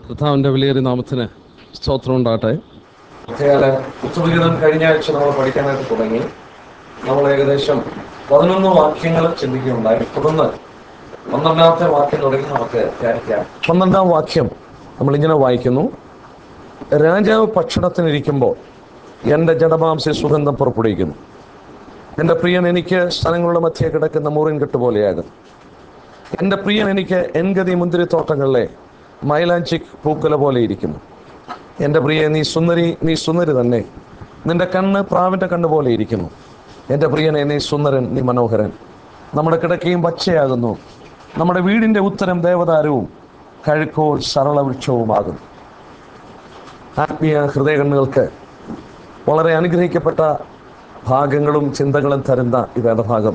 കർത്താവിൻ്റെ വിലയേറിയ നാമത്തിന് സ്തോത്രം ഉണ്ടാകട്ടെ ഒക്കെയാല് ഉച്ചവിഹിതം കഴിഞ്ഞ ആഴ്ച നമ്മൾ പഠിക്കാനായിട്ട് തുടങ്ങി നമ്മൾ ഏകദേശം പതിനൊന്ന് വാക്യങ്ങൾ ചിന്തിക്കുകയുണ്ടായി തുടർന്ന് പന്ത്രണ്ടാമത്തെ വാക്യം തുടങ്ങി നമുക്ക് ധ്യാനിക്കാം പന്ത്രണ്ടാം വാക്യം നമ്മൾ ഇങ്ങനെ വായിക്കുന്നു രാജാവ് ഭക്ഷണത്തിനിരിക്കുമ്പോൾ എൻ്റെ ജഡമാംസി സുഗന്ധം പുറപ്പെടുവിക്കുന്നു എൻ്റെ പ്രിയൻ എനിക്ക് സ്ഥലങ്ങളുടെ മധ്യേ കിടക്കുന്ന മൂറിൻ കെട്ട് പോലെയാകും എൻ്റെ പ്രിയൻ എനിക്ക് എൻഗതി മുന്തിരിത്തോട്ടങ്ങളിലെ മൈലാഞ്ചിക് പൂക്കല പോലെ ഇരിക്കുന്നു എൻ്റെ പ്രിയ നീ സുന്ദരി നീ സുന്ദരി തന്നെ നിന്റെ കണ്ണ് പ്രാവിൻ്റെ കണ്ണ് പോലെ ഇരിക്കുന്നു എൻ്റെ പ്രിയനെ നീ സുന്ദരൻ നീ മനോഹരൻ നമ്മുടെ കിടക്കയും പച്ചയാകുന്നു നമ്മുടെ വീടിൻ്റെ ഉത്തരം ദേവദാരവും കഴുക്കോൽ സരളവൃക്ഷവുമാകുന്നു ആത്മീയ ഹൃദയകണ്ണുകൾക്ക് വളരെ അനുഗ്രഹിക്കപ്പെട്ട ഭാഗങ്ങളും ചിന്തകളും തരുന്ന ഈ വേദഭാഗം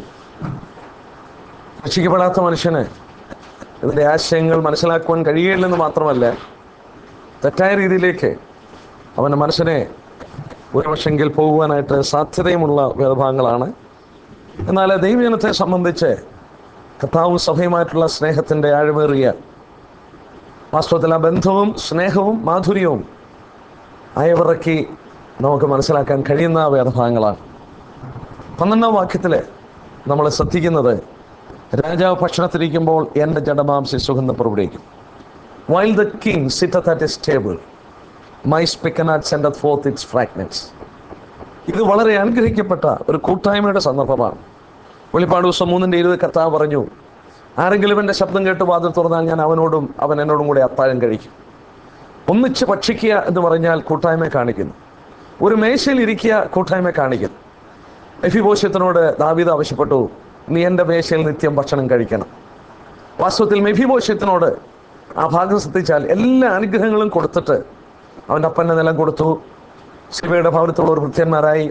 രക്ഷിക്കപ്പെടാത്ത മനുഷ്യന് ഇതിൻ്റെ ആശയങ്ങൾ മനസ്സിലാക്കുവാൻ കഴിയുകയില്ലെന്ന് മാത്രമല്ല തെറ്റായ രീതിയിലേക്ക് അവൻ്റെ മനസ്സിനെ ഒരു പക്ഷെങ്കിൽ പോകുവാനായിട്ട് സാധ്യതയുമുള്ള വേദഭാഗങ്ങളാണ് എന്നാൽ ദൈവജനത്തെ സംബന്ധിച്ച് കർത്താവും സഭയുമായിട്ടുള്ള സ്നേഹത്തിൻ്റെ ആഴമേറിയ വാസ്തവത്തിൽ ആ ബന്ധവും സ്നേഹവും മാധുര്യവും അയവിറക്കി നമുക്ക് മനസ്സിലാക്കാൻ കഴിയുന്ന വേദഭാഗങ്ങളാണ് പന്ത്രണ്ടാം വാക്യത്തിൽ നമ്മൾ ശ്രദ്ധിക്കുന്നത് രാജാവ് ഭക്ഷണത്തിരിക്കുമ്പോൾ എൻ്റെ ജഡമാംസി സുഗന്ധം പുറപ്പെടുവിക്കും while the king sitteth at a stable my spikenard send forth its fragrance ഇത് വളരെ അനുഗ്രഹിക്കപ്പെട്ട ഒരു കൂട്ടായ്മയുടെ സന്ദർഭമാണ് വെളിപ്പാട് ദിവസം മൂന്നിൻ്റെ ഇരുപത് കർത്താവ് പറഞ്ഞു ആരെങ്കിലും എൻ്റെ ശബ്ദം കേട്ട് വാതിൽ തുറന്നാൽ ഞാൻ അവനോടും അവൻ എന്നോടും കൂടെ അത്താഴം കഴിക്കും ഒന്നിച്ച് ഭക്ഷിക്കുക എന്ന് പറഞ്ഞാൽ കൂട്ടായ്മ കാണിക്കുന്നു ഒരു മേശയിൽ ഇരിക്കുക കൂട്ടായ്മ കാണിക്കുന്നു മെഫിബോഷ്യത്തിനോട് ദാവീദ് ആവശ്യപ്പെട്ടു നീ എൻ്റെ മേശയിൽ നിത്യം ഭക്ഷണം കഴിക്കണം വാസ്തവത്തിൽ മെഫിബോഷ്യത്തിനോട് ആ ഭാഗം ശ്രദ്ധിച്ചാൽ എല്ലാ അനുഗ്രഹങ്ങളും കൊടുത്തിട്ട് അവൻ്റെ അപ്പൻ്റെ നിലം കൊടുത്തു ശിവയുടെ ഭവനത്തുള്ള ഒരു ഭൃത്യന്മാരായി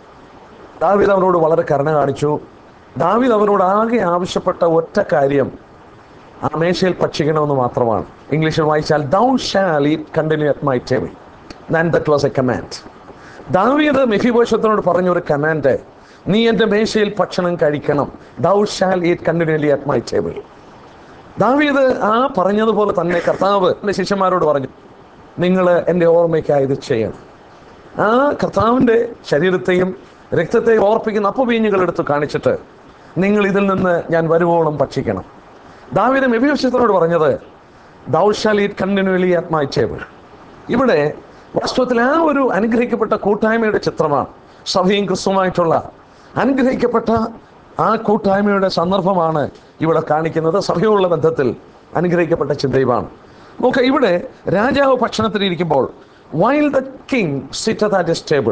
ദാവീദ് അവനോട് വളരെ കരുണ കാണിച്ചു ദാവീദ് അവനോട് ആകെ ആവശ്യപ്പെട്ട ഒറ്റ കാര്യം ആ മേശയിൽ ഭക്ഷിക്കണമെന്ന് മാത്രമാണ് ഇംഗ്ലീഷിൽ വായിച്ചാൽ thou shall eat continue at my table than that was a command ദാവീദ് മെഫിബോഷത്തിനോട് പറഞ്ഞ ഒരു കമാൻഡ് നീ എൻ്റെ മേശയിൽ ഭക്ഷണം കഴിക്കണം thou shall eat continually at my table ദാവീദ് ആ പറഞ്ഞതുപോലെ തന്നെ കർത്താവ് എൻ്റെ ശിഷ്യന്മാരോട് പറഞ്ഞു നിങ്ങൾ എൻ്റെ ഓർമ്മയ്ക്കായി ഇത് ചെയ്യണം ആ കർത്താവിൻ്റെ ശരീരത്തെയും രക്തത്തെയും ഓർപ്പിക്കുന്ന അപ്പവീഞ്ഞുകൾ എടുത്ത് കാണിച്ചിട്ട് നിങ്ങൾ ഇതിൽ നിന്ന് ഞാൻ വരുവോളം ഭക്ഷിക്കണം ദാവീദ് മെബിയോഷത്തിനോട് പറഞ്ഞത് thou shall eat continually at my table ഇവിടെ വാസ്തവത്തിൽ ആ ഒരു അനുഗ്രഹിക്കപ്പെട്ട കൂട്ടായ്മയുടെ ചിത്രമാണ് സഭയും ക്രിസ്തുവുമായിട്ടുള്ള അനുഗ്രഹിക്കപ്പെട്ട ആ കൂട്ടായ്മയുടെ സന്ദർഭമാണ് ഇവിടെ കാണിക്കുന്നത് സഭയുള്ള ബന്ധത്തിൽ അനുഗ്രഹിക്കപ്പെട്ട ചിന്തയുമാണ് നോക്കുക ഇവിടെ രാജാവ് ഭക്ഷണത്തിലിരിക്കുമ്പോൾ while the king sit that a table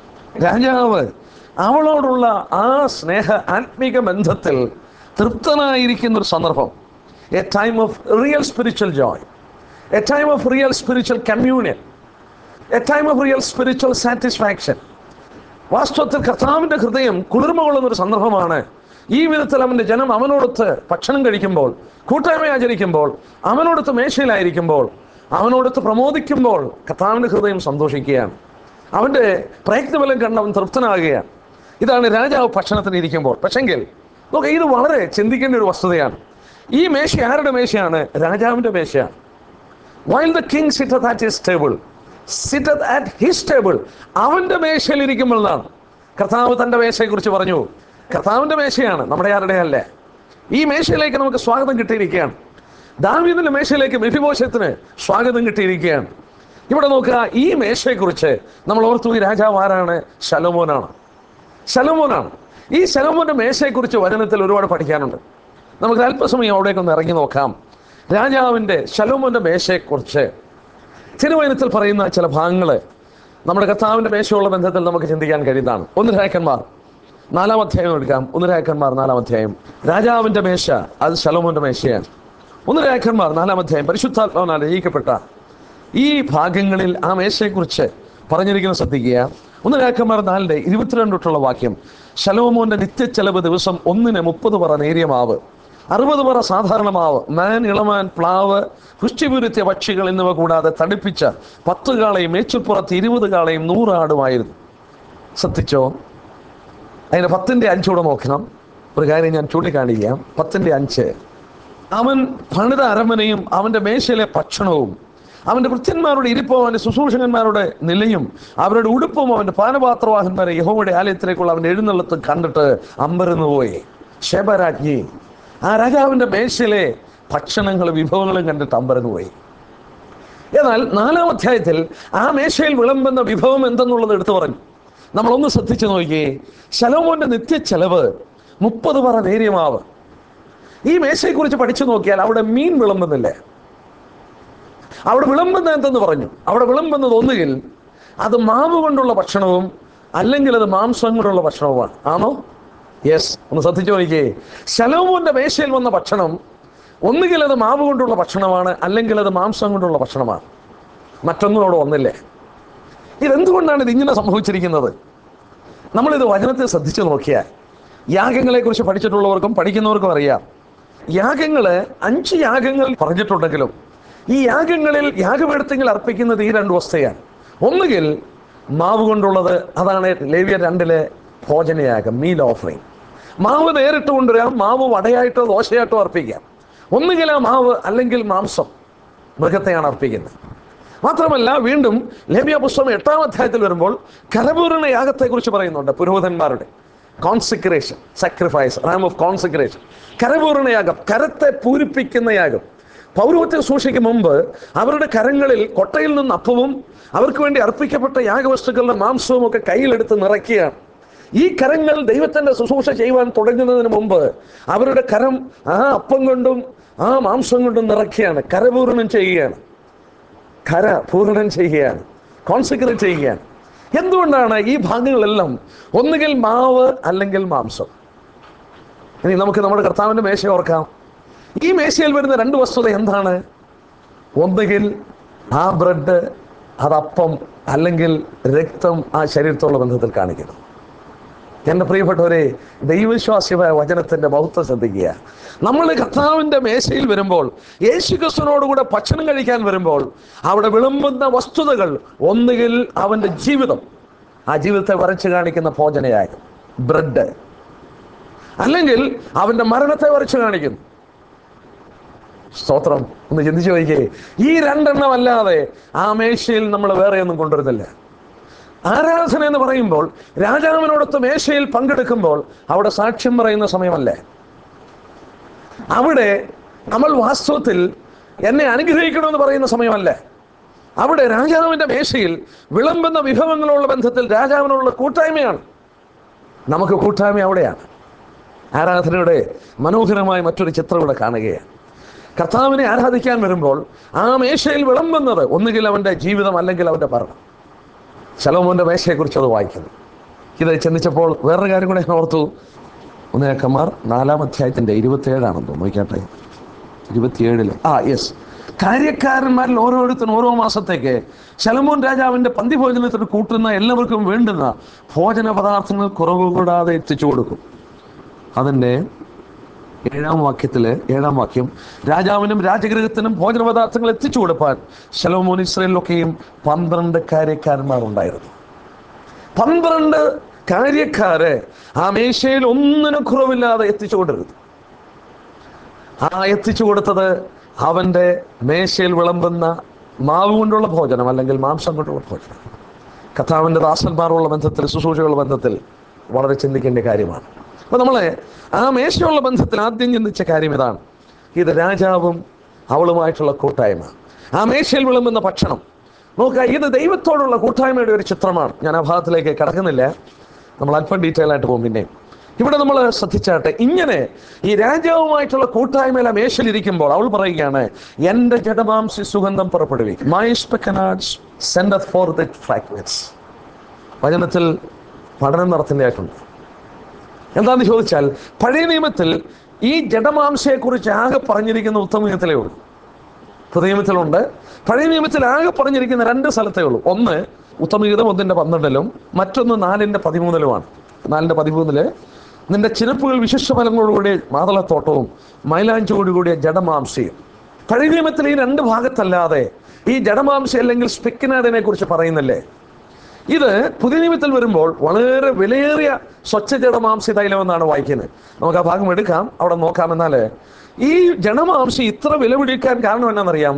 രാജാവ് അവളോടുള്ള ആ സ്നേഹ ആത്മീക ബന്ധത്തിൽ തൃപ്തനായിരിക്കുന്ന ഒരു സന്ദർഭം a time of real spiritual joy a time of real spiritual communion a time of real spiritual satisfaction വാസ്തവത്തിൽ കർത്താവിൻ്റെ ഹൃദയം കുളിർമ കൊള്ളുന്ന ഒരു സന്ദർഭമാണ് ഈ വിധത്തിൽ അവൻ്റെ ജനം അവനോടൊത്ത് ഭക്ഷണം കഴിക്കുമ്പോൾ കൂട്ടായ്മ ആചരിക്കുമ്പോൾ അവനോടൊത്ത് മേശയിലായിരിക്കുമ്പോൾ അവനോടൊത്ത് പ്രമോദിക്കുമ്പോൾ കർത്താവിൻ്റെ ഹൃദയം സന്തോഷിക്കുകയാണ് അവൻ്റെ പ്രയത്നബലം കണ്ട് അവൻ തൃപ്തനാകുകയാണ് ഇതാണ് രാജാവ് ഭക്ഷണത്തിന് ഇരിക്കുമ്പോൾ പക്ഷെങ്കിൽ നോക്കാം ഇത് വളരെ ചിന്തിക്കേണ്ട ഒരു വസ്തുതയാണ് ഈ മേശ ആരുടെ മേശയാണ് രാജാവിൻ്റെ മേശയാണ് while the king sit at his table sit at his table അവൻ്റെ മേശയിൽ ഇരിക്കുമ്പോൾ എന്നാണ് കർത്താവ് തൻ്റെ മേശയെക്കുറിച്ച് പറഞ്ഞു കർത്താവിൻ്റെ മേശയാണ് നമ്മുടെ ആരുടെ അല്ല ഈ മേശയിലേക്ക് നമുക്ക് സ്വാഗതം കിട്ടിയിരിക്കുകയാണ് ദാവീദിൻ്റെ മേശയിലേക്ക് മെഫിബോഷത്തിന് സ്വാഗതം കിട്ടിയിരിക്കുകയാണ് ഇവിടെ നോക്കുക ഈ മേശയെക്കുറിച്ച് നമ്മൾ ഓർത്തു ഈ രാജാവ് ആരാണ് ശലോമോനാണ് ശലോമോനാണ് ഈ ശലോമോന്റെ മേശയെക്കുറിച്ച് വചനത്തിൽ ഒരുപാട് പഠിക്കാനുണ്ട് നമുക്ക് അല്പസമയം അവിടേക്ക് ഒന്ന് ഇറങ്ങി നോക്കാം രാജാവിൻ്റെ ശലോമോന്റെ മേശയെക്കുറിച്ച് തിരുവചനത്തിൽ പറയുന്ന ചില ഭാഗങ്ങൾ നമ്മുടെ കർത്താവിൻ്റെ മേശയുള്ള ബന്ധത്തിൽ നമുക്ക് ചിന്തിക്കാൻ കഴിയുന്നതാണ് ഒന്ന് രായക്കന്മാർ നാലാം അധ്യായം എടുക്കാം ഒന്ന് രായക്കന്മാർ നാലാം അധ്യായം രാജാവിൻ്റെ മേശ അത് ശലോമോന്റെ മേശയാണ് ഒന്ന് രായക്കന്മാർ നാലാം അധ്യായം പരിശുദ്ധാത്മാവിനാൽ രചയിക്കപ്പെട്ട ഈ ഭാഗങ്ങളിൽ ആ മേശയെക്കുറിച്ച് പറഞ്ഞിരിക്കുന്ന ശ്രദ്ധിക്കുക ഒന്ന് രാക്കന്മാർ നാലിൻ്റെ ഇരുപത്തിരണ്ട് തൊട്ടുള്ള വാക്യം ശലോമോന്റെ നിത്യച്ചെലവ് ദിവസം ഒന്നിന് മുപ്പത് പറ നേരിയ മാവ് അറുപത് പറ സാധാരണ മാവ് മാൻ ഇളമാൻ പ്ലാവ് പുഷ്ടിപുരുത്തിയ പക്ഷികൾ എന്നിവ കൂടാതെ തടിപ്പിച്ച പത്ത് കാളയും മേച്ചുപ്പുറത്ത് ഇരുപത് കാളയും നൂറ് ആടുമായിരുന്നു ശ്രദ്ധിച്ചോ അതിന് പത്തിൻ്റെ അഞ്ചൂടെ നോക്കണം ഒരു കാര്യം ഞാൻ ചൂണ്ടിക്കാണിക്കാം പത്തിൻ്റെ അഞ്ച് അവൻ പണിത അരമനയും അവൻ്റെ മേശയിലെ ഭക്ഷണവും അവന്റെ വൃത്യന്മാരുടെ ഇരിപ്പും അവന്റെ ശുശ്രൂഷകന്മാരുടെ നിലയും അവരുടെ ഉടുപ്പും അവന്റെ പാനപാത്രവാഹന്മാരെ യഹോവയുടെ ആലയത്തിലേക്കുള്ള അവന്റെ എഴുന്നള്ളത്തും കണ്ടിട്ട് അമ്പരന്ന് പോയി ശബരാജ്ഞി ആ രാജാവിന്റെ മേശയിലെ ഭക്ഷണങ്ങളും വിഭവങ്ങളും കണ്ടിട്ട് അമ്പരന്ന് പോയി എന്നാൽ നാലാം അധ്യായത്തിൽ ആ മേശയിൽ വിളമ്പുന്ന വിഭവം എന്തെന്നുള്ളത് എടുത്തു പറഞ്ഞു നമ്മളൊന്ന് ശ്രദ്ധിച്ചു നോക്കിയേ ശലോമോന്റെ നിത്യ ചെലവ് മുപ്പത് പറ നേര്യമാവ് ഈ മേശയെക്കുറിച്ച് പഠിച്ചു നോക്കിയാൽ അവിടെ മീൻ വിളമ്പുന്നില്ലേ അവിടെ വിളമ്പുന്നത് എന്തെന്ന് പറഞ്ഞു അവിടെ വിളമ്പുന്നത് ഒന്നുകിൽ അത് മാവ് കൊണ്ടുള്ള ഭക്ഷണവും അല്ലെങ്കിൽ അത് മാംസം കൊണ്ടുള്ള ഭക്ഷണവുമാണ് ആണോ യെസ് ഒന്ന് ശ്രദ്ധിച്ചു നോക്കിയേ ശലോമോന്റെ മേശയിൽ വന്ന ഭക്ഷണം ഒന്നുകിൽ അത് മാവ് കൊണ്ടുള്ള ഭക്ഷണമാണ് അല്ലെങ്കിൽ അത് മാംസം കൊണ്ടുള്ള ഭക്ഷണമാണ് മറ്റൊന്നും അവിടെ വന്നില്ലേ ഇതെന്തുകൊണ്ടാണ് ഇത് ഇങ്ങനെ സംഭവിച്ചിരിക്കുന്നത് നമ്മളിത് വചനത്തെ ശ്രദ്ധിച്ചു നോക്കിയാൽ യാഗങ്ങളെ കുറിച്ച് പഠിച്ചിട്ടുള്ളവർക്കും പഠിക്കുന്നവർക്കും അറിയാം യാഗങ്ങള് അഞ്ച് യാഗങ്ങൾ പറഞ്ഞിട്ടുണ്ടെങ്കിലും ഈ യാഗങ്ങളിൽ യാഗപീഠത്തിൽ അർപ്പിക്കുന്നത് ഈ രണ്ട് വസ്തുതയാണ് ഒന്നുകിൽ മാവ് കൊണ്ടുള്ളത് അതാണ് ലേവ്യ രണ്ടിലെ ഭോജനയാഗം മീൽ ഓഫറിങ് മാവ് നേരിട്ട് കൊണ്ടുവരാം മാവ് വടയായിട്ടോ ദോശയായിട്ടോ അർപ്പിക്കാം ഒന്നുകിൽ ആ മാവ് അല്ലെങ്കിൽ മാംസം മൃഗത്തെയാണ് അർപ്പിക്കുന്നത് മാത്രമല്ല വീണ്ടും ലേബിയ പുസ്തകം എട്ടാം അധ്യായത്തിൽ വരുമ്പോൾ കരപൂരണ യാഗത്തെക്കുറിച്ച് പറയുന്നുണ്ട് പുരോഹിതന്മാരുടെ consecration sacrifice ram of consecration കരപൂരണ യാഗം കരത്തെ പൂരിപ്പിക്കുന്ന യാഗം പൗരവത്തെ സൂക്ഷിക്കും മുമ്പ് അവരുടെ കരങ്ങളിൽ കൊട്ടയിൽ നിന്ന് അപ്പവും അവർക്ക് വേണ്ടി അർപ്പിക്കപ്പെട്ട യാഗവസ്തുക്കളുടെ മാംസവും ഒക്കെ കയ്യിലെടുത്ത് നിറയ്ക്കുകയാണ് ഈ കരങ്ങൾ ദൈവത്തിന്റെ ശുശ്രൂഷ ചെയ്യുവാൻ തുടങ്ങുന്നതിന് മുമ്പ് അവരുടെ കരം ആ അപ്പം കൊണ്ടും ആ മാംസം കൊണ്ടും നിറയ്ക്കുകയാണ് കരപൂരണം ചെയ്യുകയാണ് കര പൂരണം ചെയ്യുകയാണ് കോൺസെൻട്രേറ്റ് ചെയ്യുകയാണ് എന്തുകൊണ്ടാണ് ഈ ഭാഗങ്ങളെല്ലാം ഒന്നുകിൽ മാവ് അല്ലെങ്കിൽ മാംസം ഇനി നമുക്ക് നമ്മുടെ കർത്താവിന്റെ മേശ ഓർക്കാം ഈ മേശയിൽ വരുന്ന രണ്ട് വസ്തുത എന്താണ് ഒന്നുകിൽ ആ ബ്രെഡ് അതപ്പം അല്ലെങ്കിൽ രക്തം ആ ശരീരത്തോടുള്ള ബന്ധത്തിൽ കാണിക്കുന്നു എൻ്റെ പ്രിയപ്പെട്ടവരെ ദൈവവിശ്വാസ്യമായ വചനത്തിന്റെ മഹത്വം ശ്രദ്ധിക്കുക നമ്മൾ കർത്താവിന്റെ മേശയിൽ വരുമ്പോൾ യേശു ക്രിസ്തുവിനോടുകൂടെ ഭക്ഷണം കഴിക്കാൻ വരുമ്പോൾ അവിടെ വിളമ്പുന്ന വസ്തുതകൾ ഒന്നുകിൽ അവന്റെ ജീവിതം ആ ജീവിതത്തെ വരച്ചു കാണിക്കുന്ന ഭോജനയാകും ബ്രെഡ് അല്ലെങ്കിൽ അവന്റെ മരണത്തെ വരച്ചു കാണിക്കുന്നു സ്തോത്രം ഒന്ന് ചിന്തിച്ചു നോക്കിയേ ഈ രണ്ടെണ്ണം അല്ലാതെ ആ മേശയിൽ നമ്മൾ വേറെ ഒന്നും കൊണ്ടുവരുന്നില്ല ആരാധന എന്ന് പറയുമ്പോൾ രാജാവിനോടൊത്ത് മേശയിൽ പങ്കെടുക്കുമ്പോൾ അവിടെ സാക്ഷ്യം പറയുന്ന സമയമല്ലേ അവിടെ നമ്മൾ വാസ്തവത്തിൽ എന്നെ അനുഗ്രഹിക്കണമെന്ന് പറയുന്ന സമയമല്ലേ അവിടെ രാജാവിന്റെ മേശയിൽ വിളമ്പുന്ന വിഭവങ്ങളുള്ള ബന്ധത്തിൽ രാജാവിനുള്ള കൂട്ടായ്മയാണ് നമുക്ക് കൂട്ടായ്മ അവിടെയാണ് ആരാധനയുടെ മനോഹരമായ മറ്റൊരു ചിത്രം ഇവിടെ കാണുകയാണ് കർത്താവിനെ ആരാധിക്കാൻ വരുമ്പോൾ ആ മേശയിൽ വിളമ്പുന്നത് ഒന്നുകിൽ അവന്റെ ജീവിതം അല്ലെങ്കിൽ അവന്റെ മരണം ശലോമോന്റെ മേശയെക്കുറിച്ച് അത് വായിക്കുന്നു ഇത് ചിന്തിച്ചപ്പോൾ വേറൊരു കാര്യം കൂടെ ഞാൻ ഓർത്തു ഒന്നേക്കന്മാർ നാലാം അധ്യായത്തിന്റെ ഇരുപത്തിയേഴാണെന്ന് തോന്നുന്നു നോക്കിയാട്ടെ ഇരുപത്തിയേഴില് ആ യെസ് കാര്യക്കാരന്മാരിൽ ഓരോരുത്തരും ഓരോ മാസത്തേക്ക് ശലമോൻ രാജാവിന്റെ പന്തിഭോജനത്തിന് കൂട്ടുന്ന എല്ലാവർക്കും വേണ്ടുന്ന ഭോജന പദാർത്ഥങ്ങൾ കുറവ് കൂടാതെ എത്തിച്ചു കൊടുക്കും അതിൻ്റെ ഏഴാം വാക്യത്തില് ഏഴാം വാക്യം രാജാവിനും രാജഗൃഹത്തിനും ഭോജന പദാർത്ഥങ്ങൾ എത്തിച്ചു കൊടുപ്പാൻ ശലോമോൻ ഇസ്രയേലിലൊക്കെയും പന്ത്രണ്ട് കാര്യക്കാരന്മാർ ഉണ്ടായിരുന്നു പന്ത്രണ്ട് കാര്യക്കാര് ആ മേശയിൽ ഒന്നിനും കുറവില്ലാതെ എത്തിച്ചു കൊണ്ടിരുന്നു ആ എത്തിച്ചു കൊടുത്തത് അവന്റെ മേശയിൽ വിളമ്പുന്ന മാവ് കൊണ്ടുള്ള ഭോജനം അല്ലെങ്കിൽ മാംസം കൊണ്ടുള്ള ഭോജനം കഥാവിൻ്റെ ദാസന്മാരുള്ള ബന്ധത്തിൽ ശുശ്രൂഷകളുടെ ബന്ധത്തിൽ വളരെ ചിന്തിക്കേണ്ട കാര്യമാണ് അപ്പൊ നമ്മളെ ആ മേശയുള്ള ബന്ധത്തിൽ ആദ്യം ചിന്തിച്ച കാര്യം ഇതാണ് ഇത് രാജാവും അവളുമായിട്ടുള്ള കൂട്ടായ്മ ആ മേശയിൽ വിളമ്പുന്ന ഭക്ഷണം നോക്കുക ഇത് ദൈവത്തോടുള്ള കൂട്ടായ്മയുടെ ഒരു ചിത്രമാണ് ഞാൻ ആ ഭാഗത്തിലേക്ക് കടക്കുന്നില്ല നമ്മൾ അല്പം ഡീറ്റെയിൽ ആയിട്ട് പോകും പിന്നെ ഇവിടെ നമ്മൾ ശ്രദ്ധിച്ചാട്ടെ ഇങ്ങനെ ഈ രാജാവുമായിട്ടുള്ള കൂട്ടായ്മയിൽ ആ മേശയിലിരിക്കുമ്പോൾ അവൾ പറയുകയാണ് എന്റെ ജഡമാംസി സുഗന്ധം പുറപ്പെടുവി my spikenards send for the fragments വചനത്തിൽ പഠനം നടത്തേണ്ടതായിട്ടുണ്ട് എന്താന്ന് ചോദിച്ചാൽ പഴയ നിയമത്തിൽ ഈ ജഡമാംസയെക്കുറിച്ച് ആകെ പറഞ്ഞിരിക്കുന്ന ഉത്തമീയത്തിലേ ഉള്ളൂ പുതിയ നിയമത്തിലുണ്ട് പഴയ നിയമത്തിൽ ആകെ പറഞ്ഞിരിക്കുന്ന രണ്ട് സ്ഥലത്തേ ഉള്ളൂ ഒന്ന് ഉത്തമഗീതം ഒന്നിന്റെ പന്ത്രണ്ടിലും മറ്റൊന്ന് നാലിന്റെ പതിമൂന്നിലുമാണ് നാലിന്റെ പതിമൂന്നില് നിന്റെ ചിരപ്പുകൾ വിശിഷ്ട ഫലങ്ങളോടുകൂടിയ മാതളത്തോട്ടവും മൈലാഞ്ചോടുകൂടിയ ജഡമാംസയും പഴയ നിയമത്തിൽ ഈ രണ്ട് ഭാഗത്തല്ലാതെ ഈ ജഡമാംസ അല്ലെങ്കിൽ സ്പെക്കിനാടിനെ കുറിച്ച് പറയുന്നില്ലേ ഇത് പുതിയ നിയമത്തിൽ വരുമ്പോൾ വളരെ വിലയേറിയ സ്വച്ഛ ജഡമാംസി തൈലം എന്നാണ് വായിക്കുന്നത് നമുക്ക് ആ ഭാഗം എടുക്കാം അവിടെ നോക്കാം എന്നാൽ ഈ ജഡമാംസി ഇത്ര വില പിടിക്കാൻ കാരണം എന്നാണെന്നറിയാമോ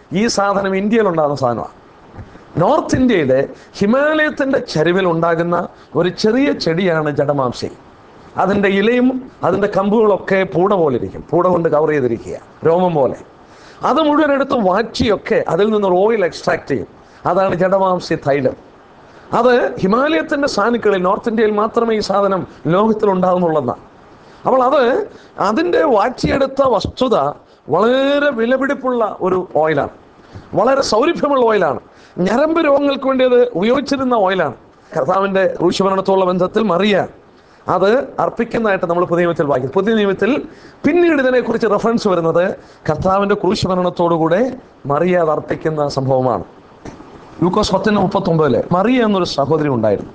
ഈ സാധനം ഇന്ത്യയിൽ ഉണ്ടാകുന്ന സാധനമാണ് നോർത്ത് ഇന്ത്യയിലെ ഹിമാലയത്തിന്റെ ചരിവിൽ ഉണ്ടാകുന്ന ഒരു ചെറിയ ചെടിയാണ് ജഡമാംസി അതിൻ്റെ ഇലയും അതിൻ്റെ കമ്പുകളൊക്കെ പൂട പോലെ ഇരിക്കും പൂട കൊണ്ട് കവർ ചെയ്തിരിക്കുക രോമം പോലെ അത് മുഴുവൻ എടുത്ത് വാച്ചിയൊക്കെ അതിൽ നിന്ന് ഓയിൽ എക്സ്ട്രാക്ട് ചെയ്യും അതാണ് ജഡമാംസി തൈലം അത് ഹിമാലയത്തിന്റെ സാനുക്കളിൽ നോർത്ത് ഇന്ത്യയിൽ മാത്രമേ ഈ സാധനം ലോകത്തിൽ ഉണ്ടാകുന്നുള്ളതാണ് അപ്പോൾ അത് അതിൻ്റെ വാറ്റിയെടുത്ത വസ്തുത വളരെ വിലപിടിപ്പുള്ള ഒരു ഓയിലാണ് വളരെ സൗരഭ്യമുള്ള ഓയിലാണ് ഞരമ്പ് രോഗങ്ങൾക്ക് വേണ്ടി അത് ഉപയോഗിച്ചിരുന്ന ഓയിലാണ് കർത്താവിൻ്റെ ക്രൂശുമരണത്തോടുള്ള ബന്ധത്തിൽ മറിയ അത് അർപ്പിക്കുന്നതായിട്ട് നമ്മൾ പുതിയ നിയമത്തിൽ വായിക്കും പുതിയ നിയമത്തിൽ പിന്നീട് ഇതിനെക്കുറിച്ച് റെഫറൻസ് വരുന്നത് കർത്താവിൻ്റെ ക്രൂശുമരണത്തോടുകൂടെ മറിയ അത് അർപ്പിക്കുന്ന സംഭവമാണ് ലൂക്കോസ് പത്തിന് മുപ്പത്തൊമ്പതില് മറിയ എന്നൊരു സഹോദരി ഉണ്ടായിരുന്നു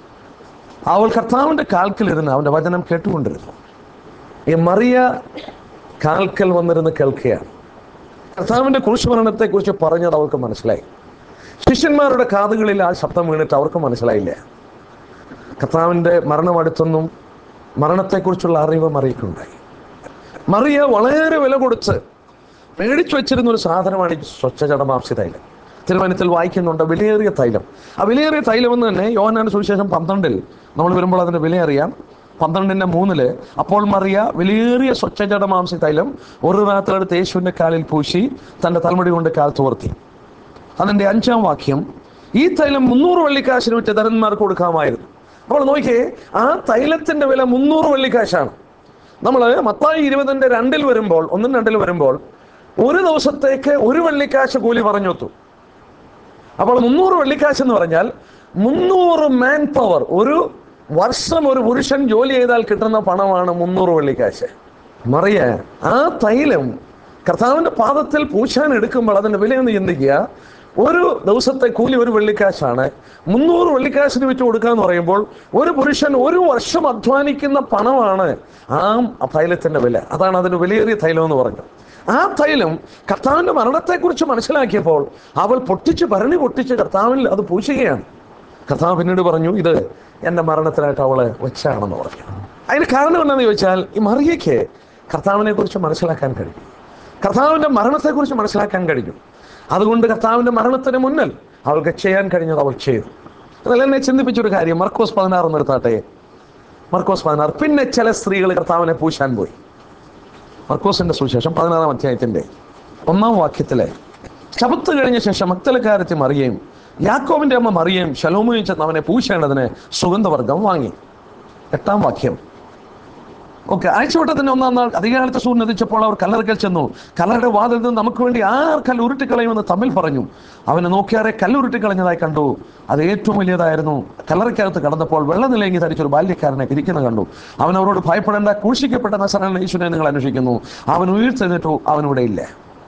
അവൾ കർത്താവിൻ്റെ കാൽക്കലിരുന്ന് അവൻ്റെ വചനം കേട്ടുകൊണ്ടിരുന്നു ഈ മറിയ കാൽക്കൽ വന്നിരുന്ന് കേൾക്കുകയാണ് കർത്താവിൻ്റെ കുരിശുമരണത്തെക്കുറിച്ച് പറഞ്ഞത് അവൾക്ക് മനസ്സിലായി ശിഷ്യന്മാരുടെ കാതുകളിൽ ആ ശബ്ദം വീണിട്ട് അവർക്ക് മനസ്സിലായില്ല കർത്താവിൻ്റെ മരണം അടുത്തൊന്നും മരണത്തെക്കുറിച്ചുള്ള അറിവ് മറിയക്കുണ്ടായി മറിയ വളരെ വില കൊടുത്ത് മേടിച്ചു വെച്ചിരുന്ന ഒരു സാധനമാണ് ഈ സ്വച്ഛജടമാംസി തൈലം തിരുവനന്തപുരത്തിൽ വായിക്കുന്നുണ്ട് വിലയേറിയ തൈലം ആ വിലയേറിയ തൈലം എന്ന് തന്നെ യോഹനാന്റെ സുവിശേഷം പന്ത്രണ്ടിൽ നമ്മൾ വരുമ്പോൾ അതിന്റെ വില അറിയാം പന്ത്രണ്ടിന്റെ മൂന്നില് അപ്പോൾ മറിയ വിലയേറിയ സ്വച്ഛജടമാംസി തൈലം ഒരു രാത്രിയെടുത്ത് യേശുവിന്റെ കാലിൽ പൂശി തന്റെ തലമുടി കൊണ്ട് കാൽ തുവർത്തി അതിന്റെ അഞ്ചാം വാക്യം ഈ തൈലം മുന്നൂറ് വെള്ളിക്കാശിന് വിറ്റ് ധനന്മാർക്ക് കൊടുക്കാമായിരുന്നു അപ്പോൾ നോക്കിയേ ആ തൈലത്തിന്റെ വില മുന്നൂറ് വെള്ളിക്കാശാണ് നമ്മൾ മത്തായി ഇരുപതിന്റെ രണ്ടിൽ വരുമ്പോൾ ഒന്നും രണ്ടിൽ വരുമ്പോൾ ഒരു ദിവസത്തേക്ക് ഒരു വെള്ളിക്കാശ് കൂലി പറഞ്ഞൊത്തു അപ്പോൾ മുന്നൂറ് വെള്ളിക്കാശ് എന്ന് പറഞ്ഞാൽ മുന്നൂറ് മാൻ പവർ ഒരു വർഷം ഒരു പുരുഷൻ ജോലി ചെയ്താൽ കിട്ടുന്ന പണമാണ് മുന്നൂറ് വെള്ളിക്കാശ് മറിയ ആ തൈലം കർത്താവിന്റെ പാദത്തിൽ പൂശാൻ എടുക്കുമ്പോൾ അതിന്റെ വിലയൊന്ന് ചിന്തിക്കുക ഒരു ദിവസത്തെ കൂലി ഒരു വെള്ളിക്കാശാണ് മുന്നൂറ് വെള്ളിക്കാശിന് വെച്ച് കൊടുക്കുക എന്ന് പറയുമ്പോൾ ഒരു പുരുഷൻ ഒരു വർഷം അധ്വാനിക്കുന്ന പണമാണ് ആ തൈലത്തിന്റെ വില അതാണ് അതിന് വിലയേറിയ തൈലം എന്ന് പറഞ്ഞത് ആ തൈലം കർത്താവിന്റെ മരണത്തെക്കുറിച്ച് മനസ്സിലാക്കിയപ്പോൾ അവൾ പൊട്ടിച്ച് ഭരണി പൊട്ടിച്ച് കർത്താവിൽ അത് പൂശുകയാണ് കർത്താവ് പിന്നീട് പറഞ്ഞു ഇത് എൻ്റെ മരണത്തിനായിട്ട് അവള് വെച്ചാണെന്ന് പറഞ്ഞു അതിന് കാരണം എന്താണെന്ന് ചോദിച്ചാൽ ഈ മറിയയ്ക്ക് കർത്താവിനെ കുറിച്ച് മനസ്സിലാക്കാൻ കഴിയും കർത്താവിൻ്റെ മരണത്തെക്കുറിച്ച് മനസ്സിലാക്കാൻ കഴിഞ്ഞു അതുകൊണ്ട് കർത്താവിൻ്റെ മരണത്തിന് മുന്നിൽ അവൾക്ക് ചെയ്യാൻ കഴിഞ്ഞത് അവൾ ചെയ്തു എന്നാൽ എന്നെ ചിന്തിപ്പിച്ചൊരു കാര്യം മർക്കോസ് പതിനാറ് നിർത്താട്ടെ മർക്കോസ് പതിനാറ് പിന്നെ ചില സ്ത്രീകൾ കർത്താവിനെ പൂശാൻ പോയി മർക്കോസിന്റെ സുവിശേഷം പതിനാറാം അധ്യായത്തിന്റെ ഒന്നാം വാക്യത്തിലെ ശബത്ത് കഴിഞ്ഞ ശേഷം മക്തലക്കാരത്തി മറിയയും യാക്കോവിന്റെ അമ്മ മറിയയും ശലോമയും ചെന്ന് അവനെ പൂശേണ്ടതിന് സുഗന്ധവർഗം വാങ്ങി എട്ടാം വാക്യം ഓക്കെ ആഴ്ചവട്ടത്തിന്റെ ഒന്നാം നാൾ അധികാരത്തെ സൂര്യൻ എത്തിച്ചപ്പോൾ അവർ കല്ലറക്കൽ ചെന്നു കല്ലറയുടെ വാതിൽ നിന്ന് നമുക്ക് വേണ്ടി ആർ കല്ല് ഉരുട്ടിക്കളയുമെന്ന് തമ്മിൽ പറഞ്ഞു അവനെ നോക്കിയാറെ കല്ലുരുട്ടിക്കളഞ്ഞതായി കണ്ടു അത് ഏറ്റവും വലിയതായിരുന്നു കല്ലറയ്ക്കകത്ത് കടന്നപ്പോൾ വെള്ളനിലയെങ്കിൽ ധരിച്ചൊരു ബാല്യക്കാരനെ ഇരിക്കുന്ന കണ്ടു അവൻ അവരോട് ഭയപ്പെടേണ്ട ക്രൂശിക്കപ്പെട്ട നസറാണ് യേശുവിനെ നിങ്ങൾ അന്വേഷിക്കുന്നു അവൻ ഉയർത്തെഴുന്നേറ്റു അവനിവിടെ ഇല്ല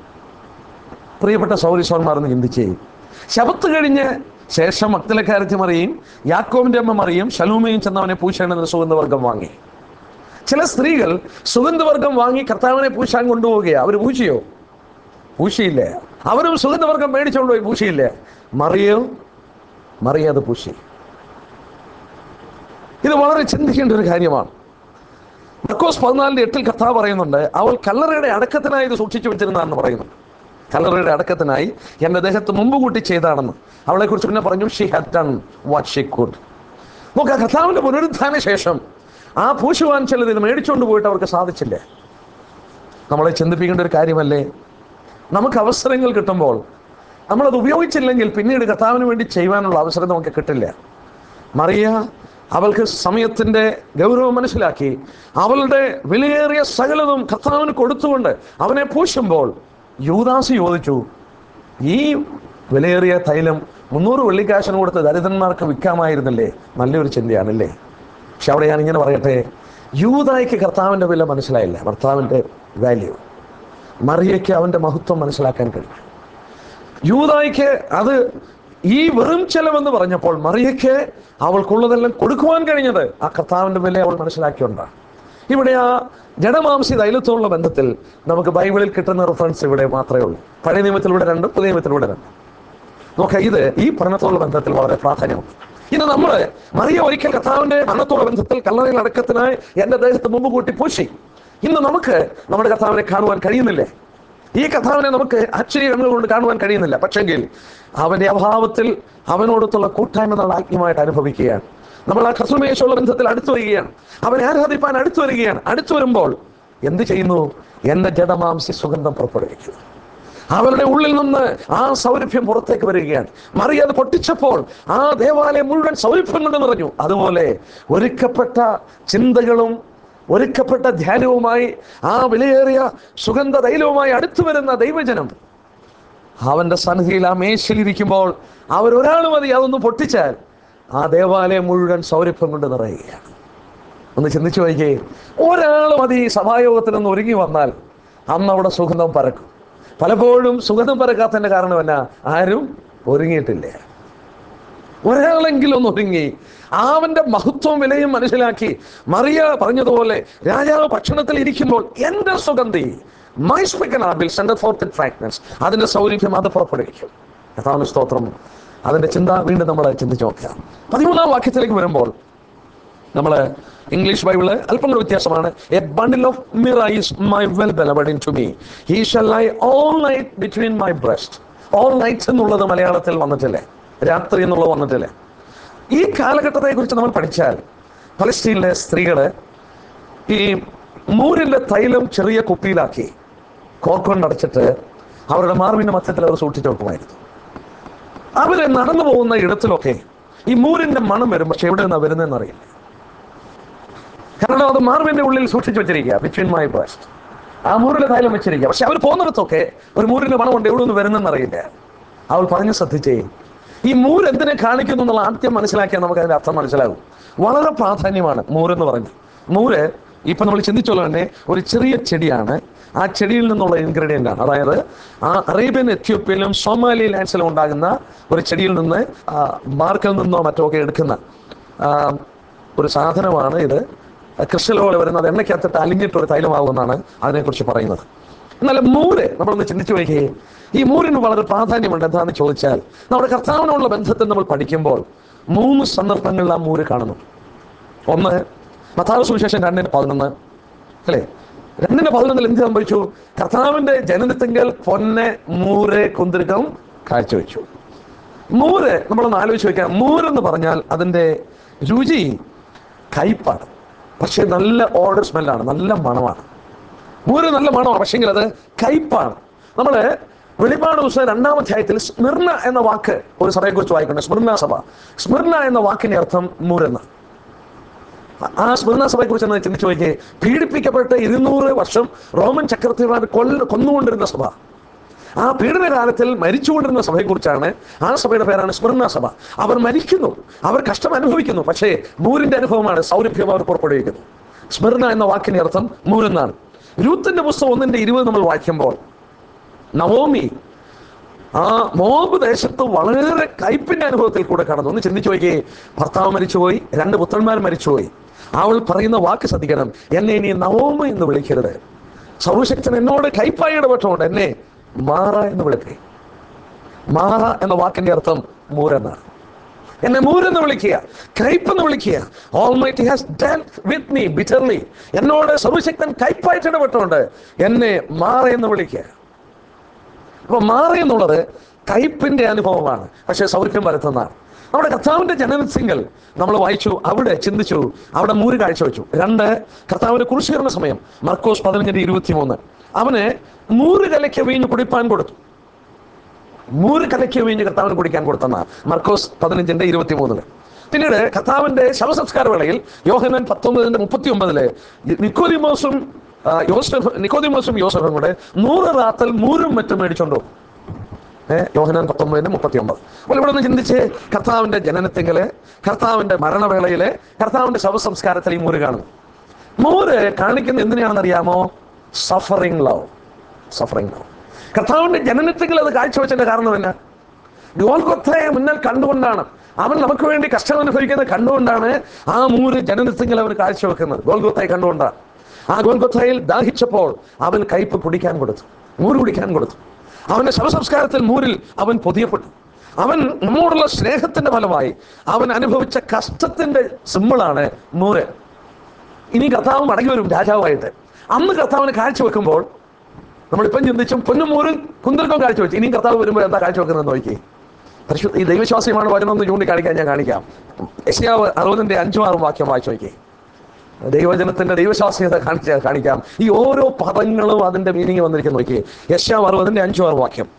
പ്രിയപ്പെട്ട സൗരിസോന്മാരെന്ന് ചിന്തിച്ചേ ശബത്ത് കഴിഞ്ഞ് ശേഷം മക്തലക്കാരത്തി മറിയും യാക്കോവിന്റെ അമ്മ മറിയും ശലൂമയും ചെന്നവനെ പൂശേണ്ടതിന് സുഗന്ധവർഗം വാങ്ങി ചില സ്ത്രീകൾ സുഗന്ധവർഗം വാങ്ങി കർത്താവിനെ പൂശാൻ കൊണ്ടുപോവുകയാണ് അവർ പൂശിയോ പൂശിയില്ലേ അവരും സുഗന്ധവർഗം മേടിച്ചുകൊണ്ട് പോയി പൂശിയില്ലേ മറിയോ മറിയ അത് പൂശി ഇത് വളരെ ചിന്തിക്കേണ്ട ഒരു കാര്യമാണ് മർക്കോസ് പതിനാലിന്റെ എട്ടിൽ കർത്താവ് പറയുന്നുണ്ട് അവൾ കല്ലറയുടെ അടക്കത്തിനായി ഇത് സൂക്ഷിച്ചു വെച്ചിരുന്നതെന്ന് പറയുന്നു കല്ലറയുടെ അടക്കത്തിനായി എൻ്റെ ദേഹത്ത് മുമ്പ് കൂട്ടി ചെയ്താണെന്ന് അവളെക്കുറിച്ച് പിന്നെ പറഞ്ഞു she had done what she could നോക്കുക കർത്താവിന്റെ പുനരുദ്ധാന ശേഷം ആ പൂശുവാൻ ചിലത് ഇത് മേടിച്ചുകൊണ്ട് പോയിട്ട് അവർക്ക് സാധിച്ചില്ല നമ്മളെ ചിന്തിപ്പിക്കേണ്ട ഒരു കാര്യമല്ലേ നമുക്ക് അവസരങ്ങൾ കിട്ടുമ്പോൾ നമ്മളത് ഉപയോഗിച്ചില്ലെങ്കിൽ പിന്നീട് കർത്താവിന് വേണ്ടി ചെയ്യുവാനുള്ള അവസരം നമുക്ക് കിട്ടില്ല മറിയ അവൾക്ക് സമയത്തിൻ്റെ ഗൗരവം മനസ്സിലാക്കി അവളുടെ വിലയേറിയ സകലതും കർത്താവിന് കൊടുത്തുകൊണ്ട് അവനെ പൂശുമ്പോൾ യൂദാസ് ചോദിച്ചു ഈ വിലയേറിയ തൈലം മുന്നൂറ് വെള്ളിക്കാശിന് കൊടുത്ത് ദരിദ്രന്മാർക്ക് വിൽക്കാമായിരുന്നില്ലേ നല്ലൊരു ചിന്തയാണല്ലേ പക്ഷെ അവിടെ ഞാൻ ഇങ്ങനെ പറയട്ടെ യൂതായ്ക്ക് കർത്താവിൻ്റെ വില മനസ്സിലായില്ല ഭർത്താവിൻ്റെ വാല്യൂ മറിയയ്ക്ക് അവൻ്റെ മഹത്വം മനസ്സിലാക്കാൻ കഴിയും യൂതായ്ക്ക് അത് ഈ വെറും ചെലവെന്ന് പറഞ്ഞപ്പോൾ മറിയയ്ക്ക് അവൾക്കുള്ളതെല്ലാം കൊടുക്കുവാൻ കഴിഞ്ഞത് ആ കർത്താവിൻ്റെ വില അവൾ മനസ്സിലാക്കിയോണ്ടാണ് ഇവിടെ ആ ജഡമാംസി തൈലത്തോടുള്ള ബന്ധത്തിൽ നമുക്ക് ബൈബിളിൽ കിട്ടുന്ന റെഫറൻസ് ഇവിടെ മാത്രമേ ഉള്ളൂ പഴയ നിയമത്തിലൂടെ രണ്ട് പുതിയ നിയമത്തിലൂടെ രണ്ട് നോക്കാം ഇത് ഈ പഠനത്തോടുള്ള ബന്ധത്തിൽ വളരെ പ്രാധാന്യമുണ്ട് ഇന്ന് നമ്മൾ മറിയ ഒരിക്കൽ കർത്താവിന്റെ മരണത്തോടുള്ള ബന്ധത്തിൽ കല്ലറയിൽ അടക്കത്തിനായി എന്റെ ദേഹത്ത് മുമ്പ് കൂട്ടി പൂശി ഇന്ന് നമുക്ക് നമ്മുടെ കർത്താവിനെ കാണുവാൻ കഴിയുന്നില്ലേ ഈ കഥാവിനെ നമുക്ക് ആശ്ചര്യ കണ്ണുകൾ കൊണ്ട് കാണുവാൻ കഴിയുന്നില്ല പക്ഷെങ്കിൽ അവന്റെ അഭാവത്തിൽ അവനോടൊത്തുള്ള കൂട്ടായ്മ നമ്മൾ ആത്മീയമായിട്ട് അനുഭവിക്കുകയാണ് നമ്മൾ ആ കസുമേശുള്ള ബന്ധത്തിൽ അടുത്തു വരികയാണ് അവനെ ആരാധിപ്പാൻ അടുത്തു വരികയാണ് അടുത്തു വരുമ്പോൾ എന്ത് ചെയ്യുന്നു എന്റെ ജഡമാംസി സുഗന്ധം പുറപ്പെടുവിക്കുന്നു അവരുടെ ഉള്ളിൽ നിന്ന് ആ സൗരഭ്യം പുറത്തേക്ക് വരികയാണ് മറിയ അത് പൊട്ടിച്ചപ്പോൾ ആ ദേവാലയം മുഴുവൻ സൗരഭ്യം കൊണ്ട് നിറഞ്ഞു അതുപോലെ ഒരുക്കപ്പെട്ട ചിന്തകളും ഒരുക്കപ്പെട്ട ധ്യാനവുമായി ആ വിലയേറിയ സുഗന്ധ തൈലവുമായി അടുത്തു വരുന്ന ദൈവജനം അവന്റെ സന്നിധിയിൽ ആ മേശയിലിരിക്കുമ്പോൾ അവരൊരാൾ മതി അതൊന്ന് പൊട്ടിച്ചാൽ ആ ദേവാലയം മുഴുവൻ സൗരഭ്യം കൊണ്ട് നിറയുകയാണ് ഒന്ന് ചിന്തിച്ചു വയ്ക്കേ ഒരാൾ മതി സഭായോഗത്തിൽ നിന്ന് ഒരുങ്ങി വന്നാൽ അന്ന് അവിടെ സുഗന്ധം പരക്കും പലപ്പോഴും സുഗന്ധം പരക്കാത്തതിന്റെ കാരണം എന്നാ ആരും ഒരുങ്ങിയിട്ടില്ല ഒരാളെങ്കിലും ഒന്ന് ഒരുങ്ങി അവന്റെ മഹത്വം വിലയും മനസ്സിലാക്കി മറിയ പറഞ്ഞതുപോലെ രാജാവ് ഭക്ഷണത്തിൽ ഇരിക്കുമ്പോൾ എന്റെ സുഗന്ധി my spikenard sendeth forth fragrance അതിന്റെ സൗരഭ്യം അത് പുറപ്പെടുവിക്കും അതാണ് സ്തോത്രം അതിന്റെ ചിന്ത വീണ്ടും നമ്മൾ ചിന്തിച്ച് നോക്കുക പതിമൂന്നാം വാക്യത്തിലേക്ക് വരുമ്പോൾ നമ്മൾ ഇംഗ്ലീഷ് ബൈബിള് അല്പം കൂടെ വ്യത്യാസമാണ് a bundle of myrrh is my well beloved unto me he shall lie all night between my breast all nights എന്നുള്ളത് മലയാളത്തിൽ വന്നിട്ടില്ലേ രാത്രി എന്നുള്ളത് വന്നിട്ടില്ലേ ഈ കാലഘട്ടത്തെ കുറിച്ച് നമ്മൾ പഠിച്ചാൽ ഫലസ്തീനിലെ സ്ത്രീകള് ഈ മൂരിന്റെ തൈലം ചെറിയ കുപ്പിയിലാക്കി കോർക്കൊണ്ട് അടച്ചിട്ട് അവരുടെ മാർവിന്റെ മധ്യത്തിൽ അവർ സൂക്ഷിച്ചു വെക്കുമായിരുന്നു അവര് നടന്നു പോകുന്ന ഇടത്തിലൊക്കെ ഈ മൂരിന്റെ മണം വരും പക്ഷെ എവിടെ നിന്നാണ് വരുന്നതെന്ന് അറിയില്ല കാരണം അത് മാർവിന്റെ ഉള്ളിൽ സൂക്ഷിച്ചു വെച്ചിരിക്കുക ബിറ്റ്വീൻ മൈ ബ്രസ്റ്റ് ആ മൂരിലെ തൈലം വെച്ചിരിക്കുക പക്ഷെ അവർ പോകുന്നിടത്തൊക്കെ ഒരു മൂരിന്റെ മണം കൊണ്ട് എവിടെ നിന്ന് വരുന്നെന്ന് അറിയില്ല അവൾ പറഞ്ഞു ശ്രദ്ധിച്ചേ ഈ മൂര് എന്തിനെ കാണിക്കുന്നു എന്നുള്ള ആദ്യം മനസ്സിലാക്കിയാൽ നമുക്ക് അതിന്റെ അർത്ഥം മനസ്സിലാകും വളരെ പ്രാധാന്യമാണ് മൂരെന്ന് പറഞ്ഞു മൂര് ഇപ്പൊ നമ്മൾ ചിന്തിച്ചോളൂ തന്നെ ഒരു ചെറിയ ചെടിയാണ് ആ ചെടിയിൽ നിന്നുള്ള ഇൻഗ്രീഡിയൻ്റ് ആണ് അതായത് ആ അറേബ്യൻ എത്യോപ്യയിലും സോമാലി ലാൻഡ്സിലും ഉണ്ടാകുന്ന ഒരു ചെടിയിൽ നിന്ന് ആ, മാർക്കിൽ നിന്നോ മറ്റോ ഒക്കെ എടുക്കുന്ന ആ, ഒരു സാധനമാണ് ഇത് ക്രിസ്റ്റൽ പോലെ വരുന്നത് അത് എണ്ണയ്ക്കകത്തിട്ട് അലിഞ്ഞിട്ട് ഒരു തൈലമാകുമെന്നാണ് അതിനെക്കുറിച്ച് പറയുന്നത് എന്നാൽ മൂര് നമ്മളൊന്ന് ചിന്തിച്ചു വയ്ക്കുകയും ഈ മൂരിന് വളരെ പ്രാധാന്യമുണ്ട് എന്താണെന്ന് ചോദിച്ചാൽ നമ്മുടെ കർത്താവിനുള്ള ബന്ധത്തിൽ നമ്മൾ പഠിക്കുമ്പോൾ മൂന്ന് സന്ദർഭങ്ങളിൽ ആ മൂര് കാണുന്നു ഒന്ന് മത്താവ് സുവിശേഷം രണ്ടിന് പതിനൊന്ന് അല്ലേ രണ്ടിന് പതിനൊന്നിൽ എന്ത് സംഭവിച്ചു കർത്താവിന്റെ ജനനത്തിങ്കൽ പൊന്നെ മൂര് കുന്തിരിക്കം കാഴ്ചവെച്ചു മൂര് നമ്മളൊന്ന് ആലോചിച്ച് വെക്കാം മൂരെന്ന് പറഞ്ഞാൽ അതിന്റെ രുചി കയ്പാണ് പക്ഷെ നല്ല ഓർഡർ സ്മെല്ലാണ് നല്ല മണമാണ് മൂര് നല്ല മണമാണ് പക്ഷെങ്കിൽ അത് കയ്പാണ് നമ്മള് വെളിപ്പാട് പുസ്തകം രണ്ടാം അധ്യായത്തിൽ സ്മിർണ എന്ന വാക്ക് ഒരു സഭയെക്കുറിച്ച് വായിക്കുന്നുണ്ട് സ്മിർണ സഭ സ്മിർണ എന്ന വാക്കിന്റെ അർത്ഥം മൂരെന്ന് ആ സ്മരണ സഭയെ കുറിച്ച് ഒന്ന് ചിന്തിച്ചു നോക്കിയേ പീഡിപ്പിക്കപ്പെട്ട് ഇരുന്നൂറ് വർഷം റോമൻ ചക്രവർത്തിമാർ കൊല്ല കൊന്നുകൊണ്ടിരുന്ന സഭ ആ പീഡനകാലത്തിൽ മരിച്ചുകൊണ്ടിരുന്ന സഭയെക്കുറിച്ചാണ് ആ സഭയുടെ പേരാണ് സ്മരണ സഭ അവർ മരിക്കുന്നു അവർ കഷ്ടം അനുഭവിക്കുന്നു പക്ഷേ മൂരിന്റെ അനുഭവമാണ് സൗരഭ്യം അവർ പുറപ്പെടുവിക്കുന്നു സ്മരണ എന്ന വാക്കിന്റെ അർത്ഥം മൂരെന്നാണ് രൂത്തിന്റെ പുസ്തകം ഒന്നിന്റെ ഇരുപത് നമ്മൾ വായിക്കുമ്പോൾ നവോമി ആ മോബ് ദേശത്ത് വളരെ കയ്പിന്റെ അനുഭവത്തിൽ കൂടെ കടന്നു ഒന്ന് ചിന്തിച്ചു നോക്കിയേ ഭർത്താവ് മരിച്ചുപോയി രണ്ട് പുത്രന്മാർ മരിച്ചുപോയി അവൾ പറയുന്ന വാക്ക് ശ്രദ്ധിക്കണം എന്നെ ഇനി നവോമ എന്ന് വിളിക്കരുത് സർവശക്തൻ എന്നോട് കയ്പായി ഇടപെട്ടുകൊണ്ട് എന്നെ മാറ എന്ന് വിളിക്കേ മാറ എന്ന വാക്കിന്റെ അർത്ഥം മൂരെന്നാണ് എന്നെ മൂരെന്ന് വിളിക്കുക കയ്പെന്ന് വിളിക്കുക almighty has dealt with me bitterly എന്നോട് സർവശക്തൻ കയ്പായിട്ട് ഇടപെട്ടുകൊണ്ട് എന്നെ മാറ എന്ന് വിളിക്കുക അപ്പൊ മാറി എന്നുള്ളത് കയ്പിന്റെ അനുഭവമാണ് പക്ഷെ സൗഖ്യം വരുത്തുന്നതാണ് നമ്മുടെ കർത്താവിന്റെ ജനനസിംഗൽ നമ്മൾ വായിച്ചു അവിടെ ചിന്തിച്ചു അവിടെ മൂര് കാഴ്ചവെച്ചു രണ്ട് കർത്താവിന്റെ കുറിശീകരണ സമയം മർക്കോസ് പതിനഞ്ചിന്റെ ഇരുപത്തി മൂന്ന് അവന് മൂറ് കലയ്ക്ക് വീഞ്ഞ് കുടിപ്പാൻ കൊടുത്തു മൂന്ന് കലയ്ക്ക് വീഞ്ഞ് കർത്താവിന് കുടിക്കാൻ കൊടുത്തെന്ന മർക്കോസ് പതിനഞ്ചിന്റെ ഇരുപത്തി മൂന്നില് പിന്നീട് കർത്താവിന്റെ ശവസംസ്കാര വേളയിൽ യോഹനൻ പത്തൊമ്പതിന്റെ മുപ്പത്തി ഒമ്പതില് നിക്കോദിമോസും ആ, യോസഫ് നിക്കോദിമോസും യോസഫും കൂടെ നൂറ് റാത്തൽ മൂരും മറ്റും മേടിച്ചോണ്ടു ഏഹ് യോഹനാൻ പത്തൊമ്പതിന്റെ മുപ്പത്തി ഒമ്പത് അപ്പോൾ ഇവിടെ ഒന്ന് ചിന്തിച്ച് കർത്താവിന്റെ ജനനത്തിങ്കല് കർത്താവിന്റെ മരണവേളയില് കർത്താവിന്റെ ശവസംസ്കാരത്തിൽ ഈ മൂര് കാണും മൂര് കാണിക്കുന്ന എന്തിനാണെന്ന് അറിയാമോ സഫറിങ് ലവ് സഫറിങ് ലവ് കർത്താവിന്റെ ജനനത്തിങ്കൽ അത് കാഴ്ചവെച്ചതിന്റെ കാരണം എന്നാ ഗോൽഗൊത്തയെ മുന്നിൽ കണ്ടുകൊണ്ടാണ് അവൻ നമുക്ക് വേണ്ടി കഷ്ടം അനുഭവിക്കുന്നത് കണ്ടുകൊണ്ടാണ് ആ മൂര് ജനനത്തിങ്കൽ അവൻ കാഴ്ചവെക്കുന്നത് ഗോൽഗൊത്തയെ കണ്ടുകൊണ്ടാണ് ആ ഗോൽഗൊത്തയിൽ ദാഹിച്ചപ്പോൾ അവൻ കയ്പ് കുടിക്കാൻ കൊടുത്തു മൂര് കുടിക്കാൻ കൊടുത്തു അവന്റെ ശവസംസ്കാരത്തിൽ മൂരിൽ അവൻ പൊതിയപ്പെട്ടു അവൻ നമ്മോടുള്ള സ്നേഹത്തിന്റെ ഫലമായി അവൻ അനുഭവിച്ച കഷ്ടത്തിന്റെ സിമ്പിളാണ് മൂര് ഇനി കർത്താവ് മടങ്ങി വരും രാജാവായിട്ട് അന്ന് കർത്താവിന് കാഴ്ചവെക്കുമ്പോൾ നമ്മളിപ്പം ചിന്തിച്ചും പൊന്നും മൂരും കുന്തിർക്കം കാഴ്ച വെച്ചു ഇനിയും കർത്താവ് വരുമ്പോൾ എന്താ കാഴ്ച വെക്കുന്നത് നോക്കി പരിശുദ്ധ ഈ ദൈവശ്വാസിയമാണ് വരുന്നതെന്ന് ചൂണ്ടിക്കാണിക്കാൻ ഞാൻ കാണിക്കാം യശയാവ് അറുപതിന്റെ അഞ്ചും ആറും വാക്യം വായിച്ചു നോക്കി ദൈവജനത്തിന്റെ ദൈവശാസ്ത്രീയത കാണിച്ച കാണിക്കാം ഈ ഓരോ പദങ്ങളും അതിന്റെ മീനിങ് വന്നിരിക്കുന്ന നോക്കി യശാവ് അറുപതിന്റെ അഞ്ചും ആറും വാക്യം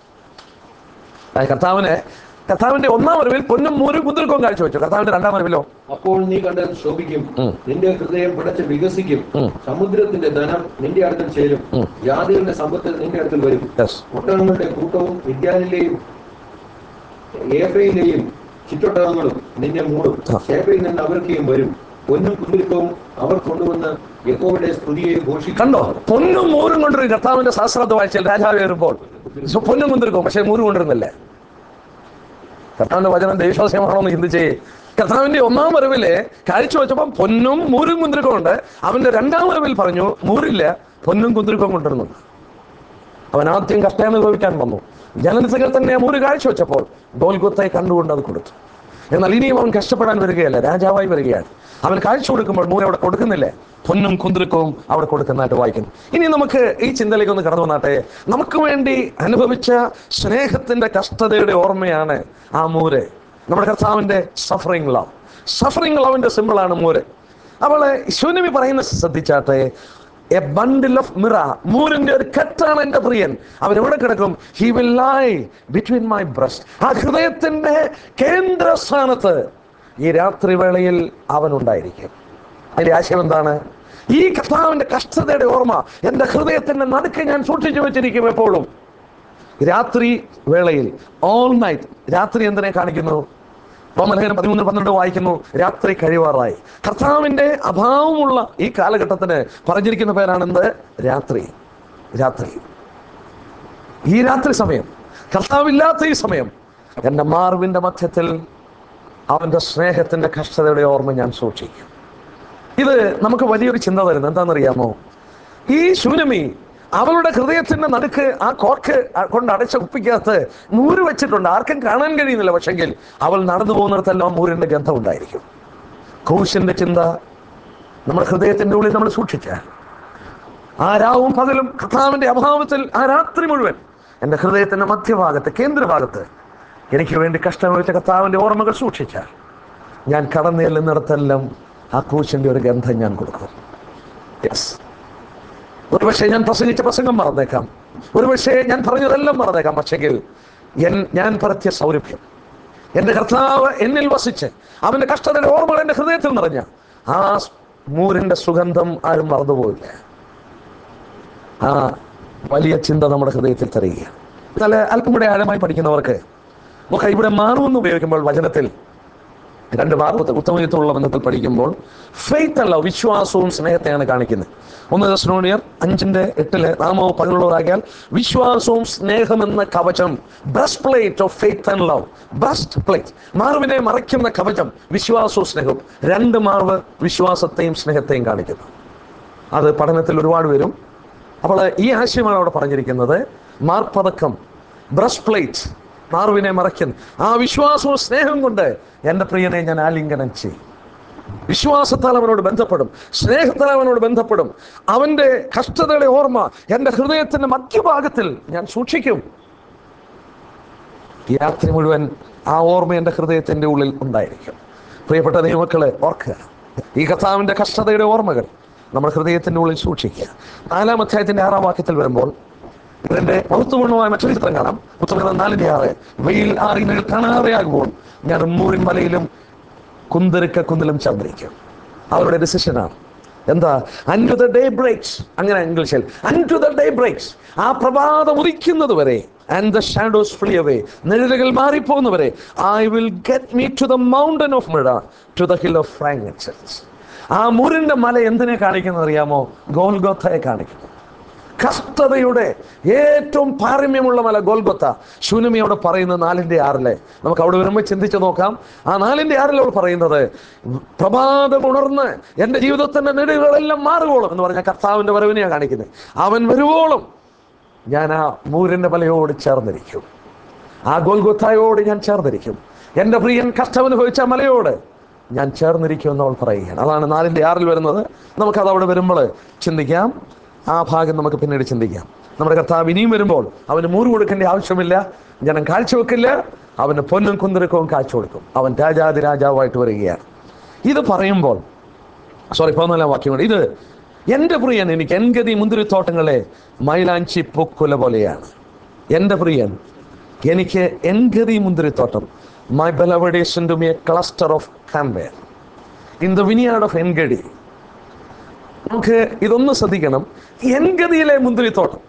ആ കർത്താവിന് കർത്താവിന്റെ ഒന്നാം വരവിൽ പൊന്നും മൂരും കുന്തിർക്കവും കാഴ്ച വെച്ചു കർത്താവിന്റെ രണ്ടാം വരവിലോ അപ്പോൾ നീ കണ്ടാൽ ശോഭിക്കും ഉം. നിന്റെ ഹൃദയം പിടച്ച് വികസിക്കും ഉം. സമുദ്രത്തിന്റെ ധനം നിന്റെ അടുക്കൽ ചേരും ഉം. ജാതികളുടെ സമ്പത്ത് നിന്റെ അടുക്കൽ വരും യെസ് ഒട്ടകങ്ങളുടെ കൂട്ടവും വിദ്യാനിലെയും ഏഫയിലെയും ചുറ്റൊട്ടകങ്ങളും നിന്നെ മൂടും ആ. ശേഫയിൽ നിന്ന് അവർക്കെയും വരും പൊന്നും കുന്തിരിക്കവും അവർ കൊണ്ടുവന്ന് യഹോവയുടെ സ്തുതിയെ ഘോഷിക്കും കണ്ടോ പൊന്നും മൂരും കൊണ്ടൊരു കർത്താവിന്റെ സഹസ്രത്തെ വായിച്ചാൽ രാജാവ് കയറുമ്പോൾ സു- പൊന്നും കൊണ്ടിരിക്കും പക്ഷെ മൂര് കൊണ്ടിരുന്നില്ലേ കർത്താവിന്റെ വചനം ദൈവശ്വാസ്യമാണോ എന്ന് ചിന്തിച്ചേ കർത്താവിന്റെ ഒന്നാം വരവില് കാഴ്ച വെച്ചപ്പം പൊന്നും മൂരും കുന്തിരിക്കവും ഉണ്ട് അവന്റെ രണ്ടാം വരവിൽ പറഞ്ഞു മൂരില്ല പൊന്നും കുന്തിരിക്കവും കൊണ്ടിരുന്നുണ്ട് അവൻ ആദ്യം കഷ്ടാനുഭവിക്കാൻ വന്നു ജനനസകൾ തന്നെ മൂര് കാഴ്ച വെച്ചപ്പോൾ ഗോൽഗൊത്തെ കണ്ടുകൊണ്ട് അത് കൊടുത്തു എന്നാൽ ഇനിയും അവൻ കഷ്ടപ്പെടാൻ വരികയല്ല രാജാവായി വരികയാണ് അവൻ കാഴ്ച കൊടുക്കുമ്പോൾ മൂര് അവിടെ കൊടുക്കുന്നില്ലേ പൊന്നും കുന്തിരിക്കവും അവിടെ കൊടുക്കുന്നതായിട്ട് വായിക്കുന്നു ഇനി നമുക്ക് ഈ ചിന്തയിലേക്ക് ഒന്ന് കടന്നു വന്നാട്ടെ നമുക്ക് വേണ്ടി അനുഭവിച്ച സ്നേഹത്തിന്റെ കഷ്ടതയുടെ ഓർമ്മയാണ് ആ മൂര് നമ്മുടെ കർത്താവിന്റെ സഫറിങ് ലവ് സഫറിങ് ലവിന്റെ സിമ്പിളാണ് മൂര് അവളെ ശൂന്യമി പറയുന്ന ശ്രദ്ധിച്ചാട്ടെ എ ബണ്ടിൽ ഓഫ് മിറ മൂരിന്റെ ഒരു കെട്ടാണ് എന്റെ പ്രിയൻ അവൻ എവിടെ കിടക്കും he will lie between my breast ആ ഹൃദയത്തിന്റെ കേന്ദ്ര സ്ഥാനത്ത് ഈ രാത്രി വേളയിൽ അവൻ ഉണ്ടായിരിക്കും അതിന്റെ ആശയം എന്താണ് ഈ കർത്താവിന്റെ കഷ്ടതയുടെ ഓർമ്മ എന്റെ ഹൃദയത്തിന്റെ നടുക്ക് ഞാൻ സൂക്ഷിച്ചു വെച്ചിരിക്കും എപ്പോഴും രാത്രി വേളയിൽ ഓൾ നൈറ്റ് രാത്രി എന്തിനെ കാണിക്കുന്നു റോമലേഖനം പതിമൂന്ന് പന്ത്രണ്ട് വായിക്കുന്നു രാത്രി കഴിവാറായി കർത്താവിന്റെ അഭാവമുള്ള ഈ കാലഘട്ടത്തിന് പറഞ്ഞിരിക്കുന്ന പേരാണെന്ത് രാത്രി രാത്രി ഈ രാത്രി സമയം കർത്താവില്ലാത്ത ഈ സമയം എൻ്റെ മാർവിന്റെ മധ്യത്തിൽ അവന്റെ സ്നേഹത്തിന്റെ കഷ്ടതയുടെ ഓർമ്മ ഞാൻ സൂക്ഷിക്കും ഇത് നമുക്ക് വലിയൊരു ചിന്ത തരുന്നത് എന്താണെന്നറിയാമോ ഈ ശൂനമി അവളുടെ ഹൃദയത്തിന്റെ നടുക്ക് ആ കോർക്ക് കൊണ്ട് അടച്ച കുപ്പിക്കകത്ത് നൂറ് വെച്ചിട്ടുണ്ട് ആർക്കും കാണാൻ കഴിയുന്നില്ല പക്ഷെങ്കിൽ അവൾ നടന്നു പോകുന്നിടത്തെല്ലാം മൂരിന്റെ ഗന്ധം ഉണ്ടായിരിക്കും ക്രൂശിന്റെ ചിന്ത നമ്മുടെ ഹൃദയത്തിന്റെ ഉള്ളിൽ നമ്മൾ സൂക്ഷിച്ചാൽ ആ രാവും പകലും കർത്താവിന്റെ അഭാവത്തിൽ ആ രാത്രി മുഴുവൻ എൻ്റെ ഹൃദയത്തിന്റെ മധ്യഭാഗത്ത് കേന്ദ്രഭാഗത്ത് എനിക്ക് വേണ്ടി കഷ്ടമൊഴിച്ച കർത്താവിന്റെ ഓർമ്മകൾ സൂക്ഷിച്ചാൽ ഞാൻ കടന്നു ചെല്ലുന്നിടത്തെല്ലാം ആ ക്രൂശിന്റെ ഒരു ഗന്ധം ഞാൻ കൊടുക്കും യെസ് ഒരുപക്ഷെ ഞാൻ പ്രസംഗിച്ച പ്രസംഗം മറന്നേക്കാം ഒരുപക്ഷെ ഞാൻ പറഞ്ഞതെല്ലാം മറന്നേക്കാം പക്ഷെങ്കിൽ എൻ ഞാൻ പരത്തിയ സൗരഭ്യം എൻ്റെ കർത്താവ് എന്നിൽ വസിച്ച് അവൻ്റെ കഷ്ടതയുടെ ഓർമ്മകൾ എൻ്റെ ഹൃദയത്തിൽ നിറഞ്ഞ ആ മൂരിൻ്റെ സുഗന്ധം ആരും മറന്നുപോയില്ല ആ വലിയ ചിന്ത നമ്മുടെ ഹൃദയത്തിൽ തരിക എന്നാൽ അല്പം കൂടെ ആഴമായി പഠിക്കുന്നവർക്ക് നമുക്ക് ഇവിടെ മാറുമെന്ന് ഉപയോഗിക്കുമ്പോൾ വചനത്തിൽ രണ്ട് ഭാഗത്ത് ഉത്തമയുദ്ധമുള്ള ബന്ധത്തിൽ പഠിക്കുമ്പോൾ ഫെയ്ത്ത് അല്ല വിശ്വാസവും സ്നേഹത്തെയാണ് കാണിക്കുന്നത് ഒന്ന് ദശനോണിയർ അഞ്ചിന്റെ എട്ടില് നാമോ പതിനുള്ളവരാകിയാൽ വിശ്വാസവും സ്നേഹം എന്ന കവചം breastplate of faith and love breastplate മാർവിനെ മറയ്ക്കുന്ന കവചം വിശ്വാസവും സ്നേഹവും രണ്ട് മാർവ് വിശ്വാസത്തെയും സ്നേഹത്തെയും കാണിക്കുന്നു അത് പഠനത്തിൽ ഒരുപാട് വരും അപ്പോൾ ഈ ആശയമാണ് അവിടെ പറഞ്ഞിരിക്കുന്നത് മാർപ്പതക്കം ബ്രസ്റ്റ് പ്ലേറ്റ് മാർവിനെ മറയ്ക്കുന്നു ആ വിശ്വാസവും സ്നേഹം കൊണ്ട് എൻ്റെ പ്രിയനെ ഞാൻ ആലിംഗനം ചെയ്യും വിശ്വാസത്താൽ അവനോട് ബന്ധപ്പെടും സ്നേഹത്താൽ അവനോട് ബന്ധപ്പെടും അവൻ്റെ കഷ്ടതയുടെ ഓർമ്മ എൻ്റെ ഹൃദയത്തിൻ്റെ മധ്യഭാഗത്തിൽ ഞാൻ സൂക്ഷിക്കും ഈ രാത്രി മുഴുവൻ ആ ഓർമ്മ എൻ്റെ ഹൃദയത്തിൻ്റെ ഉള്ളിൽ ഉണ്ടായിരിക്കും പ്രിയപ്പെട്ട ദൈവമക്കളെ ഓർക്കുക ഈ കർത്താവിൻ്റെ കഷ്ടതയുടെ ഓർമ്മകൾ നമ്മുടെ ഹൃദയത്തിൻ്റെ ഉള്ളിൽ സൂക്ഷിക്കുക നാലാം അധ്യായത്തിൻ്റെ ആറാം വാക്യത്തിൽ വരുമ്പോൾ ഇതിന്റെ മഹത്വപൂർണ്ണമായ മറ്റൊരു ചിത്രം കാണാം പുസ്തകം നാലിന്റെ ആറ് വെയിൽ ആറിനൽ കാണാതെയാകുമ്പോൾ ഞാൻ മൂറിൻ മലയിലും കുന്തിരുക്ക കുന്നിലും ചന്ദ്രിക്കും അവരുടെ ഡിസിഷനാണ് എന്താ അൻ ടു ദ ഡേ ബ്രേക്സ് അങ്ങനെ ഇംഗ്ലീഷിൽ അൻ ടു ദ ഡേ ബ്രേക്സ് ആ പ്രഭാതം ഉദിക്കുന്നത് വരെ and the shadows flee away നിഴലുകൾ മാറിപ്പോകുന്നവരെ I will get me to the mountain of myrrh to the hill of frankincense ആ മുറിന്റെ മല എന്തിനെ കാണിക്കുന്നത് അറിയാമോ ഗോൽഗോത്തയെ കാണിക്കുന്നു കഷ്ടതയുടെ ഏറ്റവും പാരമ്യമുള്ള മല ഗോൽഗൊത്ത ശൂന്യമി അവിടെ പറയുന്നത് നാലിന്റെ ആറിലെ നമുക്ക് അവിടെ വരുമ്പോൾ ചിന്തിച്ചു നോക്കാം ആ നാലിന്റെ ആറിൽ അവൾ പറയുന്നത് പ്രഭാതം ഉണർന്ന് എൻ്റെ ജീവിതത്തിന്റെ നെടുകളെല്ലാം മാറുകോളും എന്ന് പറഞ്ഞ കർത്താവിന്റെ വരവിനെയാണ് കാണിക്കുന്നത് അവൻ വരുവോളും ഞാൻ ആ മൂരിന്റെ മലയോട് ചേർന്നിരിക്കും ആ ഗോൽഗൊത്തായോട് ഞാൻ ചേർന്നിരിക്കും എൻ്റെ പ്രിയൻ കഷ്ടമനുഭവിച്ച ആ മലയോട് ഞാൻ ചേർന്നിരിക്കും എന്ന് അവൾ പറയുകയാണ് അതാണ് നാലിൻ്റെ ആറിൽ വരുന്നത് നമുക്കത് അവിടെ വരുമ്പോൾ ചിന്തിക്കാം ആ ഭാഗം നമുക്ക് പിന്നീട് ചിന്തിക്കാം നമ്മുടെ കർത്താവ് ഇനിയും വരുമ്പോൾ അവന് മൂറ് കൊടുക്കേണ്ട ആവശ്യമില്ല ജനം കാഴ്ചവെക്കില്ല അവന് പൊന്നും കുന്തിരക്കവും കാഴ്ച കൊടുക്കും അവൻ രാജാതി രാജാവായിട്ട് വരികയാണ് ഇത് പറയുമ്പോൾ സോറി പതിനാലാം വാക്യമാണ് ഇത് എൻ്റെ പ്രിയൻ എനിക്ക് എൻഗതി മുന്തിരിത്തോട്ടങ്ങളെ മൈലാഞ്ചി പൂക്കുല പോലെയാണ് എൻ്റെ പ്രിയൻ എനിക്ക് എൻഗതി മുന്തിരിത്തോട്ടം my beloved to me a cluster of camphire in the vineyard of Engedi നമുക്ക് ഇതൊന്ന് ശ്രദ്ധിക്കണം എൻഗതിയിലെ മുന്തിരിത്തോട്ടം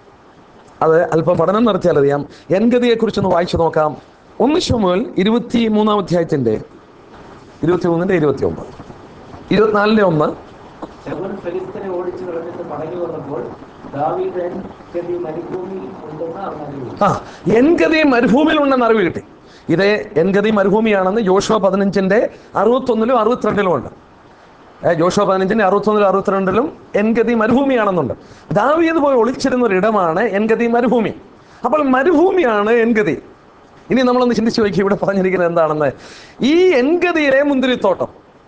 അത് അല്പം പഠനം നടത്തിയാൽ അറിയാം എൻഗതിയെ കുറിച്ചൊന്ന് വായിച്ചു നോക്കാം ഒന്ന് ശമുവൽ ഇരുപത്തി മൂന്നാം അധ്യായത്തിന്റെ ഇരുപത്തി മൂന്നിന്റെ ഇരുപത്തി ഒമ്പത് ഇരുപത്തിനാലിന്റെ ഒന്ന് ശൗൽ ഫെലിസ്തനെ ഓടിച്ചു കളഞ്ഞിട്ട് മടങ്ങി വന്നപ്പോൾ ദാവീദ് ഗതി മരുഭൂമിയിൽ ഉണ്ടെന്ന് അവൻ അറിയിച്ചു ആ എൻഗതി മരുഭൂമിയിൽ ഉണ്ടെന്ന് അറിവ് കിട്ടി ഇതേ എൻഗതി മരുഭൂമിയാണെന്ന് ജോഷുവ പതിനഞ്ചിന്റെ അറുപത്തൊന്നിലും അറുപത്തിരണ്ടിലും ഉണ്ട് ഏ, ജോഷുവ പതിനഞ്ചിന്റെ അറുപത്തൊന്നിലും അറുപത്തിരണ്ടിലും എൻഗതി മരുഭൂമിയാണെന്നുണ്ട് ദാവീദ് പോയി ഒളിച്ചിരുന്ന ഒരു ഇടമാണ് എൻഗതി മരുഭൂമി അപ്പോൾ മരുഭൂമിയാണ് എൻഗതി ഇനി നമ്മളൊന്ന് ചിന്തിച്ചു നോക്കി ഇവിടെ പറഞ്ഞിരിക്കുന്നത് എന്താണെന്ന് ഈ എൻഗതിയിലെ മുന്തിരിത്തോട്ടം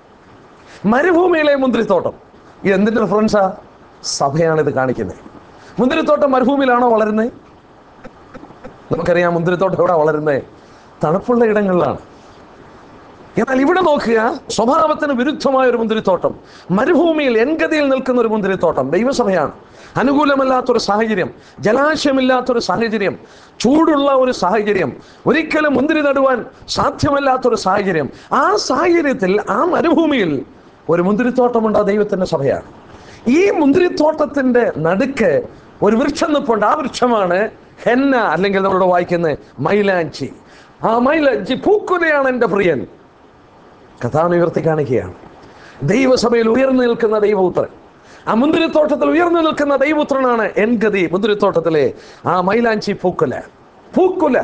മരുഭൂമിയിലെ മുന്തിരിത്തോട്ടം ഇത് എന്തിന്റെ റെഫറൻസാ സഭയാണ് ഇത് കാണിക്കുന്നത് മുന്തിരിത്തോട്ടം മരുഭൂമിയിലാണോ വളരുന്നത് നമുക്കറിയാം മുന്തിരിത്തോട്ടം എവിടെ വളരുന്നത് തണുപ്പുള്ള ഇടങ്ങളിലാണ് എന്നാൽ ഇവിടെ നോക്കുക സ്വഭാവത്തിന് വിരുദ്ധമായ ഒരു മുന്തിരിത്തോട്ടം മരുഭൂമിയിൽ എൻഗതിയിൽ നിൽക്കുന്ന ഒരു മുന്തിരിത്തോട്ടം ദൈവസഭയാണ് അനുകൂലമല്ലാത്തൊരു സാഹചര്യം ജലാശയമില്ലാത്തൊരു സാഹചര്യം ചൂടുള്ള ഒരു സാഹചര്യം ഒരിക്കലും മുന്തിരി നടുവാൻ സാധ്യമല്ലാത്തൊരു സാഹചര്യം ആ സാഹചര്യത്തിൽ ആ മരുഭൂമിയിൽ ഒരു മുന്തിരിത്തോട്ടമുണ്ട് ആ ദൈവത്തിന്റെ സഭയാണ് ഈ മുന്തിരിത്തോട്ടത്തിന്റെ നടുക്ക് ഒരു വൃക്ഷം നിൽപ്പുണ്ട് ആ വൃക്ഷമാണ് ഹെന്ന അല്ലെങ്കിൽ നമ്മളോട് വായിക്കുന്നത് മൈലാഞ്ചി ആ മൈലാഞ്ചി പൂക്കുലയാണ് എൻ്റെ പ്രിയൻ കഥാവിനെ ഉയർത്തി കാണിക്കുകയാണ് ദൈവസഭയിൽ ഉയർന്നു നിൽക്കുന്ന ദൈവപുത്രൻ ആ മുന്തിരിത്തോട്ടത്തിൽ ഉയർന്നു നിൽക്കുന്ന ദൈവപുത്രനാണ് എൻഗതി മുന്തിരിത്തോട്ടത്തിലെ ആ മൈലാഞ്ചി പൂക്കുല പൂക്കുല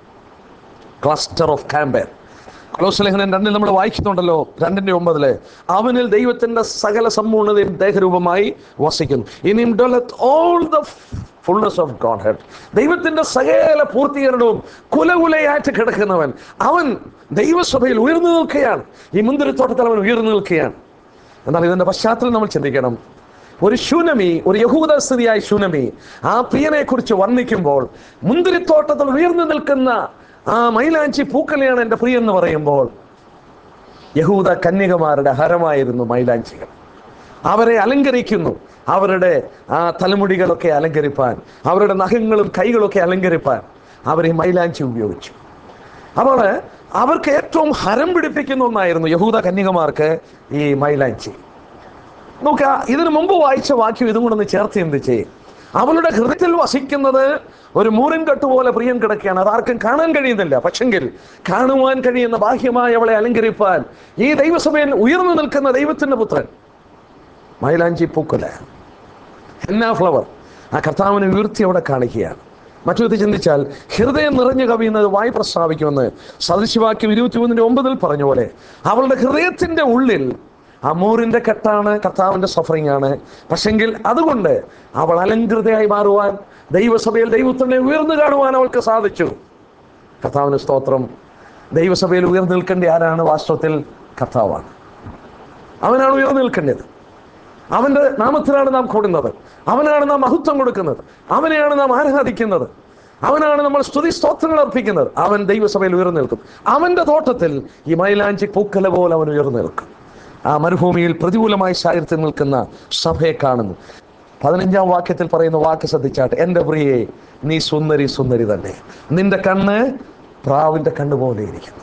ക്ലസ്റ്റർ ഓഫ് കാമ്പർ കൊലോസലേഖനം രണ്ടിൽ നമ്മൾ വായിക്കുന്നുണ്ടല്ലോ രണ്ടിന്റെ ഒമ്പതില് അവനിൽ ദൈവത്തിന്റെ സകല സമ്പൂർണ്ണതയും ദേഹരൂപമായി വസിക്കുന്നു ഇനിയും all the fullness of godhead ദൈവത്തിന്റെ സകല പൂർത്തീകരണവും കുലകുലയായിട്ട് കിടക്കുന്നവൻ അവൻ ദൈവസഭയിൽ ഉയർന്നു നിൽക്കുകയാണ് ഈ മുന്തിരിത്തോട്ടത്തിൽ അവൻ ഉയർന്നു നിൽക്കുകയാണ് എന്നാൽ ഇതിന്റെ പശ്ചാത്തലം നമ്മൾ ചിന്തിക്കണം ഒരു ശൂനമി ഒരു യഹൂദസ്ഥിതിയായ ശൂനമി ആ പ്രിയനെ കുറിച്ച് വർണ്ണിക്കുമ്പോൾ മുന്തിരിത്തോട്ടത്തിൽ ഉയർന്നു നിൽക്കുന്ന ആ മൈലാഞ്ചി പൂക്കലയാണ് എൻ്റെ പ്രിയൻ എന്ന് പറയുമ്പോൾ യഹൂദ കന്യകമാരുടെ ഹരമായിരുന്നു മൈലാഞ്ചികൾ അവരെ അലങ്കരിക്കുന്നു അവരുടെ ആ തലമുടികളൊക്കെ അലങ്കരിപ്പാൻ അവരുടെ നഖങ്ങളും കൈകളൊക്കെ അലങ്കരിപ്പാൻ അവർ ഈ മൈലാഞ്ചി ഉപയോഗിച്ചു അപ്പോൾ അവർക്ക് ഏറ്റവും ഹരം പിടിപ്പിക്കുന്ന ഒന്നായിരുന്നു യഹൂദ കന്യകമാർക്ക് ഈ മൈലാഞ്ചി നോക്കുക ഇതിനു മുമ്പ് വായിച്ച വാക്യം ഇതും കൂടെ ഒന്ന് ചേർത്ത് ചിന്തിച്ചേ അവളുടെ ഹൃദയത്തിൽ വസിക്കുന്നത് ഒരു മൂരൻ കെട്ടുപോലെ പ്രിയൻ കിടക്കുകയാണ് അതാർക്കും കാണാൻ കഴിയുന്നില്ല പക്ഷെങ്കിൽ കാണുവാൻ കഴിയുന്ന ബാഹ്യമായി അവളെ അലങ്കരിപ്പാൻ ഈ ദൈവസഭയിൽ ഉയർന്നു നിൽക്കുന്ന ദൈവത്തിന്റെ പുത്രൻ മൈലാഞ്ചി പൂക്കുല ഹെന്ന ഫ്ലവർ ആ കർത്താവിനെ ഉയർത്തി അവിടെ കാണിക്കുകയാണ് മറ്റു വിധത്തിൽ ചിന്തിച്ചാൽ ഹൃദയം നിറഞ്ഞു കവിയുന്നത് വായി പ്രസ്താവിക്കുമെന്ന് സദൃശവാക്യം ഇരുപത്തിമൂന്നിന്റെ ഒമ്പതിൽ പറഞ്ഞ പോലെ അവളുടെ ഹൃദയത്തിന്റെ ഉള്ളിൽ അമൂറിന്റെ കെട്ടാണ് കർത്താവിന്റെ സഫറിംഗ് ആണ് പക്ഷെങ്കിൽ അതുകൊണ്ട് അവൾ അലങ്കൃതയായി മാറുവാൻ ദൈവസഭയിൽ ദൈവത്തിനെ ഉയർന്നു കാണുവാൻ അവൾക്ക് സാധിച്ചു കർത്താവിന് സ്തോത്രം ദൈവസഭയിൽ ഉയർന്നു നിൽക്കേണ്ട ആരാണ് വാസ്തവത്തിൽ കർത്താവാണ് അവനാണ് ഉയർന്നു നിൽക്കേണ്ടത് അവന്റെ നാമത്തിലാണ് നാം കൂടുന്നത് അവനാണ് നാം മഹത്വം കൊടുക്കുന്നത് അവനെയാണ് നാം ആരാധിക്കുന്നത് അവനാണ് നമ്മൾ സ്തുതി സ്തോത്രങ്ങൾ അർപ്പിക്കുന്നത് അവൻ ദൈവസഭയിൽ ഉയർന്നു നിൽക്കും അവന്റെ തോട്ടത്തിൽ ഈ മൈലാഞ്ചി പൂക്കല പോലെ അവൻ ഉയർന്നു നിൽക്കും ആ മരുഭൂമിയിൽ പ്രതികൂലമായ സാഹചര്യത്തിൽ നിൽക്കുന്ന സഭയെ കാണുന്നു പതിനഞ്ചാം വാക്യത്തിൽ പറയുന്ന വാക്ക് ശ്രദ്ധിച്ചാട്ടെ എൻ്റെ പ്രിയേ നീ സുന്ദരി സുന്ദരി തന്നെ നിന്റെ കണ്ണ് പ്രാവിന്റെ കണ്ണ് പോലെ ഇരിക്കുന്നു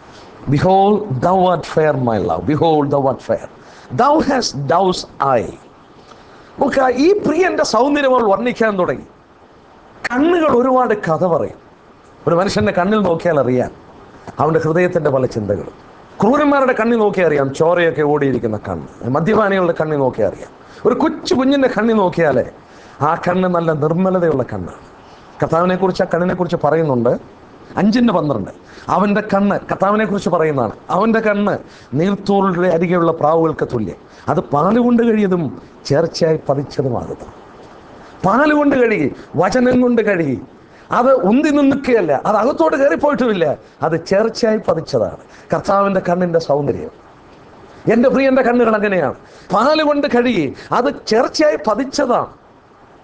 behold thou art fair my love behold thou art fair thou has doves eye നോക്കുക ഈ പ്രിയന്റെ സൗന്ദര്യം അവൾ വർണ്ണിക്കാൻ തുടങ്ങി കണ്ണുകൾ ഒരുപാട് കഥ പറയും ഒരു മനുഷ്യന്റെ കണ്ണിൽ നോക്കിയാൽ അറിയാം അവന്റെ ഹൃദയത്തിന്റെ പല ചിന്തകളും ക്രൂരന്മാരുടെ കണ്ണിൽ നോക്കിയാൽ അറിയാം ചോരയൊക്കെ ഓടിയിരിക്കുന്ന കണ്ണ് മദ്യപാനികളുടെ കണ്ണിൽ നോക്കിയാൽ അറിയാം ഒരു കൊച്ചു കുഞ്ഞിന്റെ കണ്ണിൽ നോക്കിയാലേ ആ കണ്ണ് നല്ല നിർമ്മലതയുള്ള കണ്ണാണ് കർത്താവിനെ കുറിച്ച് ആ കണ്ണിനെ കുറിച്ച് പറയുന്നുണ്ട് അഞ്ചിന്റെ പന്ത്രണ്ട് അവന്റെ കണ്ണ് കർത്താവിനെ കുറിച്ച് പറയുന്നതാണ് അവന്റെ കണ്ണ് നീർത്തോളുടെ അരികെയുള്ള പ്രാവുകൾക്ക് തുല്യം അത് പാലുകൊണ്ട് കഴിയതും ചേർച്ചയായി പതിച്ചതുമാകുന്നു പാലുകൊണ്ട് കഴുകി വചനം കൊണ്ട് കഴുകി അത് ഉന്തി നിൽക്കുകയല്ല അത് അകത്തോട്ട് കയറിപ്പോയിട്ടുമില്ല അത് ചേർച്ചയായി പതിച്ചതാണ് കർത്താവിന്റെ കണ്ണിന്റെ സൗന്ദര്യം എൻ്റെ പ്രിയന്റെ കണ്ണുകൾ അങ്ങനെയാണ് പാല് കൊണ്ട് കഴുകി അത് ചേർച്ചയായി പതിച്ചതാണ്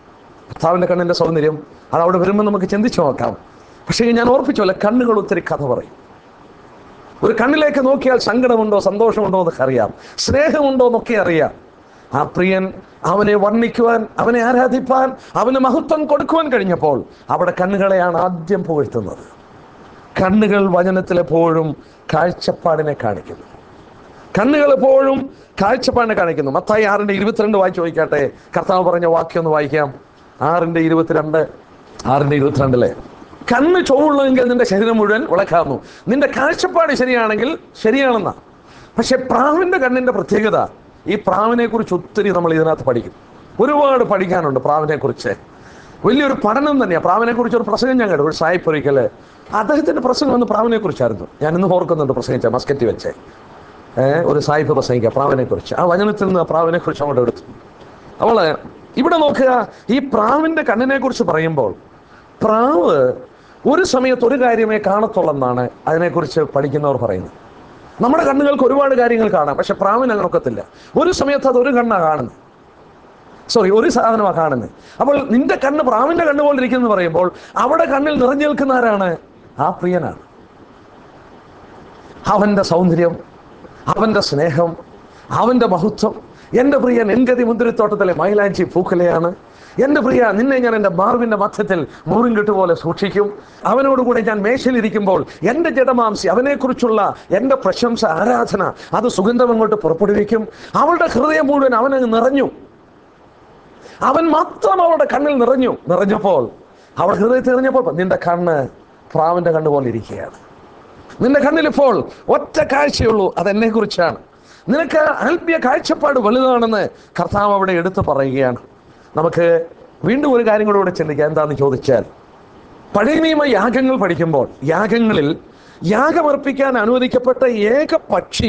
ഭർത്താവിൻ്റെ കണ്ണിൻ്റെ സൗന്ദര്യം അത് അവിടെ വരുമ്പോൾ നമുക്ക് ചിന്തിച്ചു നോക്കാം പക്ഷേ ഞാൻ ഓർപ്പിച്ചോല്ല കണ്ണുകൾ ഒത്തിരി കഥ പറയും ഒരു കണ്ണിലേക്ക് നോക്കിയാൽ സങ്കടമുണ്ടോ സന്തോഷമുണ്ടോ എന്നൊക്കെ അറിയാം സ്നേഹമുണ്ടോ എന്നൊക്കെ അറിയാം ആ പ്രിയൻ അവനെ വർണ്ണിക്കുവാൻ അവനെ ആരാധിപ്പാൻ അവന് മഹത്വം കൊടുക്കുവാൻ കഴിഞ്ഞപ്പോൾ അവിടെ കണ്ണുകളെയാണ് ആദ്യം പുകഴ്ത്തുന്നത് കണ്ണുകൾ വചനത്തിൽ എപ്പോഴും കാഴ്ചപ്പാടിനെ കാണിക്കുന്നു കണ്ണുകൾ എപ്പോഴും കാഴ്ചപ്പാടിനെ കാണിക്കുന്നു മത്തായി ആറിന്റെ ഇരുപത്തിരണ്ട് വായിച്ചു നോക്കിക്കാട്ടെ കർത്താവ് പറഞ്ഞ വാക്യം ഒന്ന് വായിക്കാം ആറിന്റെ ഇരുപത്തിരണ്ട് ആറിന്റെ ഇരുപത്തിരണ്ടിലെ കണ്ണ് ചൊവ്വുള്ളെങ്കിൽ നിന്റെ ശരീരം മുഴുവൻ വിളക്കാവുന്നു നിന്റെ കാഴ്ചപ്പാട് ശരിയാണെങ്കിൽ ശരിയാണെന്ന പക്ഷെ പ്രാവിന്റെ കണ്ണിന്റെ പ്രത്യേകത ഈ പ്രാവിനെ കുറിച്ച് ഒത്തിരി നമ്മൾ ഇതിനകത്ത് പഠിക്കും ഒരുപാട് പഠിക്കാനുണ്ട് പ്രാവിനെ കുറിച്ച് വലിയൊരു പഠനം തന്നെയാണ് പ്രാവിനെ കുറിച്ച് ഒരു പ്രസംഗം ഞാൻ കേട്ടു ഒരു സായിപ്പൊരിക്കല് അദ്ദേഹത്തിന്റെ പ്രസംഗം ഒന്ന് പ്രാവിനെ കുറിച്ചായിരുന്നു ഞാൻ ഇന്ന് ഓർക്കുന്നുണ്ട് പ്രസംഗിച്ച മസ്കറ്റ് വെച്ച് ഏഹ് ഒരു സായിപ്പ് പ്രസംഗിക്കുക പ്രാവിനെ കുറിച്ച് ആ വചനത്തിൽ നിന്ന് ആ പ്രാവിനെ കുറിച്ച് അങ്ങോട്ട് എടുത്തു അവള് ഇവിടെ നോക്കുക ഈ പ്രാവിന്റെ കണ്ണിനെ കുറിച്ച് പറയുമ്പോൾ പ്രാവ് ഒരു സമയത്ത് ഒരു കാര്യമേ കാണത്തുള്ളെന്നാണ് അതിനെക്കുറിച്ച് പഠിക്കുന്നവർ പറയുന്നത് നമ്മുടെ കണ്ണുകൾക്ക് ഒരുപാട് കാര്യങ്ങൾ കാണാം പക്ഷെ പ്രാവിന് അങ്ങനെ ഒക്കത്തില്ല ഒരു സമയത്ത് അത് ഒരു കണ്ണാ കാണുന്നത് സോറി ഒരു സാധനമാണ് കാണുന്നത് അപ്പോൾ നിന്റെ കണ്ണ് പ്രാവിന്റെ കണ്ണ് പോലെ ഇരിക്കുന്നു പറയുമ്പോൾ അവിടെ കണ്ണിൽ നിറഞ്ഞു നിൽക്കുന്ന ആരാണ് ആ പ്രിയനാണ് അവന്റെ സൗന്ദര്യം അവന്റെ സ്നേഹം അവന്റെ മഹത്വം എൻ്റെ പ്രിയൻ എൻഗതി മുന്തിരിത്തോട്ടത്തിലെ മൈലാഞ്ചി പൂക്കലയാണ് എൻ്റെ പ്രിയ നിന്നെ ഞാൻ എൻ്റെ മാർവിൻ്റെ മധ്യത്തിൽ മൂറും കെട്ടുപോലെ സൂക്ഷിക്കും അവനോടുകൂടെ ഞാൻ മേശയിലിരിക്കുമ്പോൾ എൻ്റെ ജഡമാംസി അവനെക്കുറിച്ചുള്ള എൻ്റെ പ്രശംസ ആരാധന അത് സുഗന്ധം അങ്ങോട്ട് പുറപ്പെടുവിക്കും അവളുടെ ഹൃദയം മുഴുവൻ അവനങ്ങ് നിറഞ്ഞു അവൻ മാത്രം അവളുടെ കണ്ണിൽ നിറഞ്ഞു നിറഞ്ഞപ്പോൾ അവൾ ഹൃദയത്തിൽ നിറഞ്ഞപ്പോൾ നിന്റെ കണ്ണ് പ്രാവിന്റെ കണ്ണ് പോലെ ഇരിക്കുകയാണ് നിന്റെ കണ്ണിൽ ഇപ്പോൾ ഒറ്റ കാഴ്ചയുള്ളൂ അത് എന്നെ കുറിച്ചാണ് നിനക്ക് ആത്മീയ കാഴ്ചപ്പാട് വലുതാണെന്ന് കർത്താവ് അവിടെ എടുത്തു പറയുകയാണ് നമുക്ക് വീണ്ടും ഒരു കാര്യം കൂടെ ഇവിടെ ചിന്തിക്കാം എന്താണെന്ന് ചോദിച്ചാൽ പഴയ നിയമ യാഗങ്ങൾ പഠിക്കുമ്പോൾ യാഗങ്ങളിൽ യാഗമർപ്പിക്കാൻ അനുവദിക്കപ്പെട്ട ഏക പക്ഷി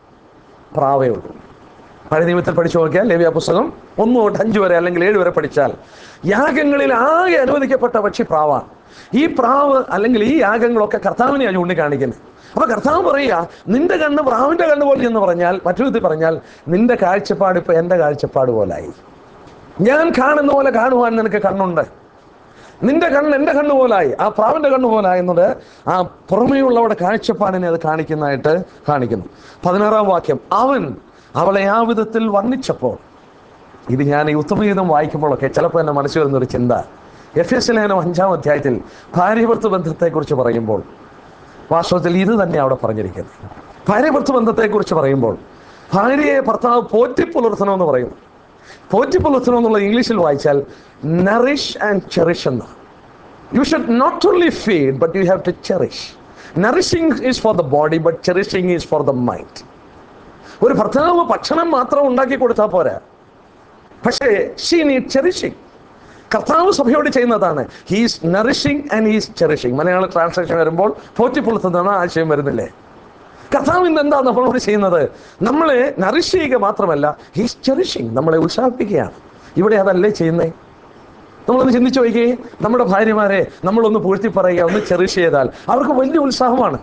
പ്രാവേ ഉള്ളൂ പഴയ നിയമത്തിൽ പഠിച്ചു നോക്കിയാൽ ലേവ്യ പുസ്തകം ഒന്ന് തൊട്ട് അഞ്ച് വരെ അല്ലെങ്കിൽ ഏഴ് വരെ പഠിച്ചാൽ യാഗങ്ങളിൽ ആകെ അനുവദിക്കപ്പെട്ട പക്ഷി പ്രാവാണ് ഈ പ്രാവ് അല്ലെങ്കിൽ ഈ യാഗങ്ങളൊക്കെ കർത്താവിനെയാണ് ചൂണ്ടിക്കാണിക്കുന്നത് അപ്പൊ കർത്താവ് പറയുക നിന്റെ കണ്ണ് പ്രാവിന്റെ കണ്ണ് പോലെ എന്ന് പറഞ്ഞാൽ മറ്റൊരു വിധത്തിൽ പറഞ്ഞാൽ നിന്റെ കാഴ്ചപ്പാട് ഇപ്പൊ എന്റെ കാഴ്ചപ്പാട് പോലായി ഞാൻ കാണുന്ന പോലെ കാണുവാൻ നിനക്ക് കണ്ണുണ്ട് നിന്റെ കണ്ണ് എൻ്റെ കണ്ണ് പോലായി ആ പ്രാവിന്റെ കണ്ണ് പോലായി എന്നത് ആ പുറമേയുള്ളവരുടെ കാഴ്ചപ്പാടിനെ അത് കാണിക്കുന്നതായിട്ട് കാണിക്കുന്നു പതിനാറാം വാക്യം അവൻ അവളെ ആ വിധത്തിൽ വർണ്ണിച്ചപ്പോൾ ഇത് ഞാൻ ഈ ഉത്തമഗീതം വായിക്കുമ്പോഴൊക്കെ ചിലപ്പോൾ എൻ്റെ മനസ്സിൽ വരുന്നൊരു ചിന്ത എഫ് എസ് ലേഖനം അഞ്ചാം അധ്യായത്തിൽ ഭാര്യഭർത്തൃ ബന്ധത്തെക്കുറിച്ച് പറയുമ്പോൾ വാസ്തവത്തിൽ ഇത് തന്നെ അവിടെ പറഞ്ഞിരിക്കുന്നത് ഭാര്യഭർത്തൃ ബന്ധത്തെക്കുറിച്ച് പറയുമ്പോൾ ഭാര്യയെ ഭർത്താവ് പോറ്റി പുലർത്തണമെന്ന് പറയുന്നു പോറ്റി പുലർത്തണം എന്നുള്ള ഇംഗ്ലീഷിൽ വായിച്ചാൽ നറിഷ് ആൻഡ് ചെറിഷ് എന്ന you should not only feed but you have to cherish nourishing is for the body but cherishing is for the mind ഒരു ഭർത്താവ് ഭക്ഷണം മാത്രം ഉണ്ടാക്കി കൊടുത്താൽ പോരാ പക്ഷേ ഷീ നീഡ് ചെറിഷിങ് കർത്താവ് സഭയോട് ചെയ്യുന്നതാണ് he's nourishing and he's cherishing Malayalam translation വരുമ്പോൾ പോറ്റിപ്പുളുത്തുന്നതാണ് ആശയം വരുന്നില്ലേ കർത്താവ് ഇന്ന് എന്താ നമ്മളോട് ചെയ്യുന്നത് നമ്മളെ നറിഷ് ചെയ്യുക മാത്രമല്ല ഹീസ് ചെറിഷിങ് നമ്മളെ ഉത്സാഹിപ്പിക്കുകയാണ് ഇവിടെ അതല്ലേ ചെയ്യുന്നേ നമ്മളൊന്ന് ചിന്തിച്ചു നോക്കിയേ നമ്മുടെ ഭാര്യമാരെ നമ്മളൊന്ന് പൂഴ്ത്തി പറയുക ഒന്ന് ചെറിഷ് ചെയ്താൽ അവർക്ക് വലിയ ഉത്സാഹമാണ്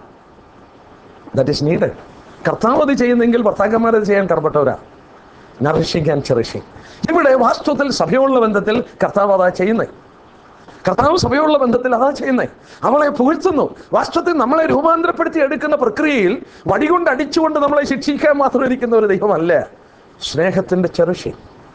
ദാറ്റ് ഈസ് നീഡ് കർത്താവ് അത് ചെയ്യുന്നെങ്കിൽ ഭർത്താക്കന്മാർ അത് ചെയ്യാൻ കടപ്പെട്ടവരാ നറിഷിങ് ആൻഡ് ചെറിഷിങ് ഇവിടെ വാസ്തവത്തിൽ സഭയുള്ള ബന്ധത്തിൽ കർത്താവ് അതാ ചെയ്യുന്നത് കർത്താവ് സഭയുള്ള ബന്ധത്തിൽ അതാ ചെയ്യുന്നത് അവളെ പുകഴ്ത്തുന്നു വാസ്തവത്തിൽ നമ്മളെ രൂപാന്തരപ്പെടുത്തി എടുക്കുന്ന പ്രക്രിയയിൽ വടികൊണ്ട് അടിച്ചുകൊണ്ട് നമ്മളെ ശിക്ഷിക്കാൻ മാത്രം ഇരിക്കുന്ന ഒരു ദൈവമല്ല സ്നേഹത്തിന്റെ ചെറുഷി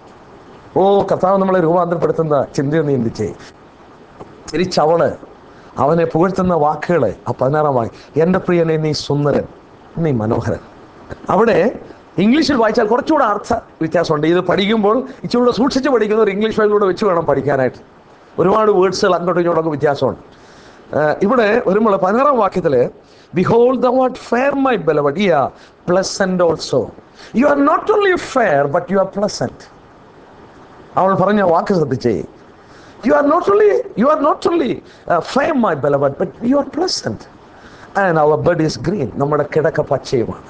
ഓ കർത്താവ് നമ്മളെ രൂപാന്തരപ്പെടുത്തുന്ന ചിന്തയെ നീന്തിച്ചേ തിരിച്ചവള് അവനെ പുകഴ്ത്തുന്ന വാക്കുകള് ആ പതിനാറാം വാക്ക് എൻ്റെ പ്രിയനെ നീ സുന്ദരൻ നീ മനോഹരൻ അവിടെ ഇംഗ്ലീഷിൽ വായിച്ചാൽ കുറച്ചുകൂടെ അർത്ഥ വ്യത്യാസമുണ്ട് ഇത് പഠിക്കുമ്പോൾ ഇച്ചിരൂടെ സൂക്ഷിച്ച് പഠിക്കുന്ന ഒരു ഇംഗ്ലീഷ് ബൈബിളൂടെ വെച്ച് വേണം പഠിക്കാനായിട്ട് ഒരുപാട് വേർഡ്സുകൾ അങ്ങോട്ടും ഇങ്ങോട്ടൊക്കെ വ്യത്യാസമുണ്ട് ഏഹ് ഇവിടെ വരുമ്പോൾ പതിനാറാം വാക്യത്തിൽ behold the what fair my beloved yea pleasant also you are not only fair but you are pleasant അവൾ പറഞ്ഞ വാക്ക് ശ്രദ്ധിച്ചേ you are not only you are not only fair my beloved but you are pleasant and our bed is green നമ്മുടെ കിടക്ക പച്ചയുമാണ്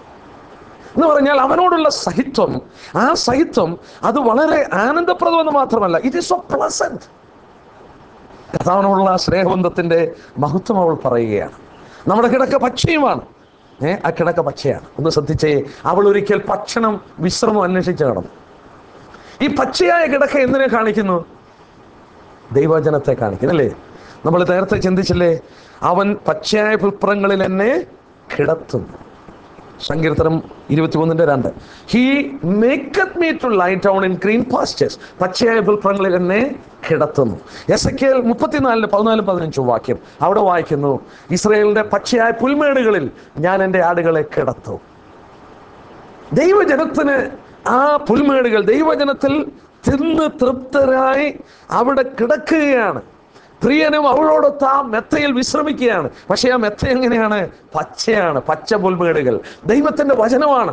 എന്ന് പറഞ്ഞാൽ അവനോടുള്ള സഹിത്വം ആ സഹിത്വം അത് വളരെ ആനന്ദപ്രദമെന്ന് മാത്രമല്ല ഇറ്റ് ഈസ് സോ പ്ലസന്റ് കർത്താവിനോടുള്ള ആ സ്നേഹബന്ധത്തിന്റെ മഹത്വം അവൾ പറയുകയാണ് നമ്മുടെ കിടക്ക പച്ചയുമാണ് ഏ ആ കിടക്ക പച്ചയാണ് ഒന്ന് ശ്രദ്ധിച്ചേ അവൾ ഒരിക്കൽ ഭക്ഷണം വിശ്രമം അന്വേഷിച്ച് നടന്നു ഈ പച്ചയായ കിടക്ക എന്തിനെ കാണിക്കുന്നു ദൈവജനത്തെ കാണിക്കുന്നല്ലേ നമ്മൾ നേരത്തെ ചിന്തിച്ചില്ലേ അവൻ പച്ചയായ പുൽപ്പുറങ്ങളിൽ എന്നെ കിടത്തുന്നു സങ്കീർത്തനം ഇരുപത്തിമൂന്നിന്റെ രണ്ട് he maketh me to lie down in green pastures പച്ചയായ പുൽപ്പുറങ്ങളിൽ എന്നെ കിടത്തുന്നു എസ് കെ മുപ്പത്തിനാലിന് പതിനാലും പതിനഞ്ചും വാക്യം അവിടെ വായിക്കുന്നു ഇസ്രയേലിന്റെ പച്ചയായ പുൽമേടുകളിൽ ഞാൻ എൻ്റെ ആടുകളെ കിടത്തും ദൈവജനത്തിന് ആ പുൽമേടുകൾ ദൈവജനത്തിൽ തിന്ന് തൃപ്തരായി അവിടെ കിടക്കുകയാണ് പ്രിയനും അവളോടൊത്ത് ആ മെത്തയിൽ വിശ്രമിക്കുകയാണ് പക്ഷേ ആ മെത്ത എങ്ങനെയാണ് പച്ചയാണ് പച്ച പുൽമേടുകൾ ദൈവത്തിന്റെ വചനമാണ്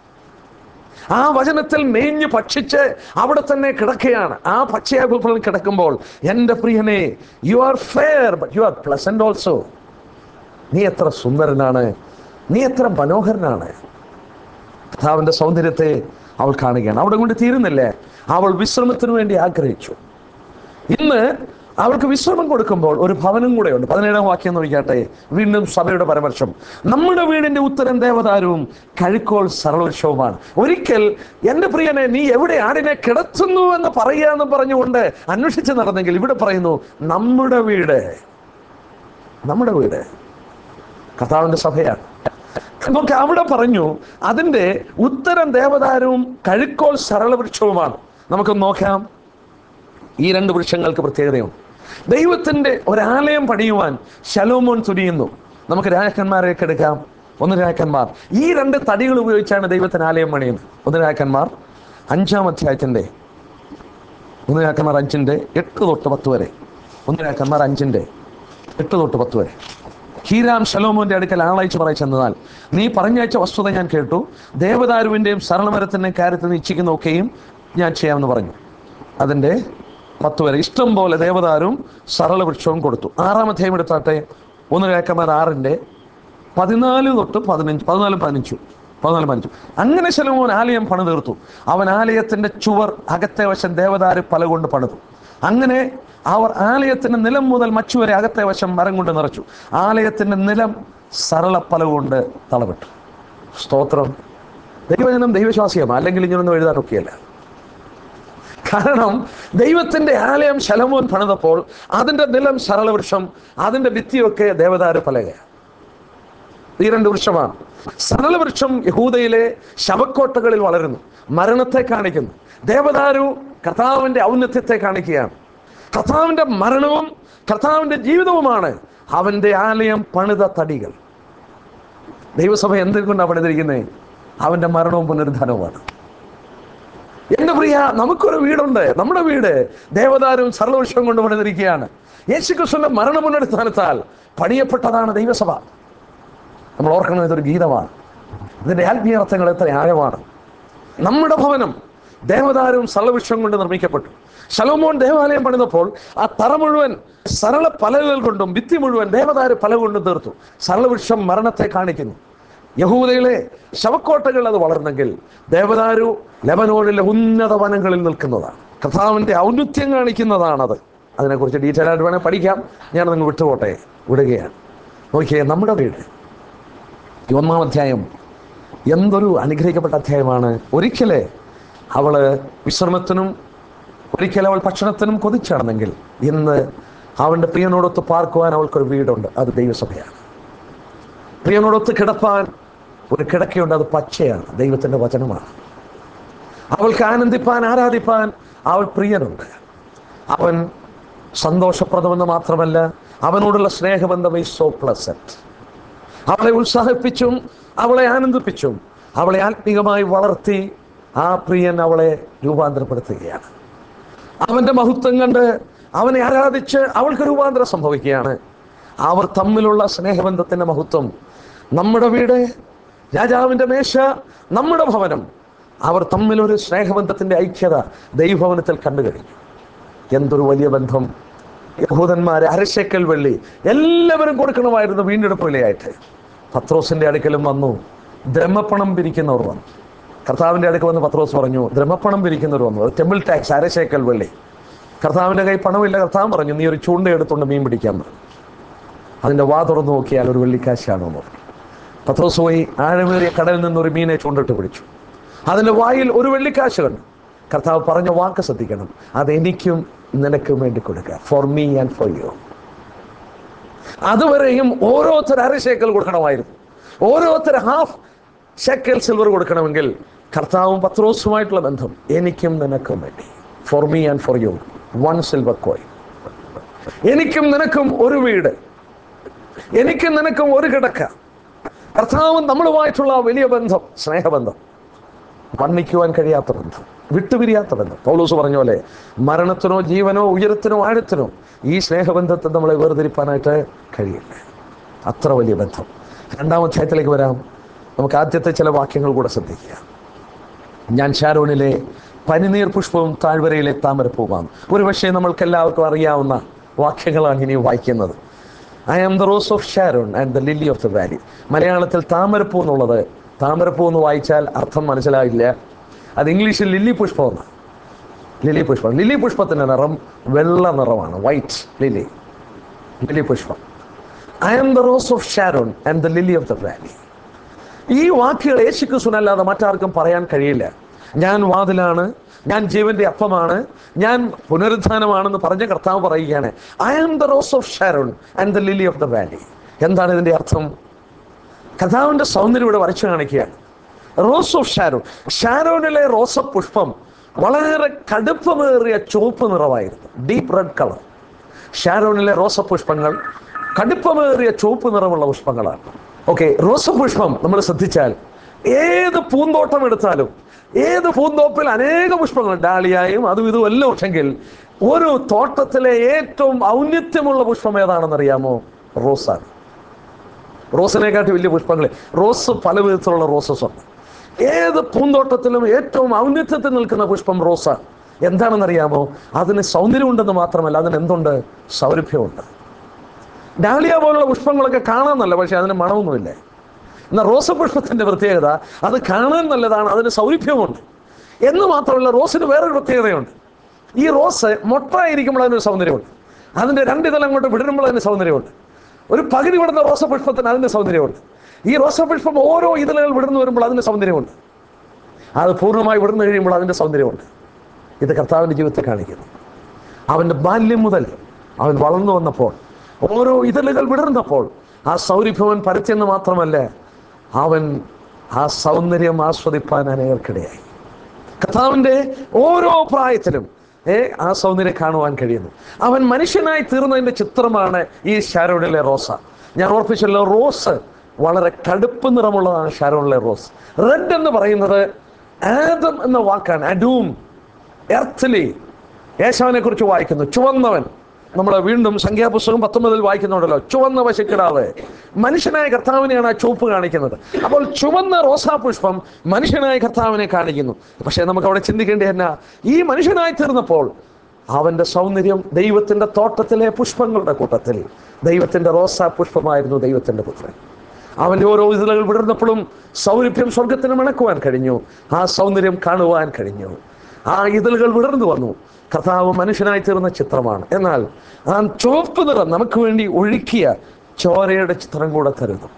ആ വചനത്തിൽ മേഞ്ഞ് ഭക്ഷിച്ച് അവിടെ തന്നെ കിടക്കുകയാണ് ആ പച്ചയായ പുൽപ്പുറയിൽ കിടക്കുമ്പോൾ എൻ്റെ പ്രിയനെ you are fair but you are pleasant also നീ എത്ര സുന്ദരനാണ് നീ എത്ര മനോഹരനാണ് കർത്താവിന്റെ സൗന്ദര്യത്തെ അവൾ കാണുകയാണ് അവിടെ കൊണ്ട് തീരുന്നില്ലേ അവൾ വിശ്രമത്തിന് വേണ്ടി ആഗ്രഹിച്ചു ഇന്ന് അവൾക്ക് വിശ്രമം കൊടുക്കുമ്പോൾ ഒരു ഭവനം കൂടെ ഉണ്ട് പതിനേഴാം വാക്യം നോക്കിയാട്ടെ വീണ്ടും സഭയുടെ പരാമർശം നമ്മുടെ വീടിന്റെ ഉത്തരം ദേവതാരവും കഴുക്കോൾ സർവവൃക്ഷവുമാണ് ഒരിക്കൽ എൻ്റെ പ്രിയനെ നീ എവിടെ ആടിനെ കിടത്തുന്നു എന്ന് പറയാന്ന് പറഞ്ഞുകൊണ്ട് അന്വേഷിച്ച് നടന്നെങ്കിൽ ഇവിടെ പറയുന്നു നമ്മുടെ വീട് നമ്മുടെ വീട് കർത്താവിന്റെ സഭയാണ് നമുക്ക് അവിടെ പറഞ്ഞു അതിന്റെ ഉത്തരം ദേവതാരവും കഴുക്കോൾ സരളവൃക്ഷവുമാണ് നമുക്ക് നോക്കാം ഈ രണ്ട് വൃക്ഷങ്ങൾക്ക് പ്രത്യേകതയുണ്ട് ദൈവത്തിന്റെ ഒരാലയം പണിയുവാൻ ശലോമോൻ തുനിയുന്നു നമുക്ക് രാജാക്കന്മാരെയൊക്കെ എടുക്കാം ഒന്ന് രാജാക്കന്മാർ ഈ രണ്ട് തടികൾ ഉപയോഗിച്ചാണ് ദൈവത്തിന് ആലയം പണിയുന്നത് ഒന്ന് രാജാക്കന്മാർ അഞ്ചാം അധ്യായത്തിന്റെ ഒന്ന് രാജാക്കന്മാർ അഞ്ചിന്റെ എട്ട് തൊട്ട് പത്ത് വരെ ഒന്ന് രാജാക്കന്മാർ അഞ്ചിന്റെ എട്ട് തൊട്ട് പത്ത് വരെ ഹീരാം ശലോമോന്റെ അടുക്കൽ ആളയച്ച് പറയിച്ചെന്നാൽ നീ പറഞ്ഞയച്ച വസ്തുത ഞാൻ കേട്ടു ദേവദാരുവിന്റെയും സരളമരത്തിന്റെയും കാര്യത്തിൽ നീ ഇച്ഛിക്കുന്നതൊക്കെയും ഞാൻ ചെയ്യാമെന്ന് പറഞ്ഞു അതിന്റെ പത്ത് വരെ ഇഷ്ടം പോലെ ദേവദാരും സരളവൃക്ഷവും കൊടുത്തു ആറാം അധ്യായം എടുത്താട്ടെ ഒന്ന് രേക്കന്മാർ ആറിന്റെ പതിനാല് തൊട്ട് പതിനഞ്ച് പതിനാലും പതിനഞ്ചു പതിനാലും പതിനഞ്ചു അങ്ങനെ ശലോമോൻ ആലയം പണി തീർത്തു അവൻ ആലയത്തിന്റെ ചുവർ അകത്തെ വശം ദേവദാര് പല കൊണ്ട് പണിതു അങ്ങനെ അവർ ആലയത്തിന്റെ നിലം മുതൽ മച്ചു വരെ അകത്തെ വശം മരം കൊണ്ട് നിറച്ചു ആലയത്തിന്റെ നിലം സരള പല കൊണ്ട് തളവിട്ടു സ്തോത്രം ദൈവജനം ദൈവശ്വാസിയം അല്ലെങ്കിൽ ഇങ്ങനൊന്നും എഴുതാനൊക്കെയല്ല കാരണം ദൈവത്തിന്റെ ആലയം ശലമോൻ പണിതപ്പോൾ അതിന്റെ നിലം സരളവൃക്ഷം അതിന്റെ ഭിത്തിയൊക്കെ ദേവദാരു പലകയാണ് ഈ രണ്ട് വൃക്ഷമാണ് സരളവൃക്ഷം യഹൂദയിലെ ശവക്കോട്ടകളിൽ വളരുന്നു മരണത്തെ കാണിക്കുന്നു ദേവദാരു കർത്താവിന്റെ ഔന്നത്യത്തെ കാണിക്കുകയാണ് കർത്താവിന്റെ മരണവും കർത്താവിന്റെ ജീവിതവുമാണ് അവന്റെ ആലയം പണിത തടികൾ ദൈവസഭ എന്തുകൊണ്ടാണ് പണിതിരിക്കുന്നത് അവന്റെ മരണവും പുനരുദ്ധാനവുമാണ് എന്റെ പ്രിയ നമുക്കൊരു വീടുണ്ട് നമ്മുടെ വീട് ദേവദാരും സർവവൃക്ഷവും കൊണ്ട് പണിതിരിക്കുകയാണ് യേശുക്രിസ്തുവിന്റെ മരണ പുനരുത്ഥാനത്താൽ പണിയപ്പെട്ടതാണ് ദൈവസഭ നമ്മൾ ഓർക്കണം ഇതൊരു ഗീതമാണ് ഇതിന്റെ ആത്മീയാർത്ഥങ്ങൾ എത്ര ആഴമാണ് നമ്മുടെ ഭവനം ദേവദാരും സർവവൃക്ഷം കൊണ്ട് നിർമ്മിക്കപ്പെട്ടു ശലോമോൻ ദേവാലയം പണിതപ്പോൾ ആ തറ മുഴുവൻ സരള പലകൾ കൊണ്ടും ഭിത്തി മുഴുവൻ ദേവദാര് പല കൊണ്ടും തീർത്തു സരളവൃക്ഷം മരണത്തെ കാണിക്കുന്നു യഹൂദയിലെ ശവക്കോട്ടകൾ അത് വളർന്നെങ്കിൽ ദേവദാരു ലെബനോണിലെ ഉന്നത വനങ്ങളിൽ നിൽക്കുന്നതാണ് കർത്താവിന്റെ ഔന്നത്യം കാണിക്കുന്നതാണത് അതിനെക്കുറിച്ച് ഡീറ്റെയിൽ ആയിട്ട് വേണേൽ പഠിക്കാം ഞാൻ നിങ്ങൾ വിട്ടുപോട്ടെ വിടുകയാണ് നോക്കിയേ നമ്മുടെ വീട് ഈ ഒന്നാം അധ്യായം എന്തൊരു അനുഗ്രഹിക്കപ്പെട്ട അധ്യായമാണ് ഒരിക്കലേ അവള് വിശ്രമത്തിനും ഒരിക്കൽ അവൾ ഭക്ഷണത്തിനും കൊതിച്ചടന്നെങ്കിൽ ഇന്ന് അവൻ്റെ പ്രിയനോടൊത്ത് പാർക്കുവാൻ അവൾക്കൊരു വീടുണ്ട് അത് ദൈവസഭയാണ് പ്രിയനോടൊത്ത് കിടപ്പാൻ ഒരു കിടക്കയുണ്ട് അത് പച്ചയാണ് ദൈവത്തിൻ്റെ വചനമാണ് അവൾക്ക് ആനന്ദിപ്പാൻ ആരാധിപ്പാൻ അവൾ പ്രിയനുണ്ട് അവൻ സന്തോഷപ്രദമെന്ന് മാത്രമല്ല അവനോടുള്ള സ്നേഹബന്ധം ഈ സോ പ്ലസന്റ് അവളെ ഉത്സാഹിപ്പിച്ചും അവളെ ആനന്ദിപ്പിച്ചും അവളെ ആത്മീകമായി വളർത്തി ആ പ്രിയൻ അവളെ രൂപാന്തരപ്പെടുത്തുകയാണ് അവന്റെ മഹത്വം കണ്ട് അവനെ ആരാധിച്ച് അവൾക്ക് രൂപാന്തരം സംഭവിക്കുകയാണ് അവർ തമ്മിലുള്ള സ്നേഹബന്ധത്തിന്റെ മഹത്വം നമ്മുടെ വീട് രാജാവിന്റെ മേശ നമ്മുടെ ഭവനം അവർ തമ്മിലൊരു സ്നേഹബന്ധത്തിന്റെ ഐക്യത ദൈവഭവനത്തിൽ കണ്ടു കഴിഞ്ഞു എന്തൊരു വലിയ ബന്ധം യഹൂദന്മാരെ അരശേക്കൽ വെള്ളി എല്ലാവരും കൊടുക്കണമായിരുന്നു വീണ്ടെടുപ്പ് വിലയായിട്ട് പത്രോസിന്റെ അടുക്കലും വന്നു ദ്രമപ്പണം പിരിക്കുന്നവർ വന്നു കർത്താവിന്റെ അടുക്കൽ വന്ന് പത്രോസ് പറഞ്ഞു ദ്രമപ്പണം പിരിക്കുന്നവർ വന്നു ടെമ്പിൾ ടാക്സ് അരശേക്കൽ വെള്ളി കർത്താവിന്റെ കൈ പണമില്ല കർത്താവ് പറഞ്ഞു നീ ഒരു ചൂണ്ട എടുത്തുകൊണ്ട് മീൻ പിടിക്കാൻ പറഞ്ഞു അതിന്റെ വാ തുറന്നു നോക്കിയാൽ ഒരു വെള്ളിക്കാശാണോ എന്ന് പറഞ്ഞു പത്രോസ് പോയി ആഴമേറിയ കടലിൽ നിന്ന് ഒരു മീനെ ചൂണ്ടിട്ട് പിടിച്ചു അതിന്റെ വായിൽ ഒരു വെള്ളിക്കാശ് കണ്ടു കർത്താവ് പറഞ്ഞ വാക്ക് ശ്രദ്ധിക്കണം അത് എനിക്കും നിനക്കും വേണ്ടി കൊടുക്കുക for me and for you അതുവരെയും ഓരോരുത്തർ അര ശേക്കൽ കൊടുക്കണമായിരുന്നു ഓരോരുത്തർ ഹാഫ് ഷെക്കൽ സിൽവർ കൊടുക്കണമെങ്കിൽ കർത്താവും പത്രോസുമായിട്ടുള്ള ബന്ധം എനിക്കും നിനക്കും വേണ്ടി for me and for you one silver coin എനിക്കും നിനക്കും ഒരു വീട് എനിക്കും നിനക്കും ഒരു കിടക്ക കർത്താവും നമ്മളുമായിട്ടുള്ള വലിയ ബന്ധം സ്നേഹബന്ധം വർണ്ണിക്കുവാൻ കഴിയാത്ത ബന്ധം വിട്ടുപിരിയാത്ത ബന്ധം പൗലോസ് പറഞ്ഞ പോലെ മരണത്തിനോ ജീവനോ ഉയരത്തിനോ ആഴത്തിനോ ഈ സ്നേഹബന്ധത്തെ നമ്മളെ വേർതിരിപ്പാനായിട്ട് കഴിയില്ല അത്ര വലിയ ബന്ധം രണ്ടാം അധ്യായത്തിലേക്ക് വരാം നമുക്ക് ആദ്യത്തെ ചില വാക്യങ്ങൾ കൂടെ ശ്രദ്ധിക്കുക ഞാൻ ഷാരോണിലെ പനിനീർ പുഷ്പവും താഴ്വരയിലെ താമരപ്പൂവാണ് ഒരുപക്ഷെ നമ്മൾക്ക് എല്ലാവർക്കും അറിയാവുന്ന വാക്യങ്ങളാണ് ഇനി വായിക്കുന്നത് I am the rose of Sharon and the lily of the valley മലയാളത്തിൽ താമരപ്പൂ എന്നുള്ളത് താമരപ്പൂ എന്ന് വായിച്ചാൽ അർത്ഥം മനസ്സിലാവില്ല അത് ഇംഗ്ലീഷിൽ ലില്ലി പുഷ്പം എന്നാണ് ലില്ലി പുഷ്പം ലില്ലി പുഷ്പത്തിൻ്റെ നിറം വെള്ള നിറമാണ് വൈറ്റ് ലില്ലി ലില്ലി പുഷ്പം I am the rose of Sharon and the lily of the valley ഈ വാക്കുകൾ യേശുക്രിസ്തുനല്ലാതെ മറ്റാർക്കും പറയാൻ കഴിയില്ല ഞാൻ വാതിലാണ് ഞാൻ ജീവന്റെ അപ്പമാണ് ഞാൻ പുനരുത്ഥാനമാണെന്ന് പറഞ്ഞ കർത്താവ് പറയുകയാണ് I am the rose of Sharon and the lily of the valley എന്താണ് ഇതിന്റെ അർത്ഥം കർത്താവിന്റെ സൗന്ദര്യം ഇവിടെ വരച്ചു കാണിക്കുകയാണ് റോസ് ഓഫ് ഷാരോൺ ഷാരോണിലെ റോസ പുഷ്പം വളരെ കടുപ്പമേറിയ ചുവപ്പ് നിറമായിരുന്നു ഡീപ്പ് റെഡ് കളർ ഷാരോണിലെ റോസ പുഷ്പങ്ങൾ കടുപ്പമേറിയ ചുവപ്പ് നിറമുള്ള പുഷ്പങ്ങളാണ് ഓക്കെ റോസപുഷ്പം നമ്മൾ ശ്രദ്ധിച്ചാൽ ഏത് പൂന്തോട്ടം എടുത്താലും ഏത് പൂന്തോപ്പിൽ അനേക പുഷ്പങ്ങൾ ഡാളിയായും അതും ഇതും എല്ലാം ഉണ്ടെങ്കിൽ ഒരു തോട്ടത്തിലെ ഏറ്റവും ഔന്നിത്യമുള്ള പുഷ്പം ഏതാണെന്ന് അറിയാമോ റോസാണ് റോസിനെക്കാട്ടി വലിയ പുഷ്പങ്ങൾ റോസ് പല വിധത്തിലുള്ള റോസസ് ഉണ്ട് ഏത് പൂന്തോട്ടത്തിലും ഏറ്റവും ഔന്നിത്യത്തിൽ നിൽക്കുന്ന പുഷ്പം റോസാണ് എന്താണെന്നറിയാമോ അതിന് സൗന്ദര്യമുണ്ടെന്ന് മാത്രമല്ല അതിന് എന്തുണ്ട് സൗരഭ്യമുണ്ട് ഡാലിയ പോലുള്ള പുഷ്പങ്ങളൊക്കെ കാണാൻ നല്ല പക്ഷെ അതിന് മണമൊന്നുമില്ല എന്നാൽ റോസപുഷ്പത്തിന്റെ പ്രത്യേകത അത് കാണാൻ നല്ലതാണ് അതിന് സൗരഭ്യമുണ്ട് എന്ന് മാത്രമല്ല റോസിന് വേറൊരു പ്രത്യേകതയുണ്ട് ഈ റോസ് മൊട്ടായിരിക്കുമ്പോൾ അതിനൊരു സൗന്ദര്യമുണ്ട് അതിന്റെ രണ്ടിതലം അങ്ങോട്ട് വിടരുമ്പോൾ അതിന് സൗന്ദര്യമുണ്ട് ഒരു പകുതി വിടുന്ന റോസപുഷ്പത്തിന് അതിന്റെ സൗന്ദര്യമുണ്ട് ഈ റോസപുഷ്പം ഓരോ ഇതളുകൾ വിടർന്നു വരുമ്പോൾ അതിന് സൗന്ദര്യമുണ്ട് അത് പൂർണ്ണമായി വിടർന്നു കഴിയുമ്പോൾ അതിന്റെ സൗന്ദര്യമുണ്ട് ഇത് കർത്താവിന്റെ ജീവിതത്തെ കാണിക്കുന്നു അവന്റെ ബാല്യം മുതൽ അവൻ വളർന്നു വന്നപ്പോൾ ഓരോ ഇതളുകൾ വിടർന്നപ്പോൾ ആ സൗരഭ്യവൻ പരത്തിയെന്ന് മാത്രമല്ല അവൻ ആ സൗന്ദര്യം ആസ്വദിപ്പാൻ അനേകർക്കിടയായി കർത്താവിൻ്റെ ഓരോ പ്രായത്തിലും ഏ ആ സൗന്ദര്യം കാണുവാൻ കഴിയുന്നു അവൻ മനുഷ്യനായി തീർന്നതിൻ്റെ ചിത്രമാണ് ഈ ഷാരോണിലെ റോസ ഞാൻ ഓർപ്പിച്ചല്ലോ റോസ് വളരെ കടുപ്പ് നിറമുള്ളതാണ് ഷാരോണിലെ റോസ് റെഡ് എന്ന് പറയുന്നത് ആദം എന്ന വാക്കാണ് അഡൂം എർത്തലി യേശവനെ കുറിച്ച് വായിക്കുന്നു ചുവന്നവൻ നമ്മൾ വീണ്ടും സംഖ്യാപുസ്തകം പത്തൊമ്പതിൽ വായിക്കുന്നുണ്ടല്ലോ ചുവന്ന പശുക്കിടാവ് മനുഷ്യനായ കർത്താവിനെയാണ് ആ ചുവപ്പ് കാണിക്കുന്നത് അപ്പോൾ ചുവന്ന റോസാപുഷ്പം മനുഷ്യനായ കർത്താവിനെ കാണിക്കുന്നു പക്ഷേ നമുക്ക് അവിടെ ചിന്തിക്കേണ്ടി എന്നാ ഈ മനുഷ്യനായി തീർന്നപ്പോൾ അവന്റെ സൗന്ദര്യം ദൈവത്തിന്റെ തോട്ടത്തിലെ പുഷ്പങ്ങളുടെ കൂട്ടത്തിൽ ദൈവത്തിന്റെ റോസാ പുഷ്പമായിരുന്നു ദൈവത്തിന്റെ പുത്രൻ അവന്റെ ഓരോ ഇതളുകൾ വിടർന്നപ്പോഴും സൗരഭ്യം സ്വർഗത്തിന് മണക്കുവാൻ കഴിഞ്ഞു ആ സൗന്ദര്യം കാണുവാൻ കഴിഞ്ഞു ആ ഇതളുകൾ വിടർന്നു വന്നു കർത്താവ് മനുഷ്യനായി തീർന്ന ചിത്രമാണ് എന്നാൽ ആ ചുവപ്പ് നിറം നമുക്ക് വേണ്ടി ഒഴുക്കിയ ചോരയുടെ ചിത്രം കൂടെ തരുന്നു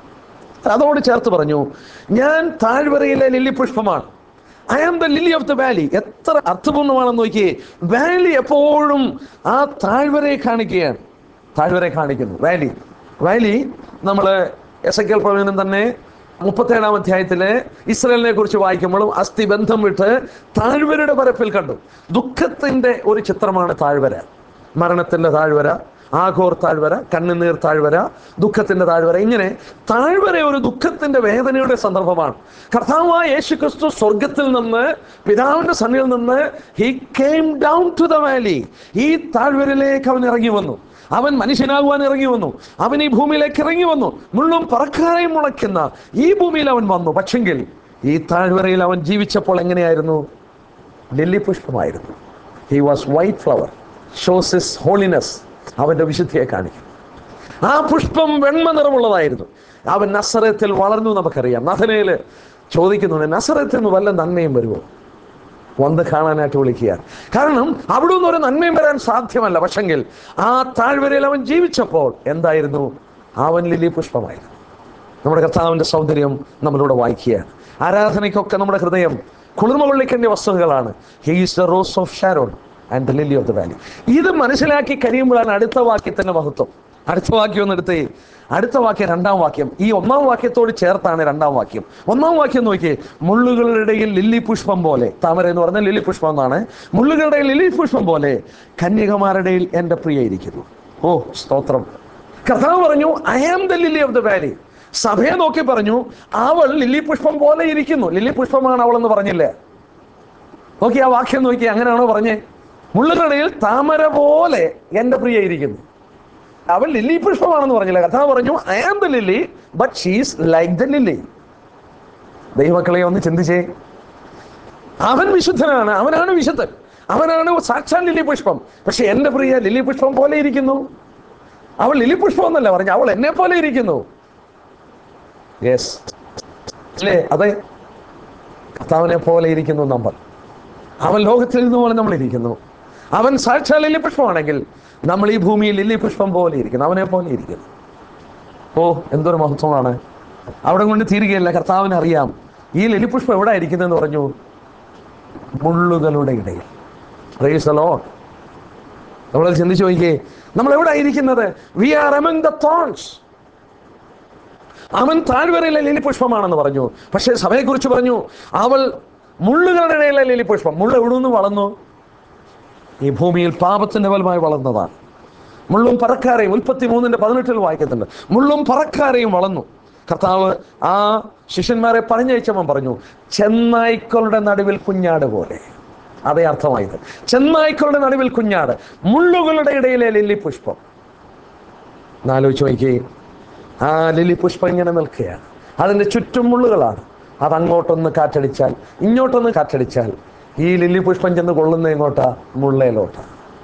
അതോട് ചേർത്ത് പറഞ്ഞു ഞാൻ താഴ്വരയിലെ ലില്ലി പുഷ്പമാണ് I am the lily of the valley എത്ര അർത്ഥപൂർണ്ണമാണെന്ന് നോക്കിയേ വാലി എപ്പോഴും ആ താഴ്വരയെ കാണിക്കുകയാണ് താഴ്വരയെ കാണിക്കുന്നു വാലി വാലി നമ്മൾ എസ് എ കെൽ പ്രവചനം തന്നെ മുപ്പത്തേഴാം അധ്യായത്തില് ഇസ്രയേലിനെ കുറിച്ച് വായിക്കുമ്പോഴും അസ്ഥി ബന്ധം വിട്ട് താഴ്വരയുടെ പരപ്പിൽ കണ്ടു ദുഃഖത്തിന്റെ ഒരു ചിത്രമാണ് താഴ്വര മരണത്തിന്റെ താഴ്വര ആഘോർ താഴ്വര കണ്ണുനീർ താഴ്വര ദുഃഖത്തിന്റെ താഴ്വര ഇങ്ങനെ താഴ്വര ഒരു ദുഃഖത്തിന്റെ വേദനയുടെ സന്ദർഭമാണ് കർത്താവായ യേശു ക്രിസ്തു സ്വർഗത്തിൽ നിന്ന് പിതാവിന്റെ സന്നിയിൽ നിന്ന് he came down to the valley ഈ താഴ്വരയിലേക്ക് അവൻ ഇറങ്ങി വന്നു അവൻ മനുഷ്യനാകുവാൻ ഇറങ്ങി വന്നു അവൻ ഈ ഭൂമിയിലേക്ക് ഇറങ്ങി വന്നു മുള്ളും പറക്കായും മുളയ്ക്കുന്ന ഈ ഭൂമിയിൽ അവൻ വന്നു പക്ഷെങ്കിൽ ഈ താഴ്വരയിൽ അവൻ ജീവിച്ചപ്പോൾ എങ്ങനെയായിരുന്നു ലില്ലി പുഷ്പമായിരുന്നു he was white flower shows his holiness അവന്റെ വിശുദ്ധിയെ കാണിക്കും ആ പുഷ്പം വെണ്മ നിറമുള്ളതായിരുന്നു അവൻ നസറത്തിൽ വളർന്നു നമുക്കറിയാം നഥനയില് ചോദിക്കുന്നുണ്ട് നസറത്തിൽ നിന്ന് വല്ല നന്മയും വരുമോ വന്ന് കാണാനായിട്ട് വിളിക്കുകയാണ് കാരണം അവിടെ നിന്ന് ഒരു നന്മയും വരാൻ സാധ്യമല്ല പക്ഷെങ്കിൽ ആ താഴ്വരയിൽ അവൻ ജീവിച്ചപ്പോൾ എന്തായിരുന്നു അവൻ ലില്ലി പുഷ്പമായിരുന്നു നമ്മുടെ കർത്താവിൻ്റെ സൗന്ദര്യം നമ്മളിവിടെ വായിക്കുകയാണ് ആരാധനയ്ക്കൊക്കെ നമ്മുടെ ഹൃദയം കുളിർമ കൊള്ളിക്കേണ്ട വസ്തുക്കളാണ് he's the rose of Sharon and the lily of the valley ഇത് മനസ്സിലാക്കി കഴിയുമ്പോഴാണ് അടുത്ത വാക്യത്തിന്റെ മഹത്വം അടുത്ത വാക്യം ഒന്ന് എടുത്തേ അടുത്ത വാക്യം രണ്ടാം വാക്യം ഈ ഒന്നാം വാക്യത്തോട് ചേർത്താണ് രണ്ടാം വാക്യം ഒന്നാം വാക്യം നോക്കിയേ മുള്ളുകളുടെ ഇടയിൽ ലില്ലി പുഷ്പം പോലെ താമര എന്ന് പറഞ്ഞാൽ ലില്ലി പുഷ്പം എന്നാണ് മുള്ളുകളുടെ ഇടയിൽ ലില്ലി പുഷ്പം പോലെ കന്യകമാരുടെ ഇടയിൽ എൻ്റെ പ്രിയ ഇരിക്കുന്നു ഓ സ്തോത്രം കർത്താവ് പറഞ്ഞു I am the lily of the valley സഭയെ നോക്കി പറഞ്ഞു അവൾ ലില്ലി പുഷ്പം പോലെ ഇരിക്കുന്നു ലില്ലി പുഷ്പമാണ് അവൾ എന്ന് പറഞ്ഞില്ലേ നോക്കി ആ വാക്യം നോക്കി അങ്ങനെയാണോ പറഞ്ഞേ മുള്ളുകടയിൽ താമര പോലെ എൻ്റെ പ്രിയ ഇരിക്കുന്നു അവൾ ലില്ലി പുഷ്പമാണെന്ന് പറഞ്ഞില്ല കഥ പറഞ്ഞു I am the lily but she's like the lily ദൈവമക്കളെ ഒന്ന് ചിന്തിച്ചേ അവൻ വിശുദ്ധനാണ് അവനാണ് വിശുദ്ധൻ അവനാണ് സാക്ഷാൽ ലില്ലി പുഷ്പം പക്ഷെ എൻ്റെ പ്രിയ ലില്ലി പുഷ്പം പോലെ ഇരിക്കുന്നു അവൾ ലില്ലി പുഷ്പം എന്നല്ല പറഞ്ഞു അവൾ എന്നെ പോലെ ഇരിക്കുന്നു യെസ് അല്ലേ അതെ കർത്താവിനെ പോലെ ഇരിക്കുന്നു നമ്മൾ അവൻ ലോകത്തിൽ നിന്ന് പോലെ നമ്മൾ ഇരിക്കുന്നു അവൻ സാക്ഷാൽ ലില്ലി പുഷ്പമാണെങ്കിൽ നമ്മൾ ഈ ഭൂമിയിൽ ലില്ലി പുഷ്പം പോലെ ഇരിക്കുന്നു അവനെ പോലെ ഇരിക്കുന്നു ഓ എന്തൊരു മഹത്വമാണ് അവിടെ കൊണ്ട് തീരുകയല്ല കർത്താവിന് അറിയാം ഈ ലില്ലി പുഷ്പം എവിടെ ഇരിക്കുന്നതെന്ന് പറഞ്ഞു മുള്ളുകളുടെ ഇടയിൽ പ്രൈസ് ലോഡ് നമ്മൾ ചിന്തിച്ചു നോക്കിയേ നമ്മൾ എവിടെ ഇരിക്കുന്നത് we are among the thorns അവൻ താഴ്വരയിലെ ലിലി പുഷ്പമാണെന്ന് പറഞ്ഞു പക്ഷേ സഭയെക്കുറിച്ച് പറഞ്ഞു അവൾ മുള്ളുകളുടെ ഇടയിലെ ലിലി പുഷ്പം മുള്ള എവിടെ നിന്ന് വളർന്നു ഈ ഭൂമിയിൽ പാപത്തിന്റെ ഫലമായി വളർന്നതാണ് മുള്ളും പറക്കാരെയും ഉൽപ്പത്തി മൂന്നിന്റെ പതിനെട്ടിൽ വായിക്കുന്നുണ്ട് മുള്ളും പറക്കാരെയും വളർന്നു കർത്താവ് ആ ശിഷ്യന്മാരെ പറഞ്ഞയച്ചവൻ പറഞ്ഞു ചെന്നായ്ക്കളുടെ നടുവിൽ കുഞ്ഞാട് പോലെ അതേ അർത്ഥമായത് ചെന്നായ്ക്കളുടെ നടുവിൽ കുഞ്ഞാട് മുള്ളുകളുടെ ഇടയിലെ ലില്ലി പുഷ്പം എന്നാലോചിച്ച് നോക്കിയേ ആ ലിലി പുഷ്പം ഇങ്ങനെ നിൽക്കുകയാണ് അതിൻ്റെ ചുറ്റും മുള്ളുകളാണ് അത് അങ്ങോട്ടൊന്ന് കാറ്റടിച്ചാൽ ഇങ്ങോട്ടൊന്ന് കാറ്റടിച്ചാൽ ഈ ലില്ലി പുഷ്പം ചെന്ന് കൊള്ളുന്ന എങ്ങോട്ടാ മുള്ളയിലോട്ടാ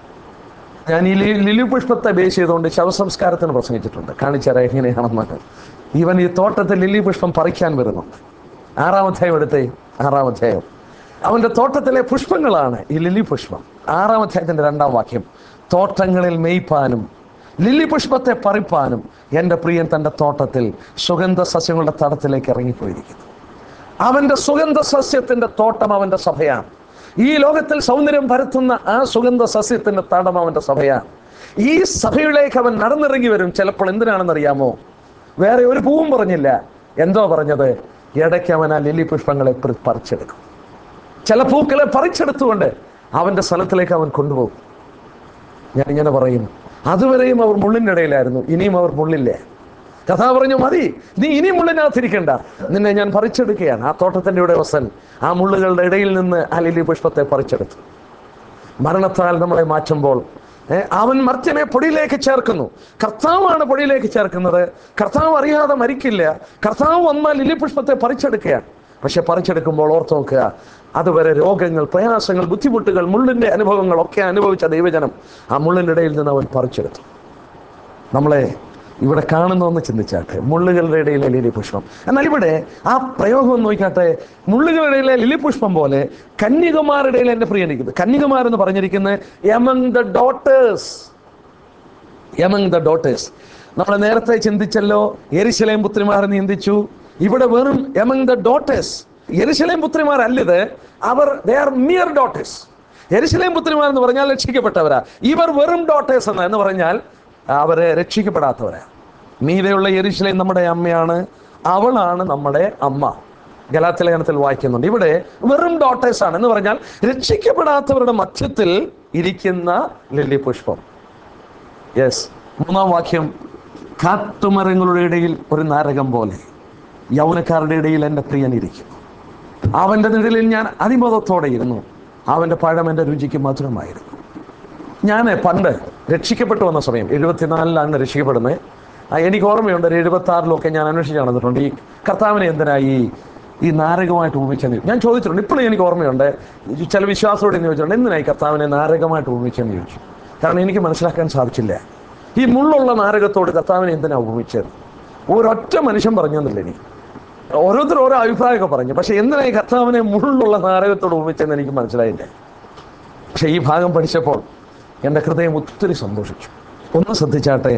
ഞാൻ ഈ ലി- ലില്ലി പുഷ്പത്തെ ബേസ് ചെയ്തുകൊണ്ട് ശവസംസ്കാരത്തിന് പ്രസംഗിച്ചിട്ടുണ്ട് കാണിച്ചറിയാം എങ്ങനെയാണെന്ന് ഇവൻ ഈ തോട്ടത്തിൽ ലില്ലി പുഷ്പം പറിക്കാൻ വരുന്നുണ്ട് ആറാം അധ്യായം എടുത്തേ ആറാം അധ്യായം അവന്റെ തോട്ടത്തിലെ പുഷ്പങ്ങളാണ് ഈ ലില്ലി പുഷ്പം ആറാം അധ്യായത്തിന്റെ രണ്ടാം വാക്യം തോട്ടങ്ങളിൽ മേയ്പ്പാനും ലില്ലി പുഷ്പത്തെ പറിപ്പാനും എൻ്റെ പ്രിയൻ തൻ്റെ തോട്ടത്തിൽ സുഗന്ധ സസ്യങ്ങളുടെ തടത്തിലേക്ക് ഇറങ്ങിപ്പോയിരിക്കുന്നു അവന്റെ സുഗന്ധ സസ്യത്തിന്റെ തോട്ടം അവന്റെ സഭയാണ് ഈ ലോകത്തിൽ സൗന്ദര്യം പരത്തുന്ന ആ സുഗന്ധ സസ്യത്തിന്റെ തടം അവന്റെ സഭയാണ് ഈ സഭയിലേക്ക് അവൻ നടന്നിറങ്ങി വരും ചിലപ്പോൾ എന്തിനാണെന്നറിയാമോ വേറെ ഒരു പൂവും പറഞ്ഞില്ല എന്തോ പറഞ്ഞത് ഇടയ്ക്ക് അവൻ ആ ലില്ലി പുഷ്പങ്ങളെ പറി- പറിച്ചെടുക്കും ചില പൂക്കളെ പറിച്ചെടുത്തുകൊണ്ട് അവന്റെ സ്ഥലത്തിലേക്ക് അവൻ കൊണ്ടുപോകും ഞാൻ ഇങ്ങനെ പറയും അതുവരെയും അവർ മുള്ളിൻ്റെ ഇടയിലായിരുന്നു ഇനിയും അവർ മുള്ളില്ലേ കഥ പറഞ്ഞു മതി നീ ഇനി മുള്ളിനകത്തിരിക്കണ്ട നിന്നെ ഞാൻ പറിച്ചെടുക്കുകയാണ് ആ തോട്ടത്തിന്റെ ഉടമസ്ഥൻ ആ മുള്ളുകളുടെ ഇടയിൽ നിന്ന് ആ ലില്ലി പുഷ്പത്തെ പറിച്ചെടുത്തു മരണത്താൽ നമ്മളെ മാറ്റുമ്പോൾ ഏ, അവൻ മർത്യനെ പൊടിയിലേക്ക് ചേർക്കുന്നു കർത്താവാണ് പൊടിയിലേക്ക് ചേർക്കുന്നത് കർത്താവ് അറിയാതെ മരിക്കില്ല കർത്താവ് വന്നാൽ ലില്ലി പുഷ്പത്തെ പറിച്ചെടുക്കുകയാണ് പക്ഷെ പറിച്ചെടുക്കുമ്പോൾ ഓർത്ത് നോക്കുക അതുവരെ രോഗങ്ങൾ പ്രയാസങ്ങൾ ബുദ്ധിമുട്ടുകൾ മുള്ളിന്റെ അനുഭവങ്ങൾ ഒക്കെ അനുഭവിച്ച ദൈവജനം ആ മുള്ളിൻ്റെ ഇടയിൽ നിന്ന് അവൻ പറിച്ചെടുത്തു നമ്മളെ ഇവിടെ കാണുന്നതെന്ന് ചിന്തിച്ചാട്ടെ മുള്ളുകളുടെ ഇടയിലെ ലിലി പുഷ്പം എന്നാൽ ഇവിടെ ആ പ്രയോഗം ഒന്ന് നോക്കിക്കാട്ടെ മുള്ളുകളുടെ ഇടയിലെ ലിലി പുഷ്പം പോലെ കന്യകുമാരുടെ ഇടയിൽ എൻ്റെ പ്രിയനിക്കുന്നത് കന്യകുമാരെന്ന് പറഞ്ഞിരിക്കുന്നത് among the daughters among the daughters നമ്മൾ നേരത്തെ ചിന്തിച്ചല്ലോ എരിശിലേം പുത്രിമാരെന്ന് ചിന്തിച്ചു ഇവിടെ വെറും എമംഗ് ദ ഡോട്ടേഴ്സ് എരിശിലേം പുത്രിമാരല്ലിത് അവർ ദേ ആർ മിയർ ഡോട്ടേഴ്സ് എരിശിലേം പുത്രിമാർ എന്ന് പറഞ്ഞാൽ രക്ഷിക്കപ്പെട്ടവരാ ഇവർ വെറും ഡോട്ടേഴ്സ് എന്ന് എന്ന് പറഞ്ഞാൽ അവരെ രക്ഷിക്കപ്പെടാത്തവരാ മീതെയുള്ള എരിശിലേം നമ്മുടെ അമ്മയാണ് അവളാണ് നമ്മുടെ അമ്മ ഗലാത്തിലേഖനത്തിൽ വായിക്കുന്നുണ്ട് ഇവിടെ വെറും ഡോട്ടേഴ്സ് ആണ് എന്ന് പറഞ്ഞാൽ രക്ഷിക്കപ്പെടാത്തവരുടെ മധ്യത്തിൽ ഇരിക്കുന്ന ലില്ലി പുഷ്പം യെസ് മൂന്നാം വാക്യം കാട്ടുമരങ്ങളുടെ ഇടയിൽ ഒരു നാരകം പോലെ യൗവനക്കാരുടെ ഇടയിൽ എൻ്റെ പ്രിയൻ ഇരിക്കുന്നു അവൻ്റെ നിഴലിൽ ഞാൻ അതിബോധത്തോടെ ഇരുന്നു അവൻ്റെ പഴം എൻ്റെ രുചിക്ക് മധുരമായിരുന്നു ഞാൻ പണ്ട് രക്ഷിക്കപ്പെട്ടു വന്ന സമയം എഴുപത്തിനാലിലാണ് രക്ഷിക്കപ്പെടുന്നത് ആ, എനിക്ക് ഓർമ്മയുണ്ട് ഒരു എഴുപത്തി ആറിലൊക്കെ ഞാൻ അന്വേഷിച്ച് നടന്നിട്ടുണ്ട് ഈ കർത്താവിനെ എന്തിനാ ഈ ഈ നാരകമായിട്ട് ഉപയോഗിച്ചെന്ന് ഞാൻ ചോദിച്ചിട്ടുണ്ട് ഇപ്പോഴും എനിക്ക് ഓർമ്മയുണ്ട് ഈ ചില വിശ്വാസത്തോടെ എന്ന് ചോദിച്ചിട്ടുണ്ട് എന്തിനാ ഈ കർത്താവിനെ നാരകമായിട്ട് ഉപയോഗിച്ചെന്ന് ചോദിച്ചു കാരണം എനിക്ക് മനസ്സിലാക്കാൻ സാധിച്ചില്ല ഈ മുള്ളുള്ള നാരകത്തോട് കർത്താവിനെ എന്തിനാ ഉപയോഗിച്ചത് ഒരൊറ്റ മനുഷ്യൻ പറഞ്ഞെന്നില്ല ഇനി ഓരോരുത്തർ ഓരോ അഭിപ്രായമൊക്കെ പറഞ്ഞു പക്ഷെ എന്തിനാ ഈ കർത്താവിനെ മുള്ളുള്ള നാരകത്തോട് ഉപയോഗിച്ചെന്ന് എനിക്ക് മനസ്സിലായില്ല പക്ഷെ ഈ ഭാഗം പഠിച്ചപ്പോൾ എൻ്റെ ഹൃദയം ഒത്തിരി സന്തോഷിച്ചു ഒന്ന് ശ്രദ്ധിച്ചാട്ടെ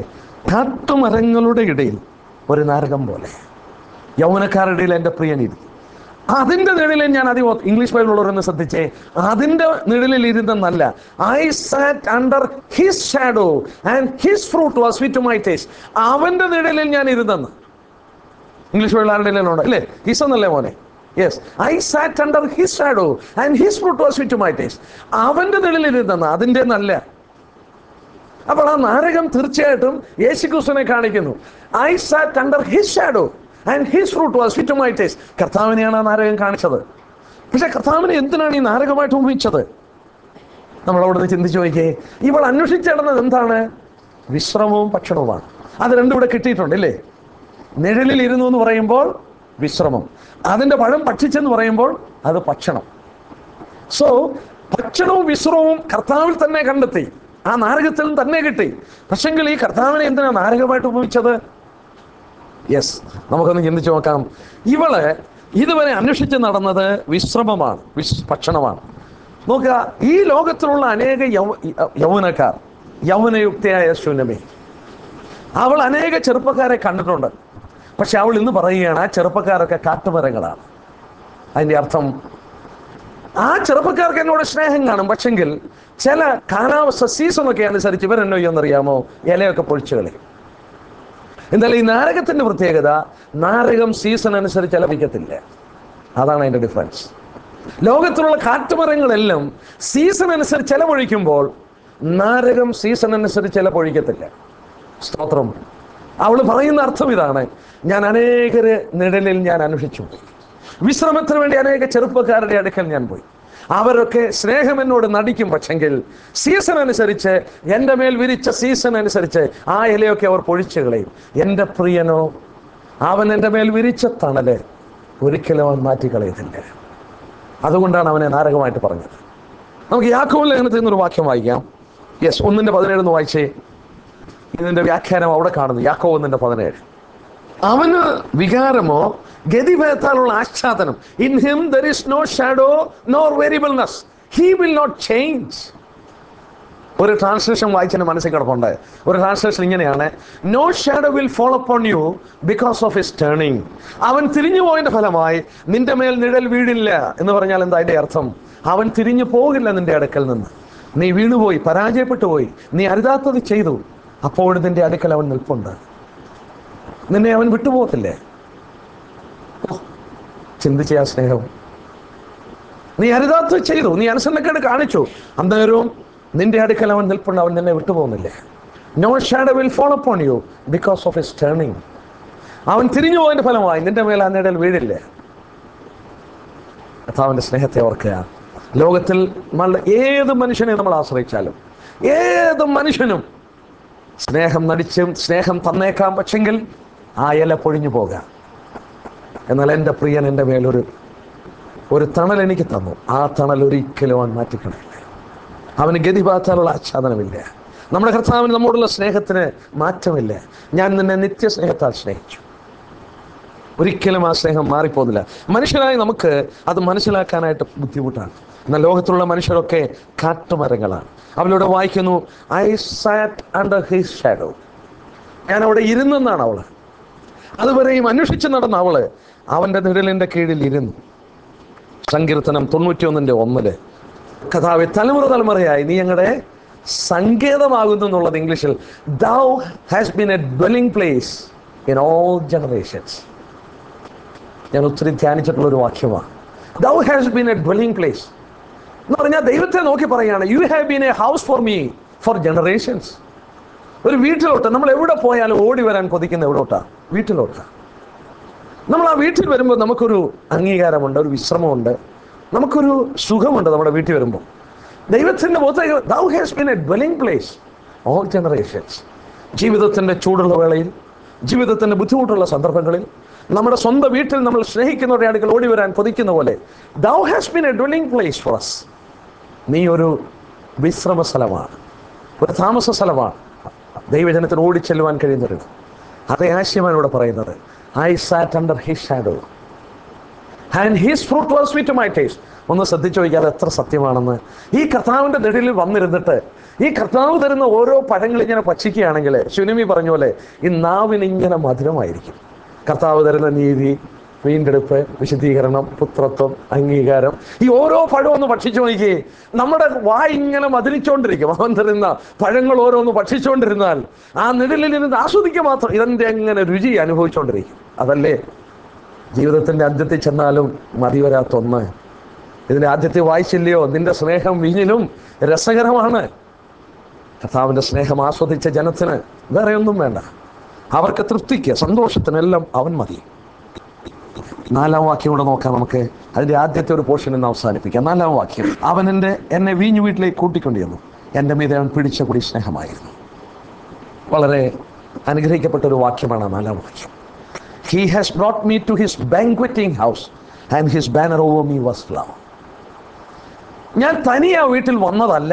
കാട്ടുമരങ്ങളുടെ ഇടയിൽ ഒരു നാരകം പോലെ യൗവനക്കാരുടെ ഇടയിൽ എൻ്റെ പ്രിയനിരുന്നു അതിന്റെ നിഴലിൽ ഞാൻ അധികം ഇംഗ്ലീഷ് ബൈബിളുള്ളവരൊന്ന് ശ്രദ്ധിച്ചേ അതിന്റെ നിഴലിൽ ഇരുന്നെന്നല്ല I sat under his shadow and his fruit was sweet my taste അവന്റെ നിഴലിൽ ഞാൻ ഇരുന്നെന്ന് ഇംഗ്ലീഷ് ബൈബിൾ ആരുടെ ഉണ്ട് അല്ലേ ഹിസ് എന്നല്ലേ മോനെ yes I sat under his shadow and his fruit was sweet my taste അവന്റെ നിഴലിൽ ഇരുന്നെന്ന് അതിന്റെ നല്ല അപ്പോൾ ആ നാരകം തീർച്ചയായിട്ടും യേശുക്രിസ്തുവിനെ കാണിക്കുന്നു I sat under his shadow and his fruit was fit my taste കർത്താവിനെയാണ് ആ നാരകം കാണിച്ചത് പക്ഷെ കർത്താവിനെ എന്തിനാണ് ഈ നാരകമായിട്ട് ഉപയോഗിച്ചത് നമ്മൾ അവിടെ നിന്ന് ചിന്തിച്ചു നോക്കിയേ ഇവൾ അന്വേഷിച്ചിടുന്നത് എന്താണ് വിശ്രമവും ഭക്ഷണവുമാണ് അത് രണ്ടും ഇവിടെ കിട്ടിയിട്ടുണ്ട് ഇല്ലേ നിഴലിൽ ഇരുന്നു എന്ന് പറയുമ്പോൾ വിശ്രമം അതിന്റെ പഴം ഭക്ഷിച്ചെന്ന് പറയുമ്പോൾ അത് ഭക്ഷണം സോ ഭക്ഷണവും വിശ്രമവും കർത്താവിൽ തന്നെ കണ്ടെത്തി ആ നാരകത്തിൽ തന്നെ കിട്ടി പക്ഷെങ്കിൽ ഈ കർത്താവിനെ എന്തിനാ നാരകമായിട്ട് ഉപയോഗിച്ചത് യെസ് നമുക്കൊന്ന് ചിന്തിച്ചു നോക്കാം ഇവള് ഇതുവരെ അന്വേഷിച്ച് നടന്നത് വിശ്രമമാണ് വിശ് ഭക്ഷണമാണ് നോക്കുക ഈ ലോകത്തിലുള്ള അനേക യൗ യൗവനക്കാർ യൗവനയുക്തയായ ശൂന്യമേ അവൾ അനേക ചെറുപ്പക്കാരെ കണ്ടിട്ടുണ്ട് പക്ഷെ അവൾ ഇന്ന് പറയുകയാണ് ആ ചെറുപ്പക്കാരൊക്കെ കാട്ടുമരങ്ങളാണ് അതിൻ്റെ അർത്ഥം ആ ചെറുപ്പക്കാർക്ക് എന്നോട് സ്നേഹം കാണും പക്ഷെങ്കിൽ ചില കാലാവസ്ഥ സീസണൊക്കെ അനുസരിച്ച് ഇവരെന്നോ എന്നറിയാമോ ഇലയൊക്കെ പൊഴിച്ചു കളയും എന്തായാലും ഈ നാരകത്തിന്റെ പ്രത്യേകത നാരകം സീസൺ അനുസരിച്ച് ലഭിക്കത്തില്ല അതാണ് അതിന്റെ ഡിഫറൻസ് ലോകത്തിലുള്ള കാറ്റുമരങ്ങളെല്ലാം സീസൺ അനുസരിച്ച് ചെലവഴിക്കുമ്പോൾ നാരകം സീസൺ അനുസരിച്ച് ചെലവഴിക്കത്തില്ല സ്തോത്രം അവൾ പറയുന്ന അർത്ഥം ഇതാണ് ഞാൻ അനേകര് നിഴലിൽ ഞാൻ അന്വേഷിച്ചു വിശ്രമത്തിന് വേണ്ടി അനേക ചെറുപ്പക്കാരുടെ അടുക്കൽ ഞാൻ പോയി അവരൊക്കെ സ്നേഹം എന്നോട് നടിക്കും പക്ഷെങ്കിൽ സീസൺ അനുസരിച്ച് എൻ്റെ മേൽ വിരിച്ച സീസൺ അനുസരിച്ച് ആ ഇലയൊക്കെ അവർ പൊഴിച്ചു കളയും എൻ്റെ പ്രിയനോ അവൻ എൻ്റെ മേൽ വിരിച്ച തണല് ഒരിക്കലും അവൻ മാറ്റിക്കളയത്തില്ല അതുകൊണ്ടാണ് അവനെ നാരകമായിട്ട് പറഞ്ഞത് നമുക്ക് യാക്കോബ് ലേഖനത്തിൽ നിന്നൊരു വാക്യം വായിക്കാം യെസ് ഒന്നിൻ്റെ പതിനേഴ് വായിച്ചേ ഇതിന്റെ വ്യാഖ്യാനം അവിടെ കാണുന്നു യാക്കോ ഒന്നിന്റെ പതിനേഴ് അവന് വികാരമോ ഗതിഭേദത്താലുള്ള ആച്ഛാദനം in him there is no shadow nor variableness he will not change ഒരു ട്രാൻസ്ലേഷൻ വായിച്ചതിന് മനസ്സിൽ കിടപ്പുണ്ട് ഒരു ട്രാൻസ്ലേഷൻ ഇങ്ങനെയാണ് no shadow will fall upon you because of his turning അവൻ തിരിഞ്ഞു പോയതിന്റെ ഫലമായി നിന്റെ മേൽ നിഴൽ വീടില്ല എന്ന് പറഞ്ഞാൽ എന്താ അതിന്റെ അർത്ഥം അവൻ തിരിഞ്ഞു പോകില്ല നിന്റെ അടുക്കൽ നിന്ന് നീ വീണുപോയി പരാജയപ്പെട്ടു പോയി നീ അരുതാത്തത് ചെയ്തു അപ്പോഴും നിന്റെ അടുക്കൽ അവൻ നിൽപ്പുണ്ട് നിന്നെ അവൻ വിട്ടുപോകത്തില്ലേ ഓ, ചിന്തിച്ച ആ സ്നേഹം നീ അരുതാത്തത് ചെയ്തു നീ അനുസരണക്കേട് കാണിച്ചു അന്നേരവും നിന്റെ അടുക്കൽ അവൻ നിൽപ്പുണ്ട് അവൻ നിന്നെ വിട്ടുപോകുന്നില്ലേ no shadow will fall upon you because of his turning അവൻ തിരിഞ്ഞു പോയതിന്റെ ഫലമായി നിന്റെ മേൽ അന്നിടയിൽ വീഴില്ലേ കർത്താവിന്റെ സ്നേഹത്തെ ഓർക്കുക ലോകത്തിൽ നമ്മൾ ഏത് മനുഷ്യനെ നമ്മൾ ആശ്രയിച്ചാലും ഏത് മനുഷ്യനും സ്നേഹം നടിച്ചും സ്നേഹം തന്നേക്കാം പക്ഷെങ്കിൽ ആ ഇല പൊഴിഞ്ഞു പോകാം എന്നാൽ എൻ്റെ പ്രിയൻ എൻ്റെ മേലൊരു ഒരു തണൽ എനിക്ക് തന്നു ആ തണൽ ഒരിക്കലും അവൻ മാറ്റിക്കളയില്ല അവന് ഗതിപാത്താനുള്ള ആച്ഛാദനമില്ല നമ്മുടെ കർത്താവിന് നമ്മോടുള്ള സ്നേഹത്തിന് മാറ്റമില്ല ഞാൻ നിന്നെ നിത്യസ്നേഹത്താൽ സ്നേഹിച്ചു ഒരിക്കലും ആ സ്നേഹം മാറിപ്പോകുന്നില്ല മനുഷ്യരായി നമുക്ക് അത് മനസ്സിലാക്കാനായിട്ട് ബുദ്ധിമുട്ടാണ് എന്നാൽ ലോകത്തിലുള്ള മനുഷ്യരൊക്കെ കാട്ടുമരങ്ങളാണ് അവളിവിടെ വായിക്കുന്നു I sat under his shadow ഞാൻ അവിടെ ഇരുന്നെന്നാണ് അവള് അതുവരെയും അന്വേഷിച്ച് നടന്ന അവള് അവന്റെ നിഴലിന്റെ കീഴിൽ ഇരുന്നു സങ്കീർത്തനം തൊണ്ണൂറ്റിയൊന്നിന്റെ ഒന്നില് കഥാവെ തലമുറ തലമുറയായി നീ ഞങ്ങളുടെ സങ്കേതമാകുന്നു എന്നുള്ളത് ഇംഗ്ലീഷിൽ thou has been a dwelling place in all generations ഞാൻ ഒത്തിരി ധ്യാനിച്ചിട്ടുള്ള ഒരു വാക്യമാണ് thou has been a dwelling place എന്ന് പറഞ്ഞാൽ ദൈവത്തെ നോക്കി പറയുകയാണ് you have been a house for me for generations ഒരു വീട്ടിലോട്ട് നമ്മൾ എവിടെ പോയാലും ഓടി വരാൻ കൊതിക്കുന്ന എവിടോട്ടാ വീട്ടിലോട്ടാ നമ്മൾ ആ വീട്ടിൽ വരുമ്പോൾ നമുക്കൊരു അംഗീകാരമുണ്ട് ഒരു വിശ്രമമുണ്ട് നമുക്കൊരു സുഖമുണ്ട് നമ്മുടെ വീട്ടിൽ വരുമ്പോൾ ദൈവത്തിൻ്റെ മുഖത്തേക്ക് thou has been a dwelling place all generations ജീവിതത്തിൻ്റെ ചൂടുള്ള വേളയിൽ ജീവിതത്തിൻ്റെ ബുദ്ധിമുട്ടുള്ള സന്ദർഭങ്ങളിൽ നമ്മുടെ സ്വന്തം വീട്ടിൽ നമ്മൾ സ്നേഹിക്കുന്നവരുടെ അടുക്കൽ ഓടി വരാൻ കൊതിക്കുന്ന പോലെ thou has been a dwelling place for us നീ ഒരു വിശ്രമ സ്ഥലമാണ് ഒരു താമസ സ്ഥലമാണ് ദൈവജനത്തിന് ഓടിച്ചെല്ലുവാൻ കഴിയുന്നത് അതേ ആശയമാണ് ഇവിടെ പറയുന്നത് I sat under his shadow and his fruit was sweet my taste ഒന്ന് ശ്രദ്ധിച്ചു നോക്കിയാൽ എത്ര സത്യമാണെന്ന് ഈ കർത്താവിൻ്റെ നെടിലിൽ വന്നിരുന്നിട്ട് ഈ കർത്താവ് തരുന്ന ഓരോ പഴങ്ങൾ ഇങ്ങനെ പച്ചിക്കുകയാണെങ്കിൽ ശുനിമി പറഞ്ഞ പോലെ ഈ നാവിന് ഇങ്ങനെ മധുരമായിരിക്കും കർത്താവ് തരുന്ന നീതി വീണ്ടെടുപ്പ് വിശദീകരണം പുത്രത്വം അംഗീകാരം ഈ ഓരോ പഴം ഒന്ന് ഭക്ഷിച്ചു നോക്കിയേ നമ്മുടെ വായ ഇങ്ങനെ മതിലിച്ചുകൊണ്ടിരിക്കും അവൻ തരുന്ന പഴങ്ങൾ ഓരോന്ന് ഭക്ഷിച്ചുകൊണ്ടിരുന്നാൽ ആ നിഴലിൽ ഇരുന്ന് ആസ്വദിക്കുക മാത്രം ഇതെന്റെ എങ്ങനെ രുചി അനുഭവിച്ചുകൊണ്ടിരിക്കും അതല്ലേ ജീവിതത്തിന്റെ അന്ത്യത്തിൽ ചെന്നാലും മതി വരാത്ത ഒന്ന് ഇതിന്റെ ആദ്യത്തെ വായിച്ചില്ലയോ നിന്റെ സ്നേഹം വീഞ്ഞിലും രസകരമാണ് കർത്താവിന്റെ സ്നേഹം ആസ്വദിച്ച ജനത്തിന് വേറെ ഒന്നും വേണ്ട അവർക്ക് തൃപ്തിക്ക് സന്തോഷത്തിനെല്ലാം അവൻ മതി നാലാം വാക്യം കൂടെ നോക്കാം നമുക്ക് അതിന്റെ ആദ്യത്തെ ഒരു പോർഷൻ എന്ന് അവസാനിപ്പിക്കാം നാലാം വാക്യം അവൻ എൻ്റെ എന്നെ വീഞ്ഞു വീട്ടിലേക്ക് കൂട്ടിക്കൊണ്ടിരുന്നു എൻ്റെ മീതെ അവൻ പിടിച്ച കൂടി സ്നേഹമായിരുന്നു വളരെ അനുഗ്രഹിക്കപ്പെട്ട ഒരു വാക്യമാണ് ആ നാലാം വാക്യം he has brought me to his banqueting house and his banner over me was love ഞാൻ തനിയെ ആ വീട്ടിൽ വന്നതല്ല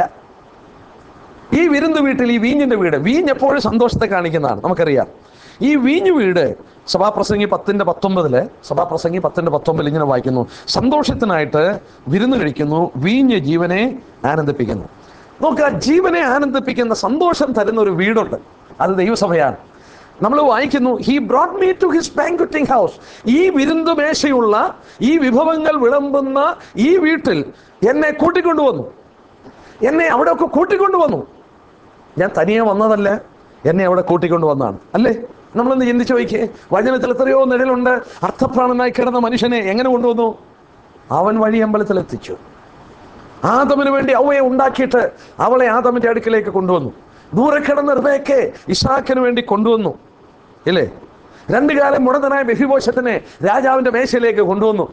ഈ വിരുന്ന് വീട്ടിൽ ഈ വീഞ്ഞിന്റെ വീട് വീഞ്ഞ് എപ്പോഴും സന്തോഷത്തെ കാണിക്കുന്നതാണ് നമുക്കറിയാം ഈ വീഞ്ഞു വീട് സഭാപ്രസംഗി പത്തിന്റെ പത്തൊമ്പതില് സഭാപ്രസംഗി പത്തിന്റെ പത്തൊമ്പതിൽ ഇങ്ങനെ വായിക്കുന്നു സന്തോഷത്തിനായിട്ട് വിരുന്ന് കഴിക്കുന്നു വീഞ്ഞ് ജീവനെ ആനന്ദിപ്പിക്കുന്നു നോക്കുക ജീവനെ ആനന്ദിപ്പിക്കുന്ന സന്തോഷം തരുന്ന ഒരു വീടുണ്ട് അത് ദൈവസഭയാണ് നമ്മൾ വായിക്കുന്നു he brought me to his banqueting house ഈ വിരുന്ന് മേശയുള്ള ഈ വിഭവങ്ങൾ വിളമ്പുന്ന ഈ വീട്ടിൽ എന്നെ കൂട്ടിക്കൊണ്ടുവന്നു എന്നെ അവിടെയൊക്കെ കൂട്ടിക്കൊണ്ടുവന്നു ഞാൻ തനിയെ വന്നതല്ല എന്നെ അവിടെ കൂട്ടിക്കൊണ്ട് വന്നതാണ് അല്ലേ നമ്മളൊന്ന് ചിന്തിച്ചു നോക്കിയേ വചനത്തിൽ എത്രയോ നിഴലുണ്ട് അർത്ഥപ്രാണനായി കിടന്ന മനുഷ്യനെ എങ്ങനെ കൊണ്ടുവന്നു അവൻ വഴി അമ്പലത്തിൽ എത്തിച്ചു ആദമിന് വേണ്ടി അവയെ ഉണ്ടാക്കിയിട്ട് അവളെ ആദമിന്റെ അടുക്കിലേക്ക് കൊണ്ടുവന്നു ദൂരെ കിടന്ന ഹൃദയക്കെ ഇഷാക്കിന് വേണ്ടി കൊണ്ടുവന്നു ഇല്ലേ രണ്ടു കാലം മുടന്തനായ ബഹിഭോഷത്തിനെ രാജാവിന്റെ മേശയിലേക്ക് കൊണ്ടുവന്നു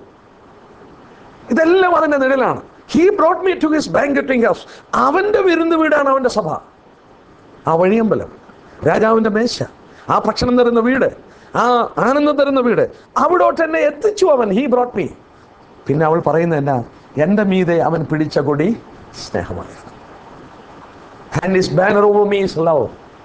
ഇതെല്ലാം അതിന്റെ നിഴലാണ് he brought me to his banqueting house അവന്റെ വിരുന്ന് വീടാണ് അവന്റെ സഭ ആ വഴിയമ്പലം രാജാവിന്റെ മേശ ആ ഭക്ഷണം തരുന്ന വീട് ആ ആനന്ദം തരുന്ന വീട് അവിടോട്ട് എന്നെ എത്തിച്ചു അവൻ ഹീ ബ്രോട്ട് മീ പിന്നെ അവൾ പറയുന്നത് എന്നാ എൻ്റെ മീതെ അവൻ പിടിച്ച കൊടി സ്നേഹമായിരുന്നു and his banner over me's love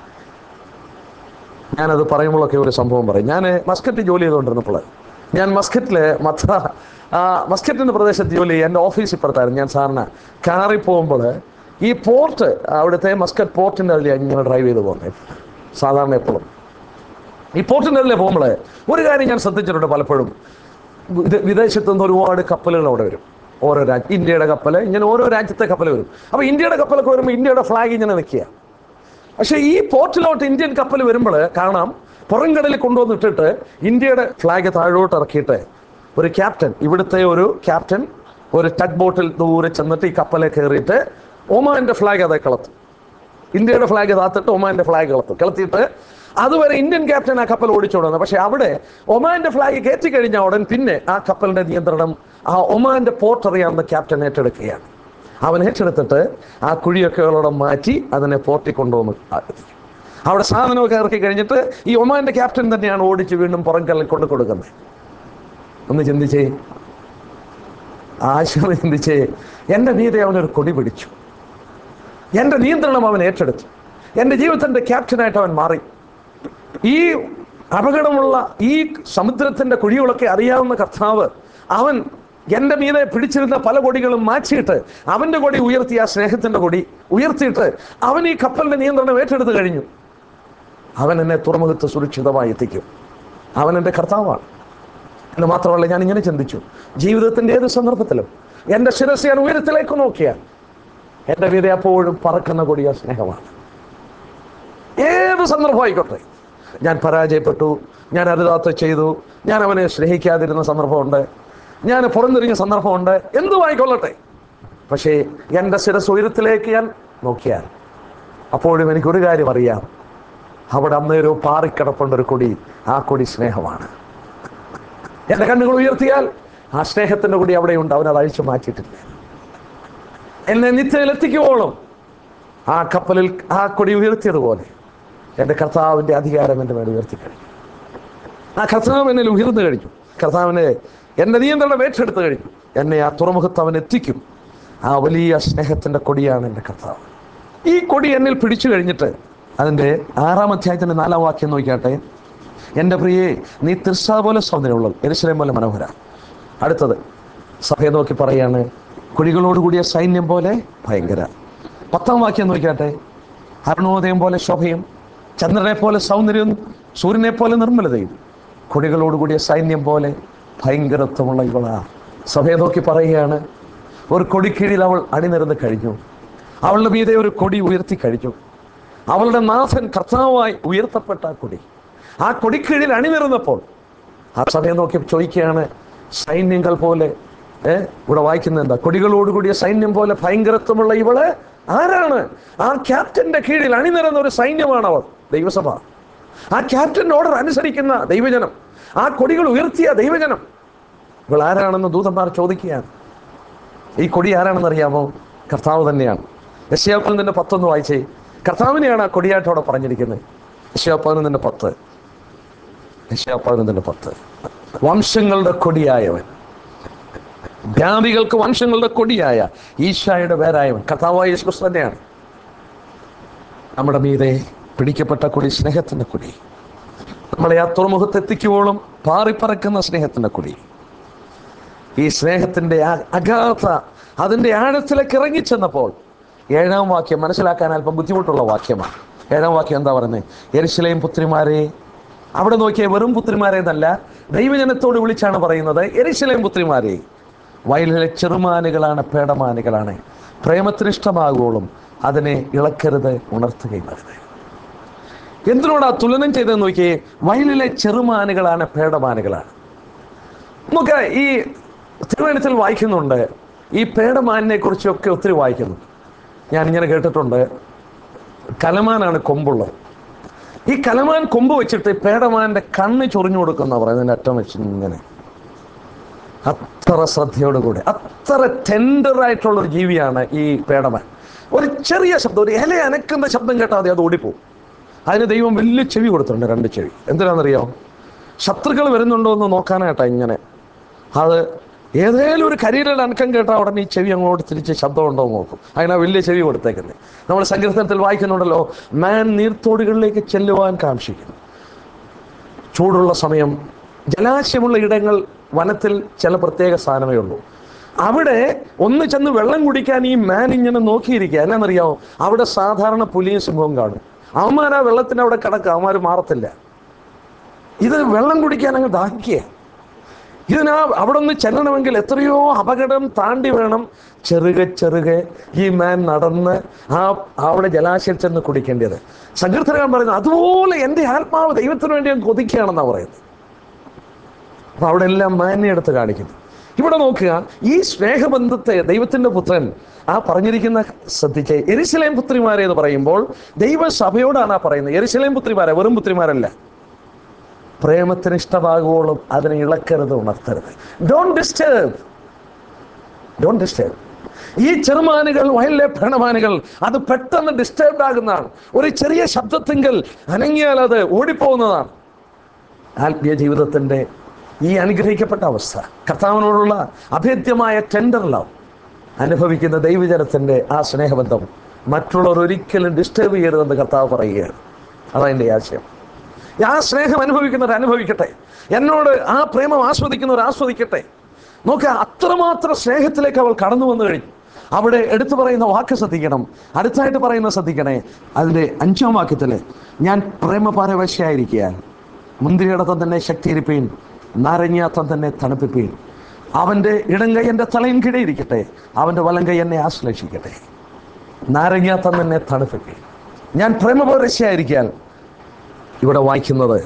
ഞാനത് പറയുമ്പോഴൊക്കെ ഒരു സംഭവം പറയും ഞാൻ മസ്കറ്റ് ജോലി ചെയ്തുകൊണ്ടിരുന്നപ്പോൾ ഞാൻ മസ്കറ്റിൽ മത്ത ആ മസ്കറ്റിൻ്റെ പ്രദേശത്ത് ജോലി ചെയ്യും എൻ്റെ ഓഫീസ് ഇപ്പുറത്തായിരുന്നു ഞാൻ സാറിന് കാറിൽ പോകുമ്പോൾ ഈ പോർട്ട് അവിടുത്തെ മസ്കറ്റ് പോർട്ടിൻ്റെ അതിൽ ഇങ്ങനെ ഡ്രൈവ് ചെയ്ത് പോകുന്നത് സാധാരണ എപ്പോഴും ഈ പോർട്ടിൻ്റെ അതിലെ പോകുമ്പോൾ ഒരു കാര്യം ഞാൻ ശ്രദ്ധിച്ചിട്ടുണ്ട് പലപ്പോഴും ഇത് വിദേശത്തു നിന്ന് ഒരുപാട് കപ്പലുകൾ അവിടെ വരും ഓരോ രാജ്യം ഇന്ത്യയുടെ കപ്പൽ ഇങ്ങനെ ഓരോ രാജ്യത്തെ കപ്പൽ വരും അപ്പോൾ ഇന്ത്യയുടെ കപ്പലൊക്കെ വരുമ്പോൾ ഇന്ത്യയുടെ ഫ്ലാഗ് ഇങ്ങനെ നിൽക്കുക പക്ഷേ ഈ പോർട്ടിലോട്ട് ഇന്ത്യൻ കപ്പൽ വരുമ്പോൾ കാണാം പുറംകടലിൽ കൊണ്ടുവന്നിട്ടിട്ട് ഇന്ത്യയുടെ ഫ്ലാഗ് താഴോട്ട് ഇറക്കിയിട്ട് ഒരു ക്യാപ്റ്റൻ ഇവിടുത്തെ ഒരു ക്യാപ്റ്റൻ ഒരു ടഗ് ബോട്ടിൽ ദൂരെ ചെന്നിട്ട് ഈ കപ്പലെ കയറിയിട്ട് ഒമാന്റെ ഫ്ലാഗ് അതേ കളത്തും ഇന്ത്യയുടെ ഫ്ലാഗ് താത്തിട്ട് ഒമാന്റെ ഫ്ലാഗ് കളത്തും കളത്തിയിട്ട് അതുവരെ ഇന്ത്യൻ ക്യാപ്റ്റൻ ആ കപ്പൽ ഓടിച്ചോടുന്നത് പക്ഷെ അവിടെ ഒമാന്റെ ഫ്ലാഗ് കയറ്റി കഴിഞ്ഞ ഉടൻ പിന്നെ ആ കപ്പലിന്റെ നിയന്ത്രണം ആ ഒമാന്റെ പോർട്ട് അറിയാവുന്ന ക്യാപ്റ്റൻ ഏറ്റെടുക്കുകയാണ് അവൻ ഏറ്റെടുത്തിട്ട് ആ കുഴിയൊക്കെ അവളോടെ മാറ്റി അതിനെ പോർട്ടിൽ കൊണ്ടുവന്ന് ആക്കി. അവിടെ സാധനമൊക്കെ ഇറക്കി കഴിഞ്ഞിട്ട് ഈ ഒമാന്റെ ക്യാപ്റ്റൻ തന്നെയാണ് ഓടിച്ച് വീണ്ടും പുറംകല്ലിൽ കൊണ്ട് കൊടുക്കുന്നത് ഒന്ന് ചിന്തിച്ചേ ആശയം ചിന്തിച്ചേ എൻ്റെ മീതെ അവനൊരു കൊടി പിടിച്ചു എൻ്റെ നിയന്ത്രണം അവൻ ഏറ്റെടുത്തു എൻ്റെ ജീവിതത്തിൻ്റെ ക്യാപ്റ്റനായിട്ട് അവൻ മാറി ഈ അപകടമുള്ള ഈ സമുദ്രത്തിന്റെ കുഴികളൊക്കെ അറിയാവുന്ന കർത്താവ് അവൻ എൻ്റെ മീതെ പിടിച്ചിരുന്ന പല കൊടികളും മാറ്റിയിട്ട് അവൻ്റെ കൊടി ഉയർത്തി ആ സ്നേഹത്തിൻ്റെ കൊടി ഉയർത്തിയിട്ട് അവൻ ഈ കപ്പലിന്റെ നിയന്ത്രണം ഏറ്റെടുത്ത് കഴിഞ്ഞു അവൻ എന്നെ തുറമുഖത്ത് സുരക്ഷിതമായി എത്തിക്കും അവൻ എൻ്റെ കർത്താവാണ് എന്ന് മാത്രമല്ല ഞാൻ ഇങ്ങനെ ചിന്തിച്ചു ജീവിതത്തിന്റെ ഏത് സന്ദർഭത്തിലും എൻ്റെ ശിരസ് ഞാൻ ഉയരത്തിലേക്ക് നോക്കിയാൽ എൻ്റെ മീതെ അപ്പോഴും പറക്കുന്ന കൊടിയ സ്നേഹമാണ് ഏത് സന്ദർഭം ആയിക്കോട്ടെ ഞാൻ പരാജയപ്പെട്ടു ഞാൻ അരുതാത്ത ചെയ്തു ഞാൻ അവനെ സ്നേഹിക്കാതിരുന്ന സന്ദർഭമുണ്ട് ഞാൻ പുറംതിരിഞ്ഞ സന്ദർഭമുണ്ട് എന്തും ആയിക്കൊള്ളട്ടെ പക്ഷേ എൻ്റെ ശിരസ് ഉയരത്തിലേക്ക് ഞാൻ നോക്കിയാൽ അപ്പോഴും എനിക്കൊരു കാര്യം അറിയാം അവിടെ അന്നേരവും പാറിക്കിടപ്പുണ്ട് ഒരു കൊടി ആ കൊടി സ്നേഹമാണ് എൻ്റെ കണ്ണുകൾ ഉയർത്തിയാൽ ആ സ്നേഹത്തിൻ്റെ കൊടി അവിടെയുണ്ട് അവൻ അത് അഴിച്ചു മാറ്റിയിട്ടില്ല എന്നെ നിത്യയിൽ എത്തിക്കുവോളും ആ കപ്പലിൽ ആ കൊടി ഉയർത്തിയതുപോലെ എൻ്റെ കർത്താവിൻ്റെ അധികാരം എൻ്റെ മേൽ ഉയർത്തി കഴിഞ്ഞു ആ കർത്താവ് എന്നിൽ ഉയർന്നു കഴിഞ്ഞു കർത്താവിനെ എൻ്റെ നിയന്ത്രണം ഏറ്റെടുത്ത് കഴിഞ്ഞു എന്നെ ആ തുറമുഖത്ത് അവൻ എത്തിക്കും ആ വലിയ സ്നേഹത്തിൻ്റെ കൊടിയാണ് എൻ്റെ കർത്താവ് ഈ കൊടി എന്നിൽ പിടിച്ചു കഴിഞ്ഞിട്ട് അതിൻ്റെ ആറാം അധ്യായത്തിൻ്റെ നാലാം വാക്യം നോക്കിയാട്ടെ എൻ്റെ പ്രിയേ നീ തിർസ പോലെ സൗന്ദര്യമുള്ളത് എരിശിലേം പോലെ മനോഹര അടുത്തത് സഭയെ നോക്കി പറയാണ് കുഴികളോടുകൂടിയ സൈന്യം പോലെ ഭയങ്കര പത്താം വാക്യം നോക്കിയാട്ടെ അരുണോദയം പോലെ ശോഭയും ചന്ദ്രനെ പോലെ സൗന്ദര്യവും സൂര്യനെ പോലെ നിർമ്മലതയും കുടികളോടുകൂടിയ സൈന്യം പോലെ ഭയങ്കരത്വമുള്ള ഇവളാ സഭയെ നോക്കി പറയുകയാണ് ഒരു കൊടിക്കീഴിൽ അവൾ അണിനിരന്ന് കഴിഞ്ഞു അവളുടെ മീതെ ഒരു കൊടി ഉയർത്തി കഴിഞ്ഞു അവളുടെ നാഥൻ കർത്താവായി ഉയർത്തപ്പെട്ട ആ കൊടി ആ കൊടിക്കീഴിൽ അണിനിരന്നപ്പോൾ ആ സമയം നോക്കി ചോദിക്കുകയാണ് സൈന്യങ്ങൾ പോലെ ഏ ഇവിടെ വായിക്കുന്ന എന്താ കൊടികളോടുകൂടിയ സൈന്യം പോലെ ഭയങ്കരത്വമുള്ള ഇവള് ആരാണ് ആ ക്യാപ്റ്റന്റെ കീഴിൽ അണിനിരന്ന ഒരു സൈന്യമാണ് അവൾ ദൈവസഭ ആ ക്യാപ്റ്റന്റെ ഓർഡർ അനുസരിക്കുന്ന ദൈവജനം ആ കൊടികൾ ഉയർത്തിയ ദൈവജനം ഇവൾ ആരാണെന്ന് ദൂതന്മാർ ചോദിക്കുകയാണ് ഈ കൊടി ആരാണെന്ന് അറിയാമോ കർത്താവ് തന്നെയാണ് യശയാപ്പതിൻ്റെ പത്തൊന്ന് വായിച്ചേ കർത്താവിനെയാണ് ആ കൊടിയായിട്ടോടെ പറഞ്ഞിരിക്കുന്നത് യശയാപ്പതിൻ്റെ പത്ത് യശയാപ്പതിൻ്റെ പത്ത് വംശങ്ങളുടെ കൊടിയായവൻ ജാതികൾക്ക് വംശങ്ങളുടെ കൊടിയായ ഈശായുടെ പേരായവൻ കർത്താവായ യേശു ക്രിസ്തു തന്നെയാണ് നമ്മുടെ മീതെ പിടിക്കപ്പെട്ട കൊടി സ്നേഹത്തിന്റെ കൊടി നമ്മളെ ആ തുറമുഖത്ത് എത്തിക്കുവോളം പാറിപ്പറക്കുന്ന സ്നേഹത്തിന്റെ കൊടി ഈ സ്നേഹത്തിന്റെ ആ അഗാധ അതിന്റെ ആഴത്തിലേക്ക് ഇറങ്ങിച്ചെന്നപ്പോൾ ഏഴാം വാക്യം മനസ്സിലാക്കാൻ അല്പം ബുദ്ധിമുട്ടുള്ള വാക്യമാണ് ഏഴാം വാക്യം എന്താ പറയുന്നത് എരിശിലെയും പുത്രിമാരെ അവിടെ നോക്കിയ വെറും പുത്രിമാരെ എന്നല്ല ദൈവജനത്തോട് വിളിച്ചാണ് പറയുന്നത് എരിശിലെയും പുത്രിമാരെ വയലിലെ ചെറുമാനുകളാണ് പേടമാനുകളാണ് പ്രേമത്തിന് ഇഷ്ടമാകുവോളും അതിനെ ഇളക്കരുത് ഉണർത്തുകയും അരുത് എന്തിനോടാ തുലനം ചെയ്തെന്ന് നോക്കിയേ വയലിലെ ചെറുമാനുകളാണ് പേടമാനുകളാണ് നമുക്ക് ഈ തിരുവനന്തപുരത്തിൽ വായിക്കുന്നുണ്ട് ഈ പേടമാനിനെ കുറിച്ചൊക്കെ ഒത്തിരി വായിക്കുന്നു ഞാൻ ഇങ്ങനെ കേട്ടിട്ടുണ്ട് കലമാനാണ് കൊമ്പുള്ളത് ഈ കലമാൻ കൊമ്പ് വെച്ചിട്ട് ഈ പേടമാന്റെ കണ്ണ് ചൊറിഞ്ഞു കൊടുക്കുന്ന പറയുന്നതിന്റെ അറ്റം വെച്ച് ഇങ്ങനെ അത്ര ശ്രദ്ധയോടുകൂടി അത്ര ടെൻഡർ ആയിട്ടുള്ള ഒരു ജീവിയാണ് ഈ പേടമാൻ ഒരു ചെറിയ ശബ്ദം ഒരു ഇല അനക്കുന്ന ശബ്ദം കേട്ടാൽ മതി അത് ഓടിപ്പോവും അതിന് ദൈവം വലിയ ചെവി കൊടുത്തിട്ടുണ്ട് രണ്ട് ചെവി എന്തിനാണെന്നറിയോ ശത്രുക്കൾ വരുന്നുണ്ടോ എന്ന് നോക്കാനായിട്ടാ ഇങ്ങനെ അത് ഏതേലും ഒരു കരിയിലുള്ള അനക്കം കേട്ടാൽ ഉടനെ ഈ ചെവി അങ്ങോട്ട് തിരിച്ച് ശബ്ദം ഉണ്ടോ എന്ന് നോക്കും അതിനാ വലിയ ചെവി കൊടുത്തേക്കുന്നത് നമ്മൾ സങ്കീർത്തനത്തിൽ വായിക്കുന്നുണ്ടല്ലോ മാൻ നീർത്തോടുകളിലേക്ക് ചെല്ലുവാൻ കാക്ഷിക്കുന്നു ചൂടുള്ള സമയം ജലാശയമുള്ള ഇടങ്ങൾ വനത്തിൽ ചില പ്രത്യേക സ്ഥാനമേ ഉള്ളൂ അവിടെ ഒന്ന് ചെന്ന് വെള്ളം കുടിക്കാൻ ഈ മാൻ ഇങ്ങനെ നോക്കിയിരിക്കുക എന്നാണെന്നറിയാമോ അവിടെ സാധാരണ പുലിയും സിംഹവും കാണും അവന്മാർ ആ വെള്ളത്തിന് അവിടെ കിടക്കുക അവന്മാർ മാറത്തില്ല ഇത് വെള്ളം കുടിക്കാൻ അങ്ങ് ദാഹിക്കുക ഇതിനാ അവിടെ നിന്ന് ചെല്ലണമെങ്കിൽ എത്രയോ അപകടം താണ്ടി വേണം ചെറുകെ ചെറുകെ ഈ മാൻ നടന്ന് ആ അവിടെ ജലാശയം ചെന്ന് കുടിക്കേണ്ടത് സങ്കീർത്തനകാരൻ പറയുന്നത് അതുപോലെ എൻ്റെ ആത്മാവ് ദൈവത്തിന് വേണ്ടി ഞാൻ കൊതിക്കുകയാണെന്നാണ് പറയുന്നത് അപ്പൊ അവിടെ എല്ലാം മാന്യെടുത്ത് കാണിക്കുന്നു ഇവിടെ നോക്കുക ഈ സ്നേഹബന്ധത്തെ ദൈവത്തിന്റെ പുത്രൻ ആ പറഞ്ഞിരിക്കുന്ന ശ്രദ്ധിച്ച് എരിശിലേം പുത്രിമാരെ എന്ന് പറയുമ്പോൾ ദൈവസഭയോടാണ് ആ പറയുന്നത് എരിശിലേം പുത്രിമാരെ വെറും പുത്രിമാരല്ല പ്രേമത്തിന് ഇഷ്ടമാകുവോളും അതിനെ ഇളക്കരുത് ഉണർത്തരുത് ഡോണ്ട് ഡിസ്റ്റർബ് ഡോണ്ട് ഡിസ്റ്റർബ് ഈ ചെറുമാനുകൾ വയലിലെ ഭരണമാനുകൾ അത് പെട്ടെന്ന് ഡിസ്റ്റർബ്ഡ് ആകുന്നതാണ് ഒരു ചെറിയ ശബ്ദത്തെങ്കിൽ അനങ്ങിയാൽ അത് ഓടിപ്പോകുന്നതാണ് ആത്മീയ ജീവിതത്തിൻ്റെ ഈ അനുഗ്രഹിക്കപ്പെട്ട അവസ്ഥ കർത്താവിനോടുള്ള അഭേദ്യമായ ടെൻഡർ ലവ് അനുഭവിക്കുന്ന ദൈവജനത്തിൻ്റെ ആ സ്നേഹബന്ധം മറ്റുള്ളവർ ഒരിക്കലും ഡിസ്റ്റർബ് ചെയ്യരുതെന്ന് കർത്താവ് പറയുകയാണ് അതതിൻ്റെ ആശയം ആ സ്നേഹം അനുഭവിക്കുന്നവർ അനുഭവിക്കട്ടെ എന്നോട് ആ പ്രേമം ആസ്വദിക്കുന്നവർ ആസ്വദിക്കട്ടെ നോക്കുക അത്രമാത്രം സ്നേഹത്തിലേക്ക് അവൾ കടന്നു വന്നു കഴിഞ്ഞു അവിടെ എടുത്തു പറയുന്ന വാക്ക് ശ്രദ്ധിക്കണം അടുത്തായിട്ട് പറയുന്ന ശ്രദ്ധിക്കണേ അതിൻ്റെ അഞ്ചാം വാക്യത്തിൽ ഞാൻ പ്രേമപാരവശ്യായിരിക്കാൻ മുന്തിരിയിടത്തം തന്നെ ശക്തിയിരിപ്പീൻ നാരങ്ങാത്തം തന്നെ തണുപ്പിപ്പീൻ അവൻ്റെ ഇടം കൈ എൻ്റെ തലയും കിടയിരിക്കട്ടെ അവൻ്റെ വലം കൈ എന്നെ ആശ്ലേഷിക്കട്ടെ നാരങ്ങാത്തം തന്നെ തണുപ്പിപ്പീൻ ഞാൻ പ്രേമപാരവശ്യായിരിക്കാൻ ഇവിടെ വായിക്കുന്നത്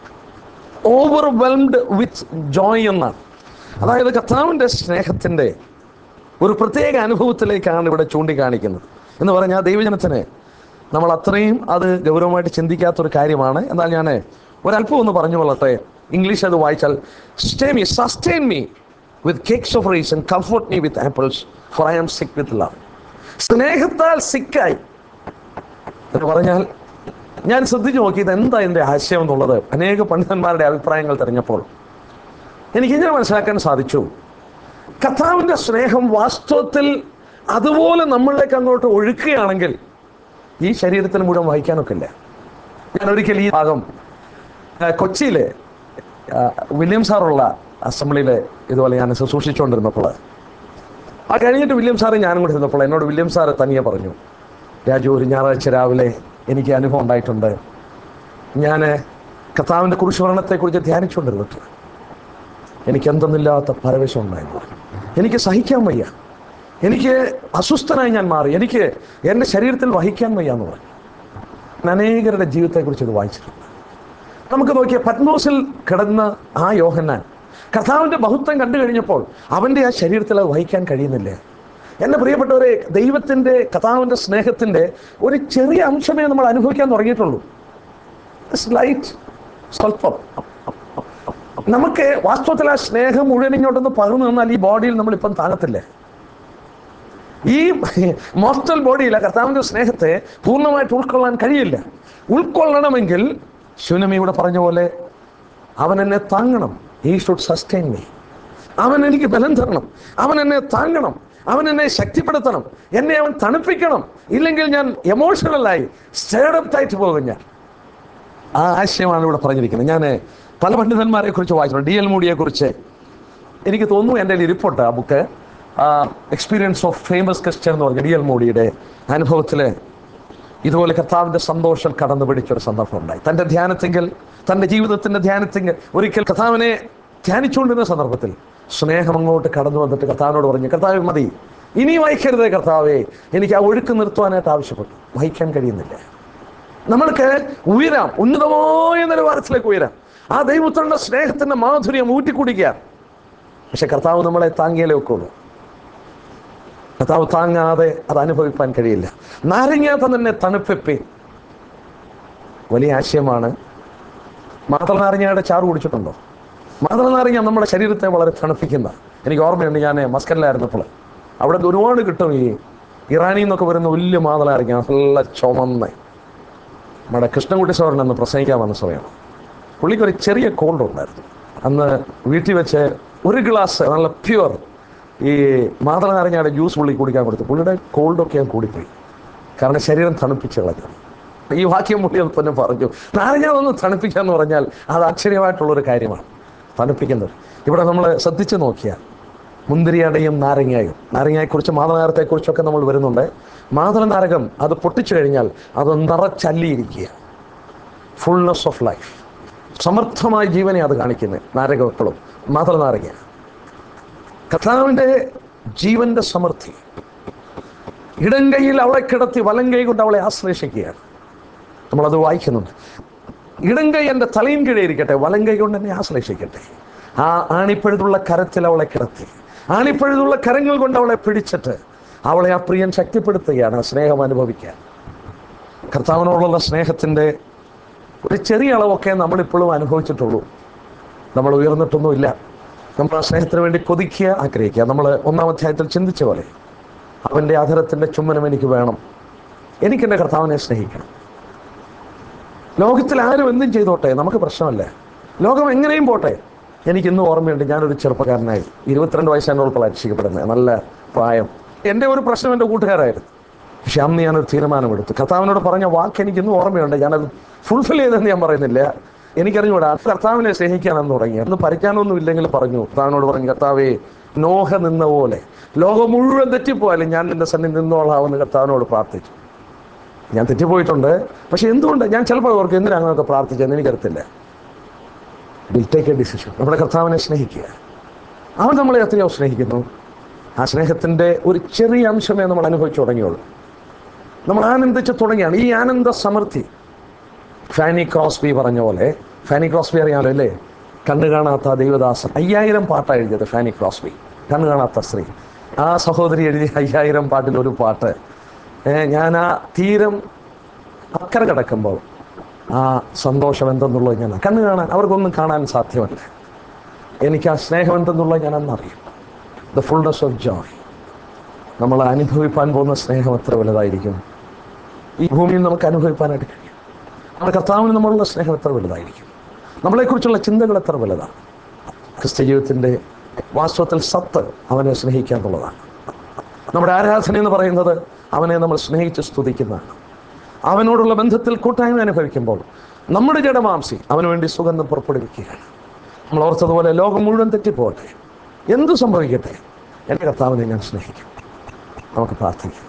ഓവർവെൽംഡ് വിത്ത് ജോയ് എന്നാണ് അതായത് കർത്താവിൻ്റെ സ്നേഹത്തിൻ്റെ ഒരു പ്രത്യേക അനുഭവത്തിലേക്കാണ് ഇവിടെ ചൂണ്ടിക്കാണിക്കുന്നത് എന്ന് പറഞ്ഞാൽ ദൈവജനത്തിന് നമ്മൾ അത്രയും അത് ഗൗരവമായിട്ട് ചിന്തിക്കാത്തൊരു കാര്യമാണ് എന്നാൽ ഞാൻ ഒരല്പം ഒന്ന് പറഞ്ഞു കൊള്ളട്ടെ ഇംഗ്ലീഷ് അത് വായിച്ചാൽ stay me sustain me with cakes of raisin comfort me with apples for I am sick with love സ്നേഹത്താൽ സിക്കായി എന്ന് പറഞ്ഞാൽ ഞാൻ ശ്രദ്ധിച്ചു നോക്കി ഇത് എന്താ എൻ്റെ ആശയം എന്നുള്ളത് അനേക പണ്ഡിതന്മാരുടെ അഭിപ്രായങ്ങൾ തെരഞ്ഞപ്പോൾ എനിക്ക് ഇങ്ങനെ മനസ്സിലാക്കാൻ സാധിച്ചു കർത്താവിൻ്റെ സ്നേഹം വാസ്തവത്തിൽ അതുപോലെ നമ്മളിലേക്ക് അങ്ങോട്ട് ഒഴുക്കുകയാണെങ്കിൽ ഈ ശരീരത്തിന് മുഴുവൻ വായിക്കാനൊക്കെ ഇല്ല ഞാൻ ഒരിക്കൽ ഈ ഭാഗം ആ, കൊച്ചിയിലെ ആ, വില്യം സാറുള്ള അസംബ്ലിയിൽ ഇതുപോലെ ഞാൻ ശുശ്രൂഷിച്ചുകൊണ്ടിരുന്നപ്പോൾ ആ കഴിഞ്ഞിട്ട് വില്യം സാറ് ഞാനും കൂടെ ഇരുന്നപ്പോൾ എന്നോട് വില്യം സാറ് തനിയെ പറഞ്ഞു രാജു ഒരു ഞായറാഴ്ച രാവിലെ എനിക്ക് അനുഭവം ഉണ്ടായിട്ടുണ്ട് ഞാൻ കർത്താവിൻ്റെ കുരിശുമരണത്തെക്കുറിച്ച് ധ്യാനിച്ചുകൊണ്ടിരുന്നിട്ട് എനിക്ക് എന്തെന്നില്ലാത്ത പരവേശം ഉണ്ടായിരുന്നു എനിക്ക് സഹിക്കാൻ വയ്യ എനിക്ക് അസ്വസ്ഥനായി ഞാൻ മാറി എനിക്ക് എൻ്റെ ശരീരത്തിൽ വഹിക്കാൻ വയ്യ എന്ന് പറഞ്ഞു ഞാൻ അനേകരുടെ ജീവിതത്തെക്കുറിച്ച് ഇത് വായിച്ചിട്ടുണ്ട് നമുക്ക് നോക്കിയ പത്മോസിൽ കിടന്ന ആ യോഹന്നാൻ കർത്താവിൻ്റെ ബഹുത്വം കണ്ടു കഴിഞ്ഞപ്പോൾ അവൻ്റെ ആ ശരീരത്തിൽ അത് വഹിക്കാൻ കഴിയുന്നില്ലേ എൻ്റെ പ്രിയപ്പെട്ടവരെ ദൈവത്തിൻ്റെ കർത്താവിൻ്റെ സ്നേഹത്തിൻ്റെ ഒരു ചെറിയ അംശമേ നമ്മൾ അനുഭവിക്കാൻ തുടങ്ങിയിട്ടുള്ളൂ ലൈറ്റ് സ്വല്പം നമുക്ക് വാസ്തവത്തിൽ ആ സ്നേഹം മുഴുവൻ ഇങ്ങോട്ടൊന്ന് പകർന്നു തന്നാൽ ഈ ബോഡിയിൽ നമ്മളിപ്പം താഴത്തില്ലേ ഈ മോർട്ടൽ ബോഡിയിൽ കർത്താവിൻ്റെ സ്നേഹത്തെ പൂർണ്ണമായിട്ട് ഉൾക്കൊള്ളാൻ കഴിയില്ല ഉൾക്കൊള്ളണമെങ്കിൽ ശുനമിയുടെ പറഞ്ഞ പോലെ അവൻ എന്നെ താങ്ങണം ഈ ഷുഡ് സസ്റ്റൈൻ മീ അവൻ എനിക്ക് ബലം തരണം അവൻ എന്നെ താങ്ങണം അവൻ എന്നെ ശക്തിപ്പെടുത്തണം എന്നെ അവൻ തണുപ്പിക്കണം ഇല്ലെങ്കിൽ ഞാൻ എമോഷണലായി സ്റ്റേഡപ്പ് ആയിട്ട് പോകും ഞാൻ ആ ആശയമാണ് ഇവിടെ പറഞ്ഞിരിക്കുന്നത് ഞാൻ പല പണ്ഡിതന്മാരെ കുറിച്ച് വായിച്ചിട്ടുണ്ട് ഡി എൽ മൂഡിയെ കുറിച്ച് എനിക്ക് തോന്നുന്നു എൻ്റെ കയ്യിൽ ഇരിപ്പുണ്ട് ആ book experience of famous Christian എന്ന് പറഞ്ഞ ഡി എൽ മോഡിയുടെ അനുഭവത്തിൽ ഇതുപോലെ കർത്താവിൻ്റെ സന്തോഷം കടന്നു പിടിച്ചൊരു സന്ദർഭം ഉണ്ടായി തൻ്റെ ധ്യാനത്തെങ്കിൽ തൻ്റെ ജീവിതത്തിൻ്റെ ധ്യാനത്തെങ്കിൽ ഒരിക്കൽ കർത്താവിനെ ധ്യാനിച്ചുകൊണ്ടിരുന്ന സന്ദർഭത്തിൽ സ്നേഹം അങ്ങോട്ട് കടന്നു വന്നിട്ട് കർത്താവിനോട് പറഞ്ഞു കർത്താവ് മതി ഇനി വഹിക്കരുത് കർത്താവേ എനിക്ക് ആ ഒഴുക്ക് നിർത്തുവാനായിട്ട് ആവശ്യപ്പെട്ടു വഹിക്കാൻ കഴിയുന്നില്ല നമ്മൾക്ക് ഉയരാം ഉന്നതമായ നിലവാരത്തിലേക്ക് ഉയരാം ആ ദൈവത്തിനുള്ള സ്നേഹത്തിന്റെ മാധുര്യം ഊറ്റിക്കുടിക്കുക പക്ഷെ കർത്താവ് നമ്മളെ താങ്ങിയാലേ ഒക്കുള്ളൂ കർത്താവ് താങ്ങാതെ അത് അനുഭവിക്കാൻ കഴിയില്ല നാരങ്ങ തന്നെ തണുപ്പിപ്പി വലിയ ആശയമാണ് മാതള നാരങ്ങയുടെ ചാറ് കുടിച്ചിട്ടുണ്ടോ മാതള നാരങ്ങ നമ്മുടെ ശരീരത്തെ വളരെ തണുപ്പിക്കുന്ന എനിക്ക് ഓർമ്മയുണ്ട് ഞാൻ മസ്കലിലായിരുന്നപ്പോൾ അവിടെ ഒരുപാട് കിട്ടും ഈ ഇറാനിൽ നിന്നൊക്കെ വരുന്ന വലിയ മാതള നാരങ്ങ നല്ല ചുമന്ന നമ്മുടെ കൃഷ്ണൻകുട്ടി സാറിന് അന്ന് പ്രസംഗിക്കാൻ വന്ന സമയമാണ് പുള്ളിക്ക് ഒരു ചെറിയ കോൾഡ് ഉണ്ടായിരുന്നു അന്ന് വീട്ടിൽ വെച്ച് ഒരു ഗ്ലാസ് നല്ല പ്യുവർ ഈ മാതള നാരങ്ങയുടെ ജ്യൂസ് പുള്ളി കുടിക്കാൻ കൊടുത്തു പുള്ളിയുടെ കോൾഡൊക്കെ ഞാൻ കൂടിപ്പോയി കാരണം ശരീരം തണുപ്പിച്ച് കളഞ്ഞു ഈ വാക്യം പുള്ളി അത് തന്നെ പറഞ്ഞു നാരങ്ങ ഒന്ന് തണുപ്പിക്കുക എന്ന് പറഞ്ഞാൽ അത് ആശ്ചര്യമായിട്ടുള്ളൊരു കാര്യമാണ് തണുപ്പിക്കുന്നത് ഇവിടെ നമ്മൾ ശ്രദ്ധിച്ച് നോക്കിയാൽ മുന്തിരിയടയും നാരങ്ങയും നാരങ്ങയെക്കുറിച്ച് മാതളനാരത്തെക്കുറിച്ചൊക്കെ നമ്മൾ വരുന്നുണ്ട് മാതള നാരകം അത് പൊട്ടിച്ചു കഴിഞ്ഞാൽ അത് നിറച്ചല്ലിയിരിക്കുക ഫുൾനെസ് ഓഫ് ലൈഫ് സമർത്ഥമായ ജീവനെ അത് കാണിക്കുന്നത് നാരകം എപ്പോഴും മാതള നാരങ്ങ കർത്താവിൻ്റെ ജീവന്റെ സമൃദ്ധി ഇടം കൈയിൽ അവളെ കിടത്തി വലം കൈ കൊണ്ട് അവളെ ആശ്ലേഷിക്കുകയാണ് നമ്മളത് വായിക്കുന്നുണ്ട് ഇടം കൈ എൻ്റെ തലയും കീഴേ ഇരിക്കട്ടെ വലം കൈ കൊണ്ട് എന്നെ ആശ്ലേഷിക്കട്ടെ ആ ആണിപ്പഴുതുള്ള കരത്തിൽ അവളെ കിടത്തി ആണിപ്പഴുതുള്ള കരങ്ങൾ കൊണ്ട് അവളെ പിടിച്ചിട്ട് അവളെ ആ പ്രിയൻ ശക്തിപ്പെടുത്തുകയാണ് ആ സ്നേഹം അനുഭവിക്കാൻ കർത്താവിനോടുള്ള സ്നേഹത്തിൻ്റെ ഒരു ചെറിയ അളവൊക്കെ നമ്മളിപ്പോഴും അനുഭവിച്ചിട്ടുള്ളൂ നമ്മൾ ഉയർന്നിട്ടൊന്നുമില്ല നമ്മൾ ആ സ്നേഹത്തിന് വേണ്ടി കൊതിക്കുക ആഗ്രഹിക്കുക നമ്മൾ ഒന്നാം അധ്യായത്തിൽ ചിന്തിച്ച പോലെ അവൻ്റെ ആധാരത്തിൻ്റെ ചുമ്മനം എനിക്ക് വേണം എനിക്കെൻ്റെ കർത്താവിനെ സ്നേഹിക്കണം ലോകത്തിൽ ആരും എന്തും ചെയ്തോട്ടെ നമുക്ക് പ്രശ്നമല്ല ലോകം എങ്ങനെയും പോട്ടെ എനിക്ക് ഇന്നും ഓർമ്മയുണ്ട് ഞാനൊരു ചെറുപ്പക്കാരനായി ഇരുപത്തിരണ്ട് വയസ്സായപ്പോൾ രക്ഷിക്കപ്പെടുന്നത് നല്ല പ്രായം എൻ്റെ ഒരു പ്രശ്നം എൻ്റെ കൂട്ടുകാരായിരുന്നു പക്ഷെ അന്ന് ഞാനൊരു തീരുമാനമെടുത്തു കർത്താവിനോട് പറഞ്ഞ വാക്ക് എനിക്ക് ഇന്നും ഓർമ്മയുണ്ട് ഞാനത് ഫുൾഫിൽ ചെയ്തെന്ന് ഞാൻ പറയുന്നില്ല എനിക്കറിഞ്ഞൂടാ കർത്താവിനെ സ്നേഹിക്കാനെന്ന് തുടങ്ങി അന്ന് പരിജ്ഞാനമൊന്നും ഇല്ലെങ്കിൽ പറഞ്ഞു കർത്താവിനോട് പറഞ്ഞു കർത്താവേ നോഹ നിന്ന പോലെ ലോകം മുഴുവൻ തെറ്റിപ്പോയാലും ഞാൻ നിന്റെ സന്നിധി നിന്നോളാമെന്ന് കർത്താവിനോട് പ്രാർത്ഥിച്ചു ഞാൻ തെറ്റിപ്പോയിട്ടുണ്ട് പക്ഷെ എന്തുകൊണ്ട് ഞാൻ ചിലപ്പോൾ ഓർക്ക് എന്തിനാ അങ്ങനെയൊക്കെ പ്രാർത്ഥിച്ചതെന്ന് എനിക്കറിയത്തില്ല വിൽ ടേക്ക് എ ഡിസിഷൻ നമ്മുടെ കർത്താവിനെ സ്നേഹിക്കുക അവൻ നമ്മളെ എത്രയോ സ്നേഹിക്കുന്നു ആ സ്നേഹത്തിൻ്റെ ഒരു ചെറിയ അംശമേ നമ്മൾ അനുഭവിച്ചു തുടങ്ങിയുള്ളൂ നമ്മൾ ആനന്ദിച്ച് തുടങ്ങിയാണ് ഈ ആനന്ദ സമൃദ്ധി ഫാനി ക്രോസ്ബി പറഞ്ഞ പോലെ ഫാനി ക്രോസ്ബി അറിയാമല്ലോ അല്ലേ കണ്ണു കാണാത്ത ദൈവദാസൻ അയ്യായിരം പാട്ടാണ് എഴുതിയത് ഫാനി ക്രോസ്ബി കണ്ണു കാണാത്ത സ്ത്രീ ആ സഹോദരി എഴുതിയ അയ്യായിരം പാട്ടിൽ ഒരു പാട്ട് ഏ, ഞാൻ ആ തീരം അക്കരെ കിടക്കുമ്പോൾ ആ സന്തോഷം എന്തെന്നുള്ളത് ഞാൻ കണ്ണു കാണാൻ അവർക്കൊന്നും കാണാൻ സാധ്യമല്ല എനിക്ക് ആ സ്നേഹം എന്തെന്നുള്ളത് ഞാൻ അന്നറിയും ദ ഫുൾനെസ് ഓഫ് ജോയ് നമ്മൾ അനുഭവിപ്പാൻ പോകുന്ന സ്നേഹം എത്ര വലുതായിരിക്കും ഈ ഭൂമിയിൽ നമുക്ക് അനുഭവിപ്പാനായിട്ട് കഴിയും നമ്മുടെ കർത്താവിന് നമ്മളുള്ള സ്നേഹം എത്ര വലുതായിരിക്കും നമ്മളെക്കുറിച്ചുള്ള ചിന്തകൾ എത്ര വലുതാണ് ക്രിസ്ത്യ ജീവിതത്തിൻ്റെ വാസ്തവത്തിൽ സത്ത് അവനെ സ്നേഹിക്കുക എന്നുള്ളതാണ് നമ്മുടെ ആരാധന എന്ന് പറയുന്നത് അവനെ നമ്മൾ സ്നേഹിച്ച് സ്തുതിക്കുന്നതാണ് അവനോടുള്ള ബന്ധത്തിൽ കൂട്ടായ്മ അനുഭവിക്കുമ്പോൾ നമ്മുടെ ജഡമാംസി അവന് വേണ്ടി സുഗന്ധം പുറപ്പെടുവിക്കുകയാണ് നമ്മൾ ഓർത്തതുപോലെ ലോകം മുഴുവൻ തെറ്റിപ്പോകട്ടെ എന്തു സംഭവിക്കട്ടെ എൻ്റെ കർത്താവിനെ ഞാൻ സ്നേഹിക്കും നമുക്ക് പ്രാർത്ഥിക്കാം